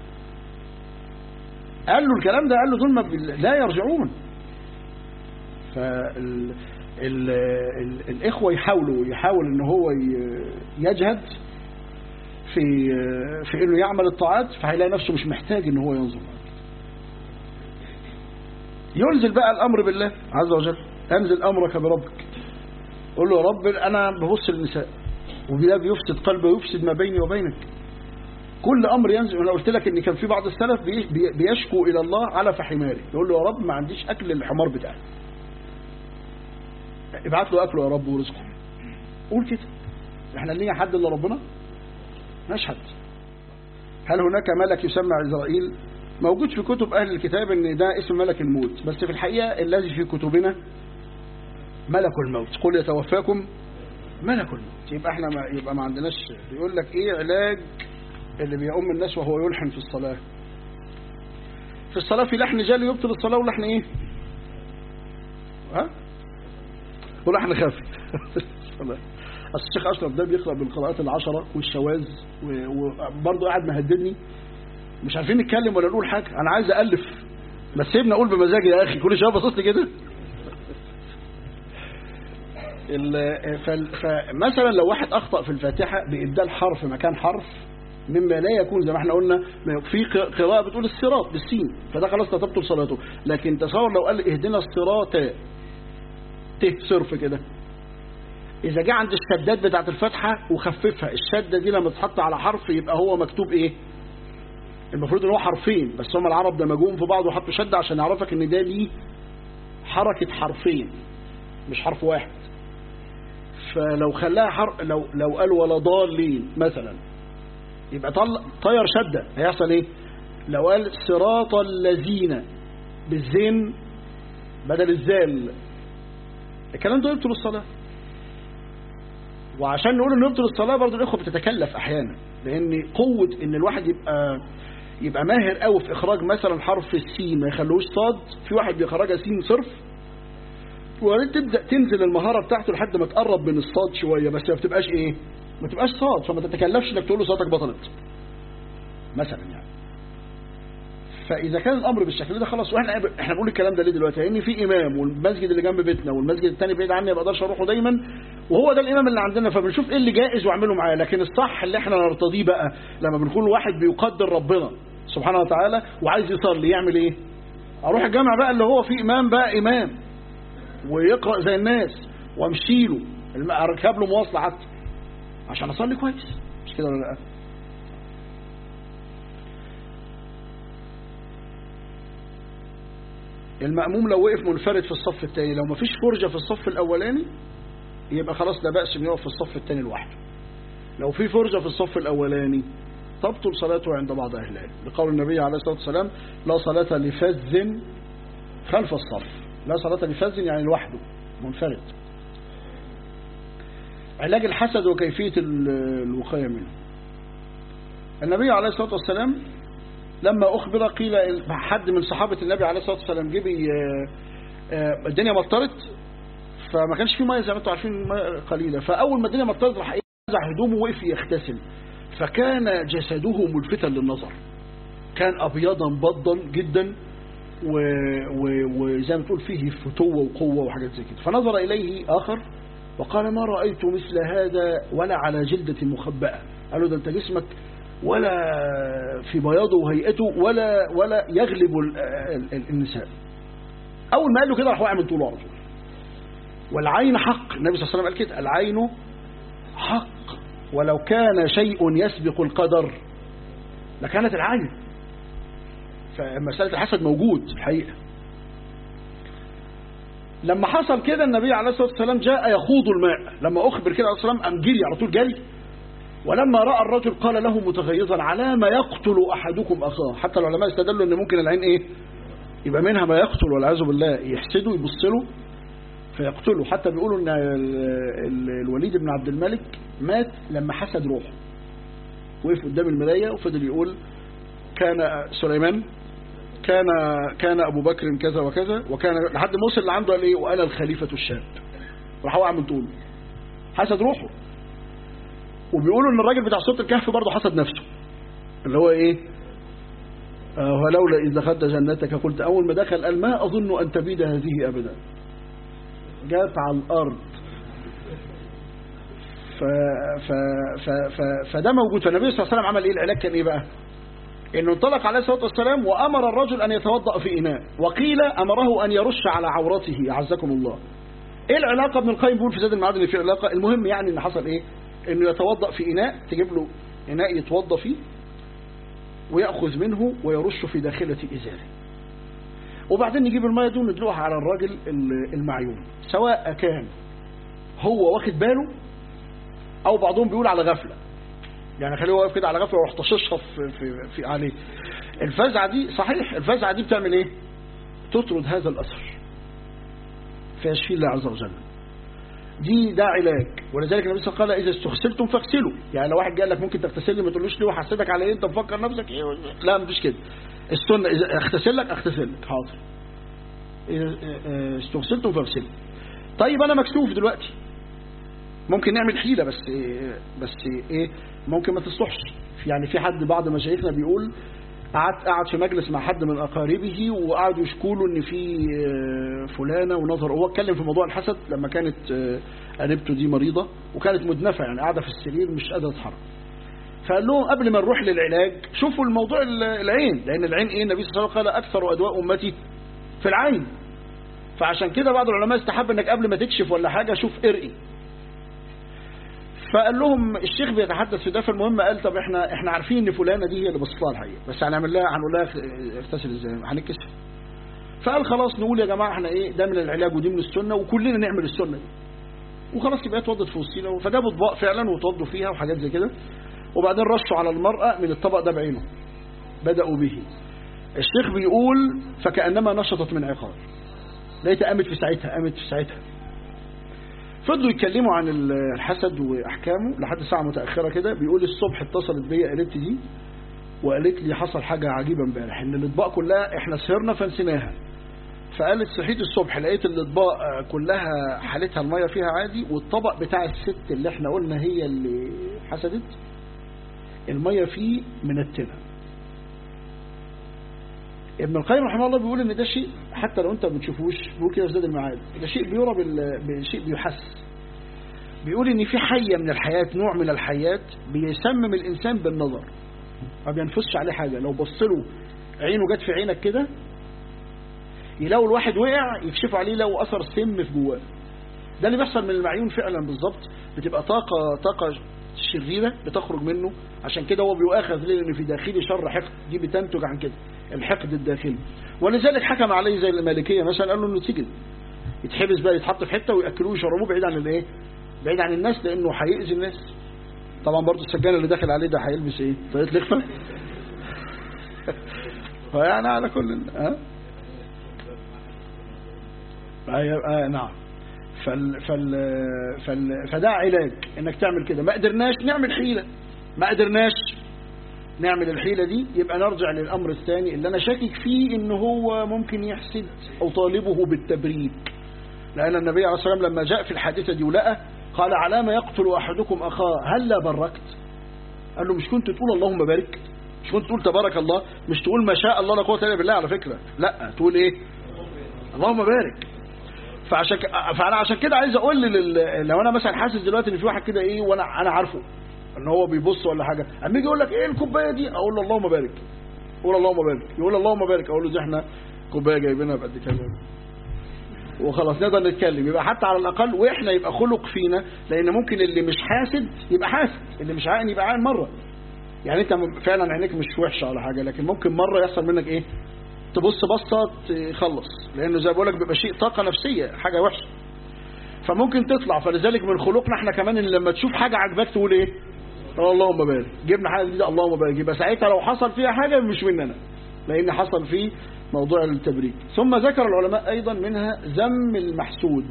قال له الكلام ده قال له دول ما بي- لا يرجعون فال ال... ال... الإخوة يحاولوا يحاول إن هو ي- يجهد في في انه يعمل الطاعات فهيلاقي نفسه مش محتاج ان هو ينظر ينزل بقى الامر بالله عز وجل انزل امرك بربك قول له يا رب انا ببص للنساء وده بيفسد قلبي ويفسد ما بيني وبينك كل امر ينزل انا قلت لك ان كان في بعض السلف بي- بي- بيشكو الى الله على فحماره يقول له يا رب ما عنديش اكل للحمار بتاعي ابعت له اكله يا رب ورزقه قول كده احنا لينا حد الا ربنا نشهد هل هناك ملك يسمى عزرائيل موجود في كتب اهل الكتاب ان ده اسم ملك الموت بس في الحقيقه الذي في كتبنا ملك الموت قل يتوفاكم ملك الموت يبقى احنا ما يبقى ما عندناش بيقول لك ايه علاج اللي بيؤم الناس وهو يلحن في الصلاه في الصلاه في لحن جالي يبطل الصلاه ولحن ايه ها ولحن خافت الصلاة. اصل الشيخ اشرف ده بيقرا بالقراءات العشره والشواذ و- وبرضه قاعد مهددني مش عارفين نتكلم ولا نقول حاجه انا عايز الف بس سيبني اقول بمزاجي يا اخي كل شويه باصص لي كده ال- فال- فمثلا لو واحد اخطا في الفاتحه بابدال حرف مكان حرف مما لا يكون زي ما احنا قلنا ما- في ق- قراءه بتقول الصراط بالسين فده خلاص لا تبطل صلاته لكن تصور لو قال اهدنا الصراط ت صرف كده اذا جه عند الشدات بتاعت الفاتحه وخففها الشده دي لما تتحط على حرف يبقى هو مكتوب ايه المفروض ان هو حرفين بس هم العرب دمجوهم في بعض وحطوا شده عشان يعرفك ان ده ليه حركه حرفين مش حرف واحد فلو خلاها حرف لو لو قال ولا ضالين مثلا يبقى طل طير شده هيحصل ايه لو قال صراط الذين بالزين بدل الزال الكلام ده يبطل الصلاه وعشان نقول انه يبطل الصلاه برضه الاخوه بتتكلف احيانا لان قوه ان الواحد يبقى يبقى ماهر قوي في اخراج مثلا حرف السين ما يخلوش صاد في واحد بيخرجها سين صرف وبعدين تبدا تنزل المهاره بتاعته لحد ما تقرب من الصاد شويه بس ما بتبقاش ايه ما تبقاش صاد فما تتكلفش انك تقول له صوتك بطلت مثلا يعني فاذا كان الامر بالشكل ده خلاص واحنا احنا بنقول الكلام ده ليه دلوقتي لان في امام والمسجد اللي جنب بيتنا والمسجد الثاني بعيد عني ما اقدرش اروحه دايما وهو ده الامام اللي عندنا فبنشوف ايه اللي جائز واعمله معاه لكن الصح اللي احنا نرتضيه بقى لما بنكون واحد بيقدر ربنا سبحانه وتعالى وعايز يصلي يعمل ايه اروح الجامع بقى اللي هو فيه امام بقى امام ويقرا زي الناس وامشي له الم- اركب له مواصله حتى عشان اصلي كويس مش كده ولا لا المأموم لو وقف منفرد في الصف الثاني لو مفيش فرجة في الصف الأولاني يبقى خلاص لا بأس انه يقف في الصف الثاني لوحده لو في فرجة في الصف الأولاني تبطل صلاته عند بعض أهل العلم لقول النبي عليه الصلاة والسلام لا صلاة لفز خلف الصف لا صلاة لفز يعني لوحده منفرد علاج الحسد وكيفية ال- الوقاية منه النبي عليه الصلاة والسلام لما أخبر قيل حد من صحابة النبي عليه الصلاة والسلام جه بي- آه، الدنيا مطرت فما كانش في ميه زي ما انتم عارفين ميه قليله فاول ما الدنيا مطرت راح نزع هدومه وقف يغتسل فكان جسده ملفتا للنظر كان ابيضا بضا جدا و- و- وزي ما تقول فيه فتوه وقوه وحاجات زي كده فنظر اليه اخر وقال ما رايت مثل هذا ولا على جلده مخبأه قال له ده انت جسمك ولا في بياضه وهيئته ولا ولا يغلب ال- ال- ال- النساء اول ما قال له كده راح واقع من طوله على طول والعين حق النبي صلى الله عليه وسلم قال كده العين حق ولو كان شيء يسبق القدر لكانت العين فمسألة الحسد موجود الحقيقة لما حصل كده النبي عليه الصلاة والسلام جاء يخوض الماء لما أخبر كده عليه الصلاة والسلام قام جري على طول جري ولما رأى الرجل قال له متغيظا على ما يقتل أحدكم أخاه حتى العلماء استدلوا أن ممكن العين إيه يبقى منها ما يقتل والعياذ بالله يحسده يبص له فيقتله حتى بيقولوا ان ال- ال- الوليد بن عبد الملك مات لما حسد روحه وقف قدام المرايه وفضل يقول كان سليمان كان كان ابو بكر كذا وكذا وكان لحد ما وصل لعنده قال ايه وانا الخليفه الشاب راح وقع من طوله حسد روحه وبيقولوا ان الراجل بتاع صوت الكهف برضه حسد نفسه اللي هو ايه آه، ولولا اذ دخلت جنتك قلت اول ما دخل قال ما اظن ان تبيد هذه ابدا جات على الارض ف ف ف ف فده موجود فالنبي صلى الله عليه وسلم عمل ايه العلاج كان ايه بقى انه انطلق عليه الصلاه والسلام وامر الرجل ان يتوضا في اناء وقيل امره ان يرش على عورته اعزكم الله ايه العلاقه ابن القيم بيقول في زاد المعاد ان في علاقه المهم يعني ان حصل ايه انه يتوضا في اناء تجيب له اناء يتوضا فيه وياخذ منه ويرش في داخله ازاره وبعدين نجيب الميه دي وندلقها على الراجل المعيون سواء كان هو واخد باله او بعضهم بيقول على غفله يعني خليه واقف كده على غفله ويروح طششها في, في, في عليه الفزعه دي صحيح الفزعه دي بتعمل ايه تطرد هذا الاثر فيشفي الله عز وجل دي ده علاج ولذلك النبي صلى الله عليه وسلم قال اذا استغسلتم فاغسلوا يعني لو واحد قال لك ممكن تغتسل لي ما تقولوش ليه وحسيتك على ايه انت مفكر نفسك ايه لا مفيش كده السنه اذا اغتسل لك اغتسل لك حاضر اذا استغسلتم فاغسلوا طيب انا مكسوف دلوقتي ممكن نعمل حيله بس بس ايه ممكن ما تصلحش يعني في حد بعض مشايخنا بيقول قعدت قعد في مجلس مع حد من اقاربه وقعدوا يشكوا له ان في فلانه ونظر هو اتكلم في موضوع الحسد لما كانت قريبته دي مريضه وكانت مدنفه يعني قاعده في السرير مش قادره تتحرك فقال لهم قبل ما نروح للعلاج شوفوا الموضوع العين لان العين ايه النبي صلى الله عليه وسلم قال اكثر ادواء امتي في العين فعشان كده بعض العلماء استحب انك قبل ما تكشف ولا حاجه شوف ارقي فقال لهم الشيخ بيتحدث في ده فالمهم قال طب احنا احنا عارفين ان فلانه دي هي اللي بصت لها الحقيقه بس هنعمل لها هنقول لها اغتسل ازاي هنتكسف فقال خلاص نقول يا جماعه احنا ايه ده من العلاج ودي من السنه وكلنا نعمل السنه دي وخلاص يبقى اتوضت في وسطينا فجابوا اطباق فعلا وتوضوا فيها وحاجات زي كده وبعدين رشوا على المرأة من الطبق ده بعينه بدأوا به الشيخ بيقول فكأنما نشطت من عقار لقيتها قامت في ساعتها قامت في ساعتها فضلوا يتكلموا عن الحسد واحكامه لحد ساعه متاخره كده بيقول الصبح اتصلت بيا قريبتي دي وقالت لي حصل حاجه عجيبه امبارح ان الاطباق كلها احنا سهرنا فنسيناها فقالت صحيت الصبح لقيت الاطباق كلها حالتها الميه فيها عادي والطبق بتاع الست اللي احنا قلنا هي اللي حسدت الميه فيه منتنه ابن القيم رحمه الله بيقول ان ده شيء حتى لو انت ما بتشوفوش بيقول كده في زاد المعاد ده شيء بيرى بشيء بيحس بيقول ان في حيه من الحياه نوع من الحيات بيسمم الانسان بالنظر ما بينفسش عليه حاجه لو بص له عينه جت في عينك كده يلاقوا الواحد وقع يكشفوا عليه لو اثر سم في جواه ده اللي بيحصل من المعيون فعلا بالظبط بتبقى طاقه طاقه شريرة بتخرج منه عشان كده هو بيؤاخذ ليه لأن في داخله شر حقد دي بتنتج عن كده الحقد الداخلي ولذلك حكم عليه زي المالكية مثلا قال له انه سجن يتحبس بقى يتحط في حتة ويأكلوه ويشربوه بعيد عن الايه بعيد عن الناس لأنه هيأذي الناس طبعا برضو السجان اللي داخل عليه ده هيلبس ايه طريقة لخفة فيعني على كل ها آه نعم فال فال فال فده علاج انك تعمل كده ما قدرناش نعمل حيلة ما قدرناش نعمل الحيلة دي يبقى نرجع للأمر الثاني اللي أنا شاكك فيه إن هو ممكن يحسد أو طالبه بالتبريك لأن النبي عليه الصلاة والسلام لما جاء في الحادثة دي ولقى قال على ما يقتل أحدكم أخاه هل لا بركت قال له مش كنت تقول اللهم بارك مش كنت تقول تبارك الله مش تقول ما شاء الله لا قوة إلا بالله على فكرة لا تقول إيه اللهم بارك فعشان فانا عشان كده عايز اقول لل... لو انا مثلا حاسس دلوقتي ان في واحد كده ايه وانا انا عارفه ان هو بيبص ولا حاجه اما يجي يقول لك ايه الكوبايه دي اقول له اللهم بارك قول اللهم بارك يقول اللهم بارك اقول له دي احنا كوبايه جايبينها بقد كده وخلاص نقدر نتكلم يبقى حتى على الاقل واحنا يبقى خلق فينا لان ممكن اللي مش حاسد يبقى حاسد اللي مش عاقل يبقى عاقل مره يعني انت فعلا عينيك مش وحشه ولا حاجه لكن ممكن مره يحصل منك ايه تبص بصة تخلص لأنه زي بقولك بيبقى شيء طاقة نفسية حاجة وحشة فممكن تطلع فلذلك من خلقنا احنا كمان ان لما تشوف حاجة عجبك تقول ايه اللهم بارك جبنا حاجة جديدة اللهم بارك يبقى ساعتها لو حصل فيها حاجة مش مننا لأن حصل فيه موضوع التبريك ثم ذكر العلماء أيضا منها ذم المحسود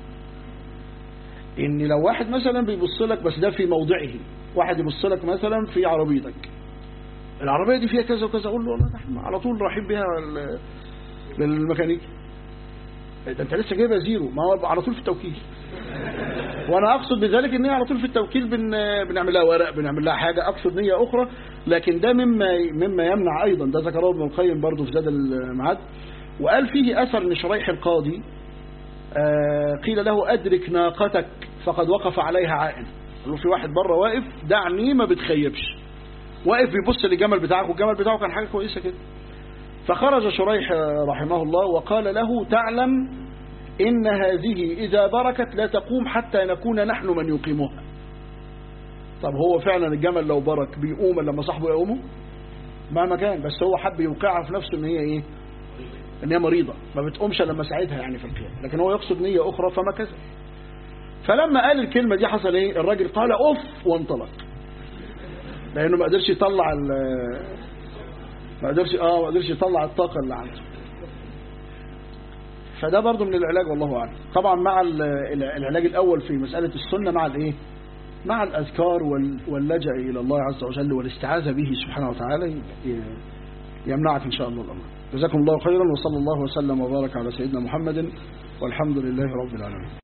ان لو واحد مثلا بيبص لك بس ده في موضعه واحد يبص لك مثلا في عربيتك العربية دي فيها كذا وكذا أقول له والله احنا على طول رايحين بيها للميكانيكي ده انت لسه جايبها زيرو ما هو على طول في التوكيل وانا اقصد بذلك ان هي على طول في التوكيل بن بنعمل لها ورق بنعمل لها حاجه اقصد نيه اخرى لكن ده مما مما يمنع ايضا ده ذكره ابن القيم برضه في زاد المعاد وقال فيه اثر لشريح القاضي آه قيل له ادرك ناقتك فقد وقف عليها عائن قال له في واحد بره واقف دعني ما بتخيبش واقف بيبص للجمل بتاعك والجمل بتاعه كان حاجة كويسة كده فخرج شريح رحمه الله وقال له تعلم إن هذه إذا بركت لا تقوم حتى نكون نحن من يقيمها طب هو فعلا الجمل لو برك بيقوم لما صاحبه يقومه مهما كان بس هو حب يوقعها في نفسه ان هي ايه ان هي مريضة ما بتقومش لما ساعدها يعني في القيام لكن هو يقصد نية اخرى فما كذب فلما قال الكلمة دي حصل ايه الراجل قال اوف وانطلق لانه ما قدرش يطلع ما قدرش اه ما قدرش يطلع الطاقة اللي عنده فده برضو من العلاج والله اعلم طبعا مع العلاج الاول في مسألة السنة مع الايه مع الأذكار واللجأ إلى الله عز وجل والاستعاذة به سبحانه وتعالى يمنعك إن شاء الله الأمر جزاكم الله خيرا وصلى الله وسلم وبارك على سيدنا محمد والحمد لله رب العالمين